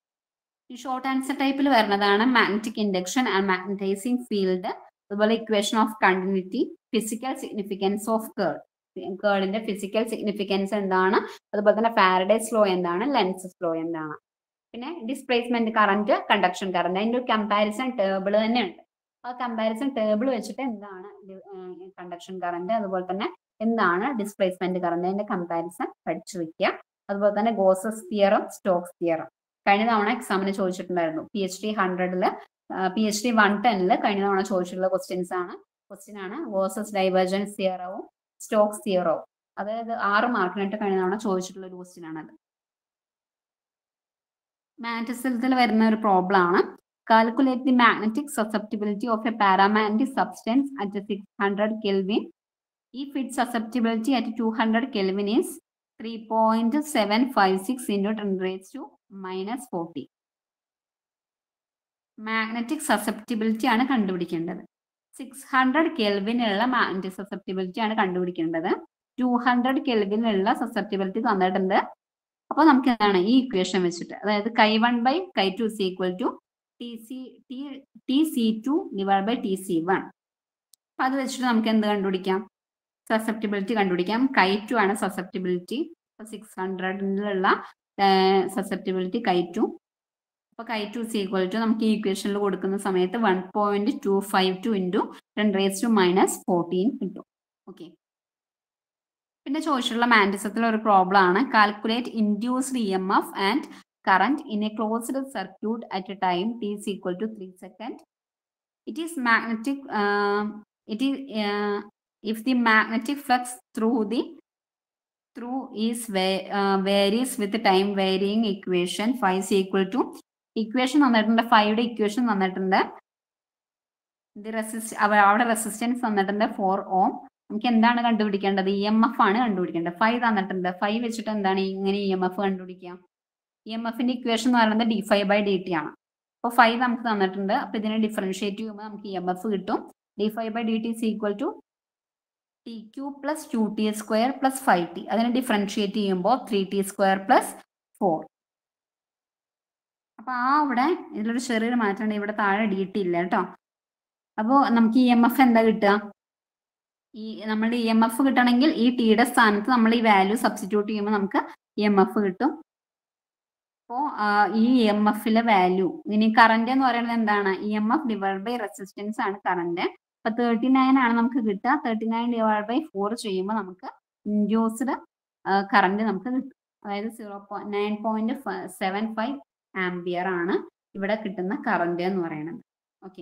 ഈ ഷോർട്ട് ആൻസർ ടൈപ്പിൽ വരുന്നതാണ് magnetic induction and magnetizing field അതുപോലെ equation of continuity physical significance of curl കേർഡിന്റെ ഫിസിക്കൽ സിഗ്നിഫിക്കൻസ് എന്താണ് അതുപോലെ തന്നെ ഫാരഡേസ് ലോ എന്താണ് ലെൻസസ് ലോ എന്താണ് പിന്നെ ഡിസ്പ്ലേസ്മെന്റ് കറന്റ് കണ്ടക്ഷൻ കറന്റ് അതിന്റെ ഒരു കമ്പാരിസൺ ടേബിൾ തന്നെ ഉണ്ട് ആ കമ്പാരിസൺ ടേബിൾ വെച്ചിട്ട് എന്താണ് കണ്ടക്ഷൻ കറന്റ് അതുപോലെ തന്നെ എന്താണ് ഡിസ്പ്ലേസ്മെന്റ് കറന്റ് അതിന്റെ കമ്പാരിസൺ പഠിച്ചു വെക്കുക അതുപോലെ തന്നെ ഗോസസ് തിയറം സ്റ്റോക്സ് തിയറം കഴിഞ്ഞ തവണ എക്സാമിന് ചോദിച്ചിട്ടുണ്ടായിരുന്നു പി എച്ച് ഡി ഹൺഡ്രഡില് പി എച്ച് ഡി വൺ ടെന്നില് കഴിഞ്ഞ തവണ ചോദിച്ചിട്ടുള്ള ക്വസ്റ്റ്യൻസ് ആണ് ക്വസ്റ്റ്യൻ ആണ് ഗോസസ് ഡൈവേർജൻസ് തിയറവും സ്റ്റോക്സ് തിയറവും അതായത് ആറ് മാർക്കിനായിട്ട് കഴിഞ്ഞ തവണ ചോദിച്ചിട്ടുള്ള ഒരു ക്വസ്റ്റ്യൻ ആണത് മാഗ്നറ്റിസത്തിൽ വരുന്ന ഒരു പ്രോബ്ലം ആണ് calculate the magnetic susceptibility of a paramagnetic substance at six hundred kelvin if its susceptibility at 200 Kelvin is 3.756 into 10 raised to minus 40. Magnetic susceptibility ആണ് കണ്ടുപിടിക്കേണ്ടത് സിക്സ് ഹൺഡ്രഡ് കെൽവിനുള്ള മാഗ്നറ്റിക് സസെപ്റ്റിബിലിറ്റി ആണ് കണ്ടുപിടിക്കേണ്ടത് ടു ഹൺഡ്രഡ് കെൽവിനുള്ള സസെപ്റ്റിബിലിറ്റി തന്നിട്ടുണ്ട് അപ്പോൾ നമുക്ക് എന്താണ് ഈ ഇക്വേഷൻ വെച്ചിട്ട് അതായത് chi one by chi two C equal to T C T T C two divide by T C one അപ്പം അത് വെച്ചിട്ട് നമുക്ക് എന്ത് കണ്ടുപിടിക്കാം സസെപ്റ്റിബിലിറ്റി കണ്ടുപിടിക്കാം കൈ ടു ആണ് സസെപ്റ്റിബിലിറ്റി സിക്സ് ഹൺഡ്രഡിലുള്ള സസെപ്റ്റിബിലിറ്റി കൈ ടു അപ്പോൾ chi two C equal to നമുക്ക് ഈ ഇക്വേഷനിൽ കൊടുക്കുന്ന സമയത്ത് one point two five two into ten raise to minus fourteen കിട്ടും ഓക്കെ പിന്നെ ചോദിച്ചിട്ടുള്ള മാൻഡിസത്തിൽ ഒരു പ്രോബ്ലം ആണ് calculate induced E M F and current in a closed circuit at a time T is equal to 3 second. It is magnetic. It is if the magnetic flux through is varies with the time varying equation. Phi is equal to equation തന്നിട്ടുണ്ട് ഫൈയുടെ ഇക്വേഷൻ തന്നിട്ടുണ്ട് ഇത് റെസിസ്റ്റ് അവിടെ റെസിസ്റ്റൻസ് തന്നിട്ടുണ്ട് ഫോർ ഓം നമുക്ക് എന്താണ് കണ്ടുപിടിക്കേണ്ടത് ഇ എം എഫ് ആണ് കണ്ടുപിടിക്കേണ്ടത് ഫൈവ് തന്നിട്ടുണ്ട് ഫൈവ് വെച്ചിട്ട് എന്താണ് ഇങ്ങനെ ഇ എം എഫ് കണ്ടുപിടിക്കുക ഇ എം എഫിന്റെ ഇക്വേഷൻ എന്ന് പറയുന്നത് D five by D T ആണ് അപ്പോൾ ഫൈവ് നമുക്ക് തന്നിട്ടുണ്ട് അപ്പൊ ഇതിനെ ഡിഫറൻഷിയേറ്റ് ചെയ്യുമ്പോൾ നമുക്ക് ഇ എം എഫ് കിട്ടും D five by D T is equal to T Q plus two T square plus five T അതിനെ ഡിഫറൻഷിയേറ്റ് ചെയ്യുമ്പോൾ three T square plus four അപ്പൊ ആ ഇവിടെ ഇതിലൊരു ചെറിയൊരു മാറ്റമുണ്ട് ഇവിടെ താഴെ ഡി ടി ഇല്ല കേട്ടോ അപ്പോൾ നമുക്ക് ഇ എം എഫ് എന്താ കിട്ടുക ഈ നമ്മുടെ ഇ എം എഫ് കിട്ടണമെങ്കിൽ ഈ ടിയുടെ സ്ഥാനത്ത് നമ്മൾ ഈ വാല്യൂ സബ്സ്റ്റിറ്റ്യൂട്ട് ചെയ്യുമ്പോൾ നമുക്ക് ഇ എം എഫ് കിട്ടും അപ്പോൾ ഈ ഇ എം എഫിലെ വാല്യൂ ഇനി കറന്റ് എന്ന് പറയുന്നത് എന്താണ് E M F divide by resistance ആണ് കറന്റ് അപ്പൊ തേർട്ടി നയൻ ആണ് നമുക്ക് കിട്ടുക thirty nine divide by four ചെയ്യുമ്പോൾ നമുക്ക് ഇൻഡ്യൂസ്ഡ് കറന്റ് നമുക്ക് കിട്ടും അതായത് zero point nine point seven five ampere ആണ് ഇവിടെ കിട്ടുന്ന കറന്റ് എന്ന് പറയുന്നത് ഓക്കെ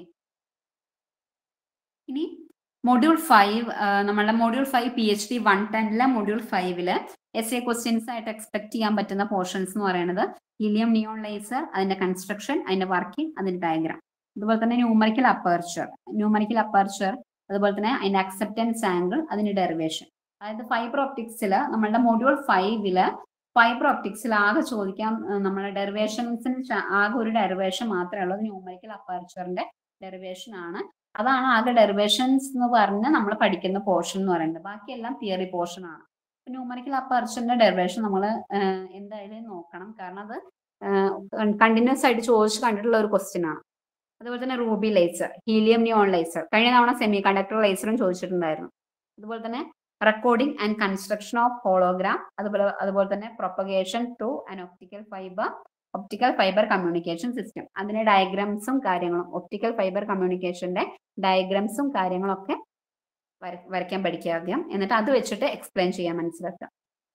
ഇനി മൊഡ്യൂൾ ഫൈവ് നമ്മളുടെ module five P H D one ടെന്നിലെ മൊഡ്യൂൾ ഫൈവില് എസ് എ ക്വസ്റ്റ്യൻസ് ആയിട്ട് എക്സ്പെക്ട് ചെയ്യാൻ പറ്റുന്ന പോർഷൻസ് എന്ന് പറയുന്നത് ഹീലിയം നിയോൺ ലേസർ അതിന്റെ കൺസ്ട്രക്ഷൻ അതിന്റെ വർക്കിംഗ് അതിന്റെ ഡയഗ്രാം അതുപോലെ തന്നെ ന്യൂമറിക്കൽ അപ്പർച്ചർ ന്യൂമറിക്കൽ അപ്പർച്ചർ അതുപോലെ തന്നെ അതിന്റെ അക്സെപ്റ്റൻസ് ആംഗിൾ അതിന്റെ ഡെറിവേഷൻ അതായത് ഫൈബർ ഒപ്റ്റിക്സിൽ നമ്മളുടെ മൊഡ്യൂൾ ഫൈവില് ഫൈബർ ഒപ്റ്റിക്സിൽ ആകെ ചോദിക്കാം നമ്മളെ ഡെറിവേഷൻസിന് ആകെ ഒരു ഡെറിവേഷൻ മാത്രമേ ഉള്ളൂ ന്യൂമറിക്കൽ അപ്പർച്ചറിന്റെ ഡെറിവേഷൻ ആണ് അതാണ് ആകെ ഡെറിവേഷൻസ് എന്ന് പറഞ്ഞ് നമ്മൾ പഠിക്കുന്ന പോർഷൻ എന്ന് പറയുന്നത് ബാക്കിയെല്ലാം തിയറി പോർഷൻ ആണ് ന്യൂമറിക്കൽ അപ്പർച്ചറിന്റെ ഡെറിവേഷൻ നമ്മൾ എന്തായാലും നോക്കണം കാരണം അത് കണ്ടിന്യൂസ് ആയിട്ട് ചോദിച്ച് കണ്ടിട്ടുള്ള ഒരു ക്വസ്റ്റ്യൻ ആണ് അതുപോലെ തന്നെ ruby laser helium neon laser കഴിഞ്ഞ തവണ സെമി കണ്ടക്ടർ ലേസറും ചോദിച്ചിട്ടുണ്ടായിരുന്നു അതുപോലെ തന്നെ recording and construction of hologram അതുപോലെ അതുപോലെ തന്നെ propagation through an optical fibre optical fibre communication system അതിന്റെ ഡയഗ്രാംസും കാര്യങ്ങളും ഒപ്റ്റിക്കൽ ഫൈബർ കമ്മ്യൂണിക്കേഷന്റെ ഡയഗ്രാംസും കാര്യങ്ങളൊക്കെ വര- വരയ്ക്കാൻ പഠിക്കുക ആദ്യം എന്നിട്ട് അത് വെച്ചിട്ട് എക്സ്പ്ലെയിൻ ചെയ്യാൻ മനസ്സിലാക്കുക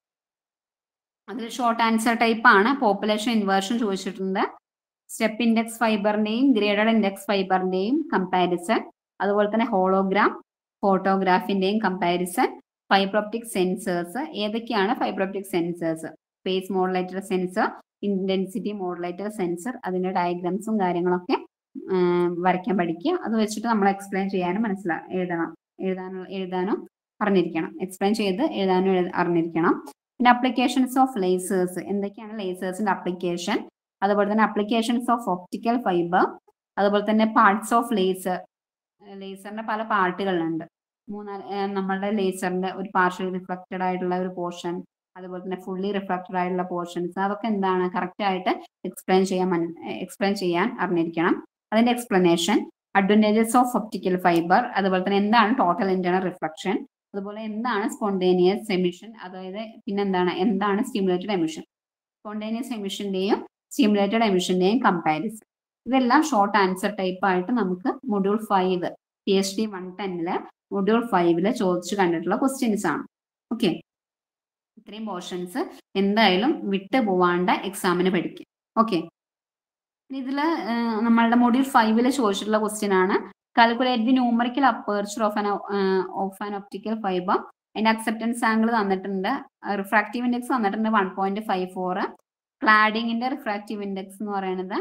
അതിൽ ഷോർട്ട് ആൻസർ ടൈപ്പ് ആണ് പോപ്പുലേഷൻ ഇൻവേർഷൻ ചോദിച്ചിട്ടുണ്ട് സ്റ്റെപ്പ് ഇൻഡെക്സ് ഫൈബറിന്റെയും ഗ്രേഡഡ് ഇൻഡെക്സ് ഫൈബറിന്റെയും കമ്പാരിസൺ അതുപോലെ തന്നെ ഹോളോഗ്രാം ഫോട്ടോഗ്രാഫിന്റെയും കമ്പാരിസൺ ഫൈബ്രോപ്റ്റിക് സെൻസേഴ്സ് ഏതൊക്കെയാണ് fibre optic sensors space modulator sensor intensity modulator sensor അതിന്റെ ഡയഗ്രാംസും കാര്യങ്ങളൊക്കെ ഉം, വരയ്ക്കാൻ പഠിക്കുക അത് വെച്ചിട്ട് നമ്മൾ എക്സ്പ്ലെയിൻ ചെയ്യാനും മനസ്സിലാ എഴുതണം എഴുതാനും എഴുതാനും അറിഞ്ഞിരിക്കണം എക്സ്പ്ലെയിൻ ചെയ്ത് എഴുതാനും എഴു- അറിഞ്ഞിരിക്കണം പിന്നെ അപ്ലിക്കേഷൻസ് ഓഫ് ലേസേഴ്സ് എന്തൊക്കെയാണ് ലേസേഴ്സിന്റെ അപ്ലിക്കേഷൻ അതുപോലെ തന്നെ അപ്ലിക്കേഷൻസ് ഓഫ് ഒപ്റ്റിക്കൽ ഫൈബർ അതുപോലെ തന്നെ പാർട്സ് ഓഫ് ലേസർ ലേസറിന്റെ പല പാർട്ടുകളുണ്ട് മൂന്നാല് ഏർ നമ്മളുടെ ലേസറിന്റെ ഒരു പാർഷ്യൽ റിഫ്ലക്റ്റഡ് ആയിട്ടുള്ള ഒരു പോർഷൻ അതുപോലെ തന്നെ ഫുള്ളി റിഫ്ലക്റ്റഡ് ആയിട്ടുള്ള പോർഷൻസ് അതൊക്കെ എന്താണ് കറക്റ്റ് ആയിട്ട് എക്സ്പ്ലെയിൻ ചെയ്യാൻ എക്സ്പ്ലെയിൻ ചെയ്യാൻ അറിഞ്ഞിരിക്കണം അതിന്റെ explanation advantages of optical fibre അതുപോലെ തന്നെ എന്താണ് ടോട്ടൽ ഇന്റേണൽ റിഫ്ലക്ഷൻ അതുപോലെ എന്താണ് സ്പോണ്ടേനിയസ് എമിഷൻ അതായത് പിന്നെന്താണ് എന്താണ് സ്റ്റിമുലേറ്റഡ് എമിഷൻ സ്പോണ്ടേനിയസ് എമിഷന്റെയും സ്റ്റിമുലേറ്റഡ് എമിഷന്റെയും കമ്പാരിസൺ ഇതെല്ലാം ഷോർട്ട് ആൻസർ ടൈപ്പ് ആയിട്ട് നമുക്ക് module five P H D one ടെന്നില് മൊഡ്യൂൾ ഫൈവില് ചോദിച്ചു കണ്ടിട്ടുള്ള ക്വസ്റ്റ്യൻസ് ആണ് ഓക്കെ ഇത്രയും പോർഷൻസ് എന്തായാലും വിട്ടു പോവാണ്ട എക്സാമിന് പഠിക്കും ഓക്കെ ഇതില് ഏഹ്, നമ്മളുടെ മൊഡ്യൂൾ ഫൈവില് ചോദിച്ചിട്ടുള്ള ക്വസ്റ്റ്യൻ ആണ് calculate the numerical aperture of an of an optical fibre അതിന്റെ അക്സെപ്റ്റൻസ് ആംഗിൾ തന്നിട്ടുണ്ട് റിഫ്രാക്റ്റീവ് ഇൻഡെക്സ് തന്നിട്ടുണ്ട് വൺ പോയിന്റ് ഫൈവ് ഫോർ ക്ലാഡിങ്ങിന്റെ റിഫ്രാക്റ്റീവ് ഇൻഡെക്സ് എന്ന് പറയുന്നത്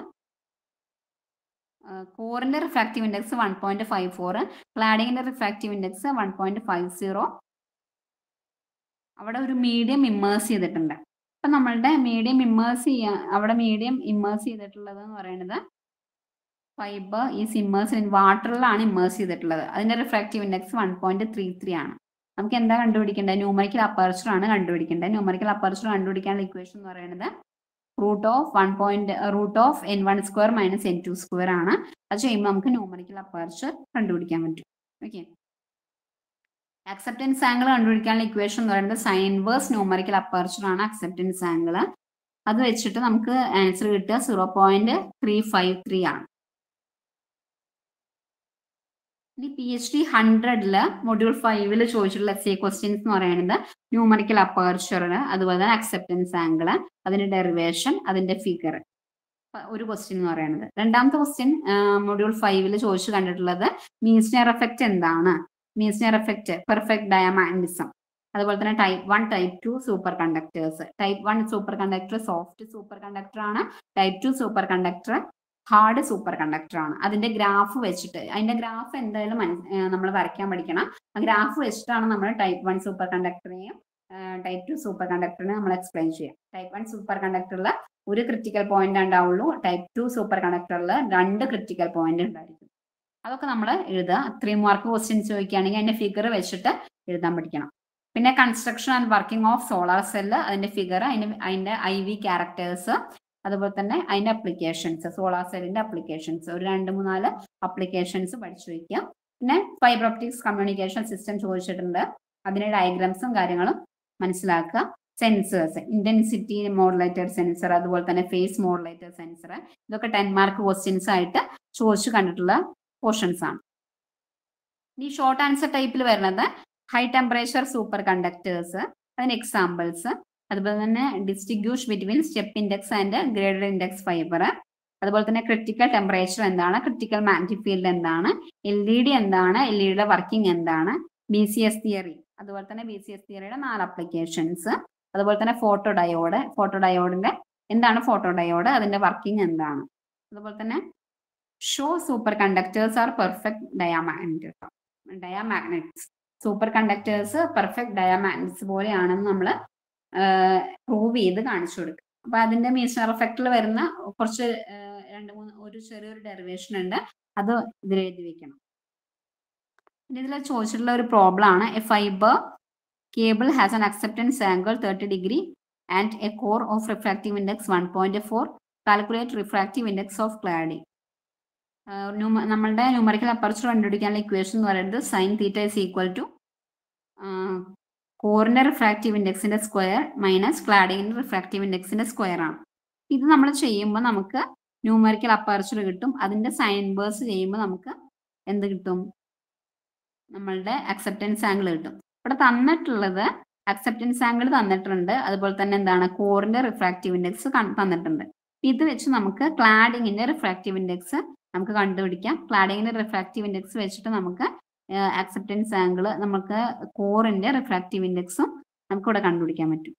കോറിന്റെ refractive index one point five four ക്ലാഡിങ്ങിന്റെ refractive index one point five zero അവിടെ ഒരു മീഡിയം ഇമ്മേഴ്സ് ചെയ്തിട്ടുണ്ട് അപ്പൊ നമ്മളുടെ മീഡിയം ഇമ്മേഴ്സ് ചെയ്യാൻ അവിടെ മീഡിയം ഇമ്മേഴ്സ് ചെയ്തിട്ടുള്ളത് എന്ന് പറയുന്നത് ഫൈബർ ഈസ് ഇമ്മേഴ്സ് ഇൻ വാട്ടറിലാണ് ഇമ്മേഴ്സ് ചെയ്തിട്ടുള്ളത് അതിന്റെ refractive index one point three three ആണ് നമുക്ക് എന്താ കണ്ടുപിടിക്കേണ്ടത് ന്യൂമറിക്കൽ അപ്പർച്ചർ ആണ് കണ്ടുപിടിക്കേണ്ടത് ന്യൂമറിക്കൽ അപ്പർച്ചർ കണ്ടുപിടിക്കാനുള്ള ഇക്വേഷൻ എന്ന് പറയുന്നത് root of one point root of N one square minus N two square ആണ് അത് ചെയ്യുമ്പോൾ നമുക്ക് ന്യൂമറിക്കൽ അപ്പർച്ചർ കണ്ടുപിടിക്കാൻ പറ്റും ഓക്കെ അക്സെപ്റ്റൻസ് ആംഗിൾ കണ്ടുപിടിക്കാനുള്ള ഇക്വേഷൻ എന്ന് പറയുന്നത് സൈൻ വേഴ്സ് ന്യൂമറിക്കൽ അപ്പർച്ചർ ആണ് അക്സെപ്റ്റൻസ് ആംഗിൾ അത് വെച്ചിട്ട് നമുക്ക് ആൻസർ കിട്ടുക zero point three five three ആണ് ഇനി പി എച്ച് ഡി ഹൺഡ്രഡില് മൊഡ്യൂൾ ഫൈവില് ചോദിച്ചിട്ടുള്ള എസ് എ ക്വസ്റ്റ്യൻസ് എന്ന് പറയുന്നത് ന്യൂമറിക്കൽ അപ്പർച്ചർ അതുപോലെ തന്നെ അക്സെപ്റ്റൻസ് ആംഗിൾ അതിന്റെ ഡെറിവേഷൻ അതിന്റെ ഫിഗർ ഒരു ക്വസ്റ്റ്യൻ എന്ന് പറയുന്നത് രണ്ടാമത്തെ ക്വസ്റ്റ്യൻ മൊഡ്യൂൾ ഫൈവില് ചോദിച്ചു കണ്ടിട്ടുള്ളത് മീസ്നർ എഫക്റ്റ് എന്താണ് മീസ്നർ എഫക്റ്റ് പെർഫെക്റ്റ് ഡയമാൻഡിസം അതുപോലെ തന്നെ type one type two super conductors type one super conductor soft super conductor ആണ് type two super conductor hard super conductor ആണ് അതിന്റെ ഗ്രാഫ് വെച്ചിട്ട് അതിന്റെ ഗ്രാഫ് എന്തായാലും നമ്മൾ വരയ്ക്കാൻ പഠിക്കണം ആ ഗ്രാഫ് വെച്ചിട്ടാണ് നമ്മൾ ടൈപ്പ് വൺ സൂപ്പർ കണ്ടക്ടറിനെയും ടൈപ്പ് ടു സൂപ്പർ കണ്ടക്ടറിനെ നമ്മൾ എക്സ്പ്ലെയിൻ ചെയ്യാം ടൈപ്പ് വൺ സൂപ്പർ കണ്ടക്ടറിൽ ഒരു ക്രിട്ടിക്കൽ പോയിന്റ് ഉണ്ടാവുള്ളൂ ടൈപ്പ് ടു സൂപ്പർ കണ്ടക്ടറിൽ രണ്ട് ക്രിട്ടിക്കൽ പോയിന്റ് ഉണ്ടായിരിക്കും അതൊക്കെ നമ്മൾ എഴുതുക ത്രീ മാർക്ക് ക്വസ്റ്റ്യൻസ് ചോദിക്കുകയാണെങ്കിൽ അതിന്റെ ഫിഗർ വെച്ചിട്ട് എഴുതാൻ പഠിക്കണം പിന്നെ construction and working of solar cell അതിന്റെ ഫിഗർ അതിന്റെ അതിന്റെ ഐ വി ക്യാരക്ടേഴ്സ് അതുപോലെ തന്നെ അതിന്റെ അപ്ലിക്കേഷൻസ് സോളാർ സെല്ലിന്റെ അപ്ലിക്കേഷൻസ് ഒരു രണ്ട് മൂന്നാല് അപ്ലിക്കേഷൻസ് പഠിച്ചു വയ്ക്കുക പിന്നെ ഫൈബർ ഒപ്റ്റിക്സ് കമ്മ്യൂണിക്കേഷൻ സിസ്റ്റം ചോദിച്ചിട്ടുണ്ട് അതിന്റെ ഡയഗ്രാംസും കാര്യങ്ങളും മനസ്സിലാക്കുക സെൻസേഴ്സ് ഇന്റൻസിറ്റി മോഡുലേറ്റഡ് സെൻസർ അതുപോലെ തന്നെ ഫേസ് മോഡുലേറ്റഡ് സെൻസർ ഇതൊക്കെ ടെൻ മാർക്ക് ക്വസ്റ്റ്യൻസ് ആയിട്ട് ചോദിച്ചു കണ്ടിട്ടുള്ള പോർഷൻസ് ആണ് ഈ ഷോർട്ട് ആൻസർ ടൈപ്പിൽ വരുന്നത് ഹൈ ടെമ്പറേച്ചർ സൂപ്പർ കണ്ടക്ടേഴ്സ് അതിന് എക്സാമ്പിൾസ് അതുപോലെ തന്നെ distinguish between step index and graded index fibre അതുപോലെ തന്നെ ക്രിട്ടിക്കൽ ടെമ്പറേച്ചർ എന്താണ് ക്രിട്ടിക്കൽ മാഗ്നറ്റിക് ഫീൽഡ് എന്താണ് എൽ ഇ ഡി എന്താണ് എൽ ഇ ഡിയുടെ വർക്കിംഗ് എന്താണ് ബി സി എസ് തിയറി അതുപോലെ തന്നെ ബി സി എസ് തിയറിയുടെ നാല് അപ്ലിക്കേഷൻസ് അതുപോലെ തന്നെ ഫോട്ടോ ഡയോഡ് ഫോട്ടോ ഡയോഡിന്റെ എന്താണ് ഫോട്ടോ ഡയോഡ് അതിന്റെ വർക്കിംഗ് എന്താണ് അതുപോലെ തന്നെ show super conductors are perfect diamagnet diamagnets super conductors perfect diamagnets പോലെയാണെന്ന് നമ്മൾ പ്രൂവ് ചെയ്ത് കാണിച്ചു കൊടുക്കുക അപ്പൊ അതിന്റെ മീസ്റ്റർ എഫക്റ്റിൽ വരുന്ന കുറച്ച് രണ്ട് മൂന്ന് ഒരു ചെറിയൊരു ഡെറിവേഷൻ ഉണ്ട് അത് ഇതിൽ എഴുതി വെക്കണം പിന്നെ ഇതിൽ ചോദിച്ചിട്ടുള്ള ഒരു പ്രോബ്ലം ആണ് a fibre cable has an acceptance angle 30 degree and a core of refractive index 1.4 calculate refractive index of cladding ah ന്യൂമ- നമ്മളുടെ ന്യൂമറിക്കൽ അപ്പർച്ചർ കണ്ടുപിടിക്കാനുള്ള ഇക്വേഷൻ എന്ന് പറയുന്നത് sine theta is equal to കോറിന്റെ റിഫ്രാക്റ്റീവ് ഇൻഡെക്സിന്റെ സ്ക്വയർ മൈനസ് ക്ലാഡിങ്ങിന്റെ റിഫ്രാക്റ്റീവ് ഇൻഡെക്സിന്റെ സ്ക്വയർ ആണ് ഇത് നമ്മൾ ചെയ്യുമ്പോൾ നമുക്ക് ന്യൂമറിക്കൽ അപ്പർച്ചർ കിട്ടും അതിന്റെ സൈൻ ഇൻവേഴ്സ് ചെയ്യുമ്പോൾ നമുക്ക് എന്ത് കിട്ടും നമ്മളുടെ അക്സെപ്റ്റൻസ് ആംഗിൾ കിട്ടും ഇവിടെ തന്നിട്ടുള്ളത് അക്സെപ്റ്റൻസ് ആംഗിൾ തന്നിട്ടുണ്ട് അതുപോലെ തന്നെ എന്താണ് കോറിന്റെ റിഫ്രാക്റ്റീവ് ഇൻഡെക്സ് തന്നിട്ടുണ്ട് ഇത് വെച്ച് നമുക്ക് ക്ലാഡിങ്ങിന്റെ റിഫ്രാക്റ്റീവ് ഇൻഡെക്സ് നമുക്ക് കണ്ടുപിടിക്കാം ക്ലാഡിങ്ങിന്റെ റിഫ്രാക്റ്റീവ് ഇൻഡെക്സ് വെച്ചിട്ട് നമുക്ക് അക്സെപ്റ്റൻസ് ആംഗിൾ നമുക്ക് കോറിന്റെ റിഫ്രാക്റ്റീവ് ഇൻഡെക്സും നമുക്ക് ഇവിടെ കണ്ടുപിടിക്കാൻ പറ്റും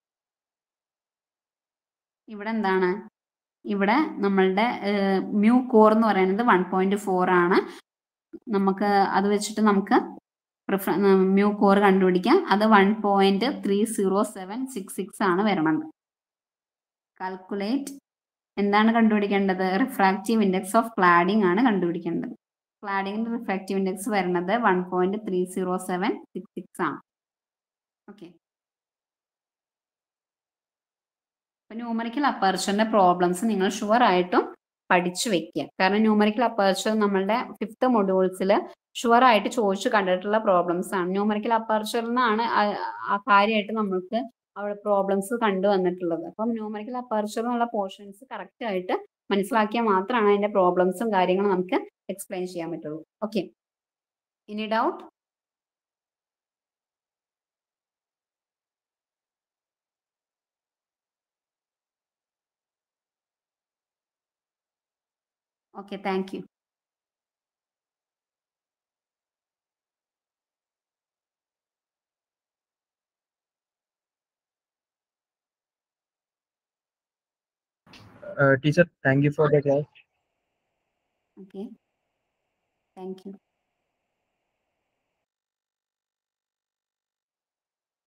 ഇവിടെ എന്താണ് ഇവിടെ നമ്മളുടെ മ്യൂ കോർ എന്ന് പറയുന്നത് വൺ പോയിന്റ് ഫോർ ആണ് നമുക്ക് അത് വെച്ചിട്ട് നമുക്ക് മ്യൂ കോർ കണ്ടുപിടിക്കാം അത് one point three zero seven six six ആണ് വരണത് കാൽക്കുലേറ്റ് എന്താണ് കണ്ടുപിടിക്കേണ്ടത് റിഫ്രാക്റ്റീവ് ഇൻഡെക്സ് ഓഫ് ക്ലാഡിംഗ് ആണ് കണ്ടുപിടിക്കേണ്ടത് ക്ലാഡിങ്ങിന്റെ റിഫ്രാക്റ്റീവ് ഇൻഡെക്സ് വരുന്നത് one point three zero seven six six ആണ് ഓക്കെ അപ്പൊ ന്യൂമറിക്കൽ അപ്പർച്ചറിന്റെ പ്രോബ്ലംസ് നിങ്ങൾ ഷുവർ ആയിട്ടും പഠിച്ചു വെക്കുക കാരണം ന്യൂമറിക്കൽ അപ്പർച്ചർ നമ്മളുടെ ഫിഫ്ത്ത് മൊഡ്യൂൾസിൽ ഷുവർ ആയിട്ട് ചോദിച്ചു കണ്ടിട്ടുള്ള പ്രോബ്ലംസ് ആണ് ന്യൂമറിക്കൽ അപ്പർച്ചറിനാണ് ആ കാര്യമായിട്ട് നമ്മൾക്ക് അവിടെ പ്രോബ്ലംസ് കണ്ടുവന്നിട്ടുള്ളത് അപ്പം ന്യൂമറിക്കൽ അപ്പർച്ചർ എന്നുള്ള പോർഷൻസ് കറക്റ്റ് ആയിട്ട് മനസ്സിലാക്കിയാൽ മാത്രമാണ് അതിന്റെ പ്രോബ്ലംസും കാര്യങ്ങളും നമുക്ക് എക്സ്പ്ലെയിൻ ചെയ്യാൻ പറ്റുള്ളൂ ഓക്കെ ഇനി doubt okay thank you Uh, teacher, thank you for the class. Okay. Thank you.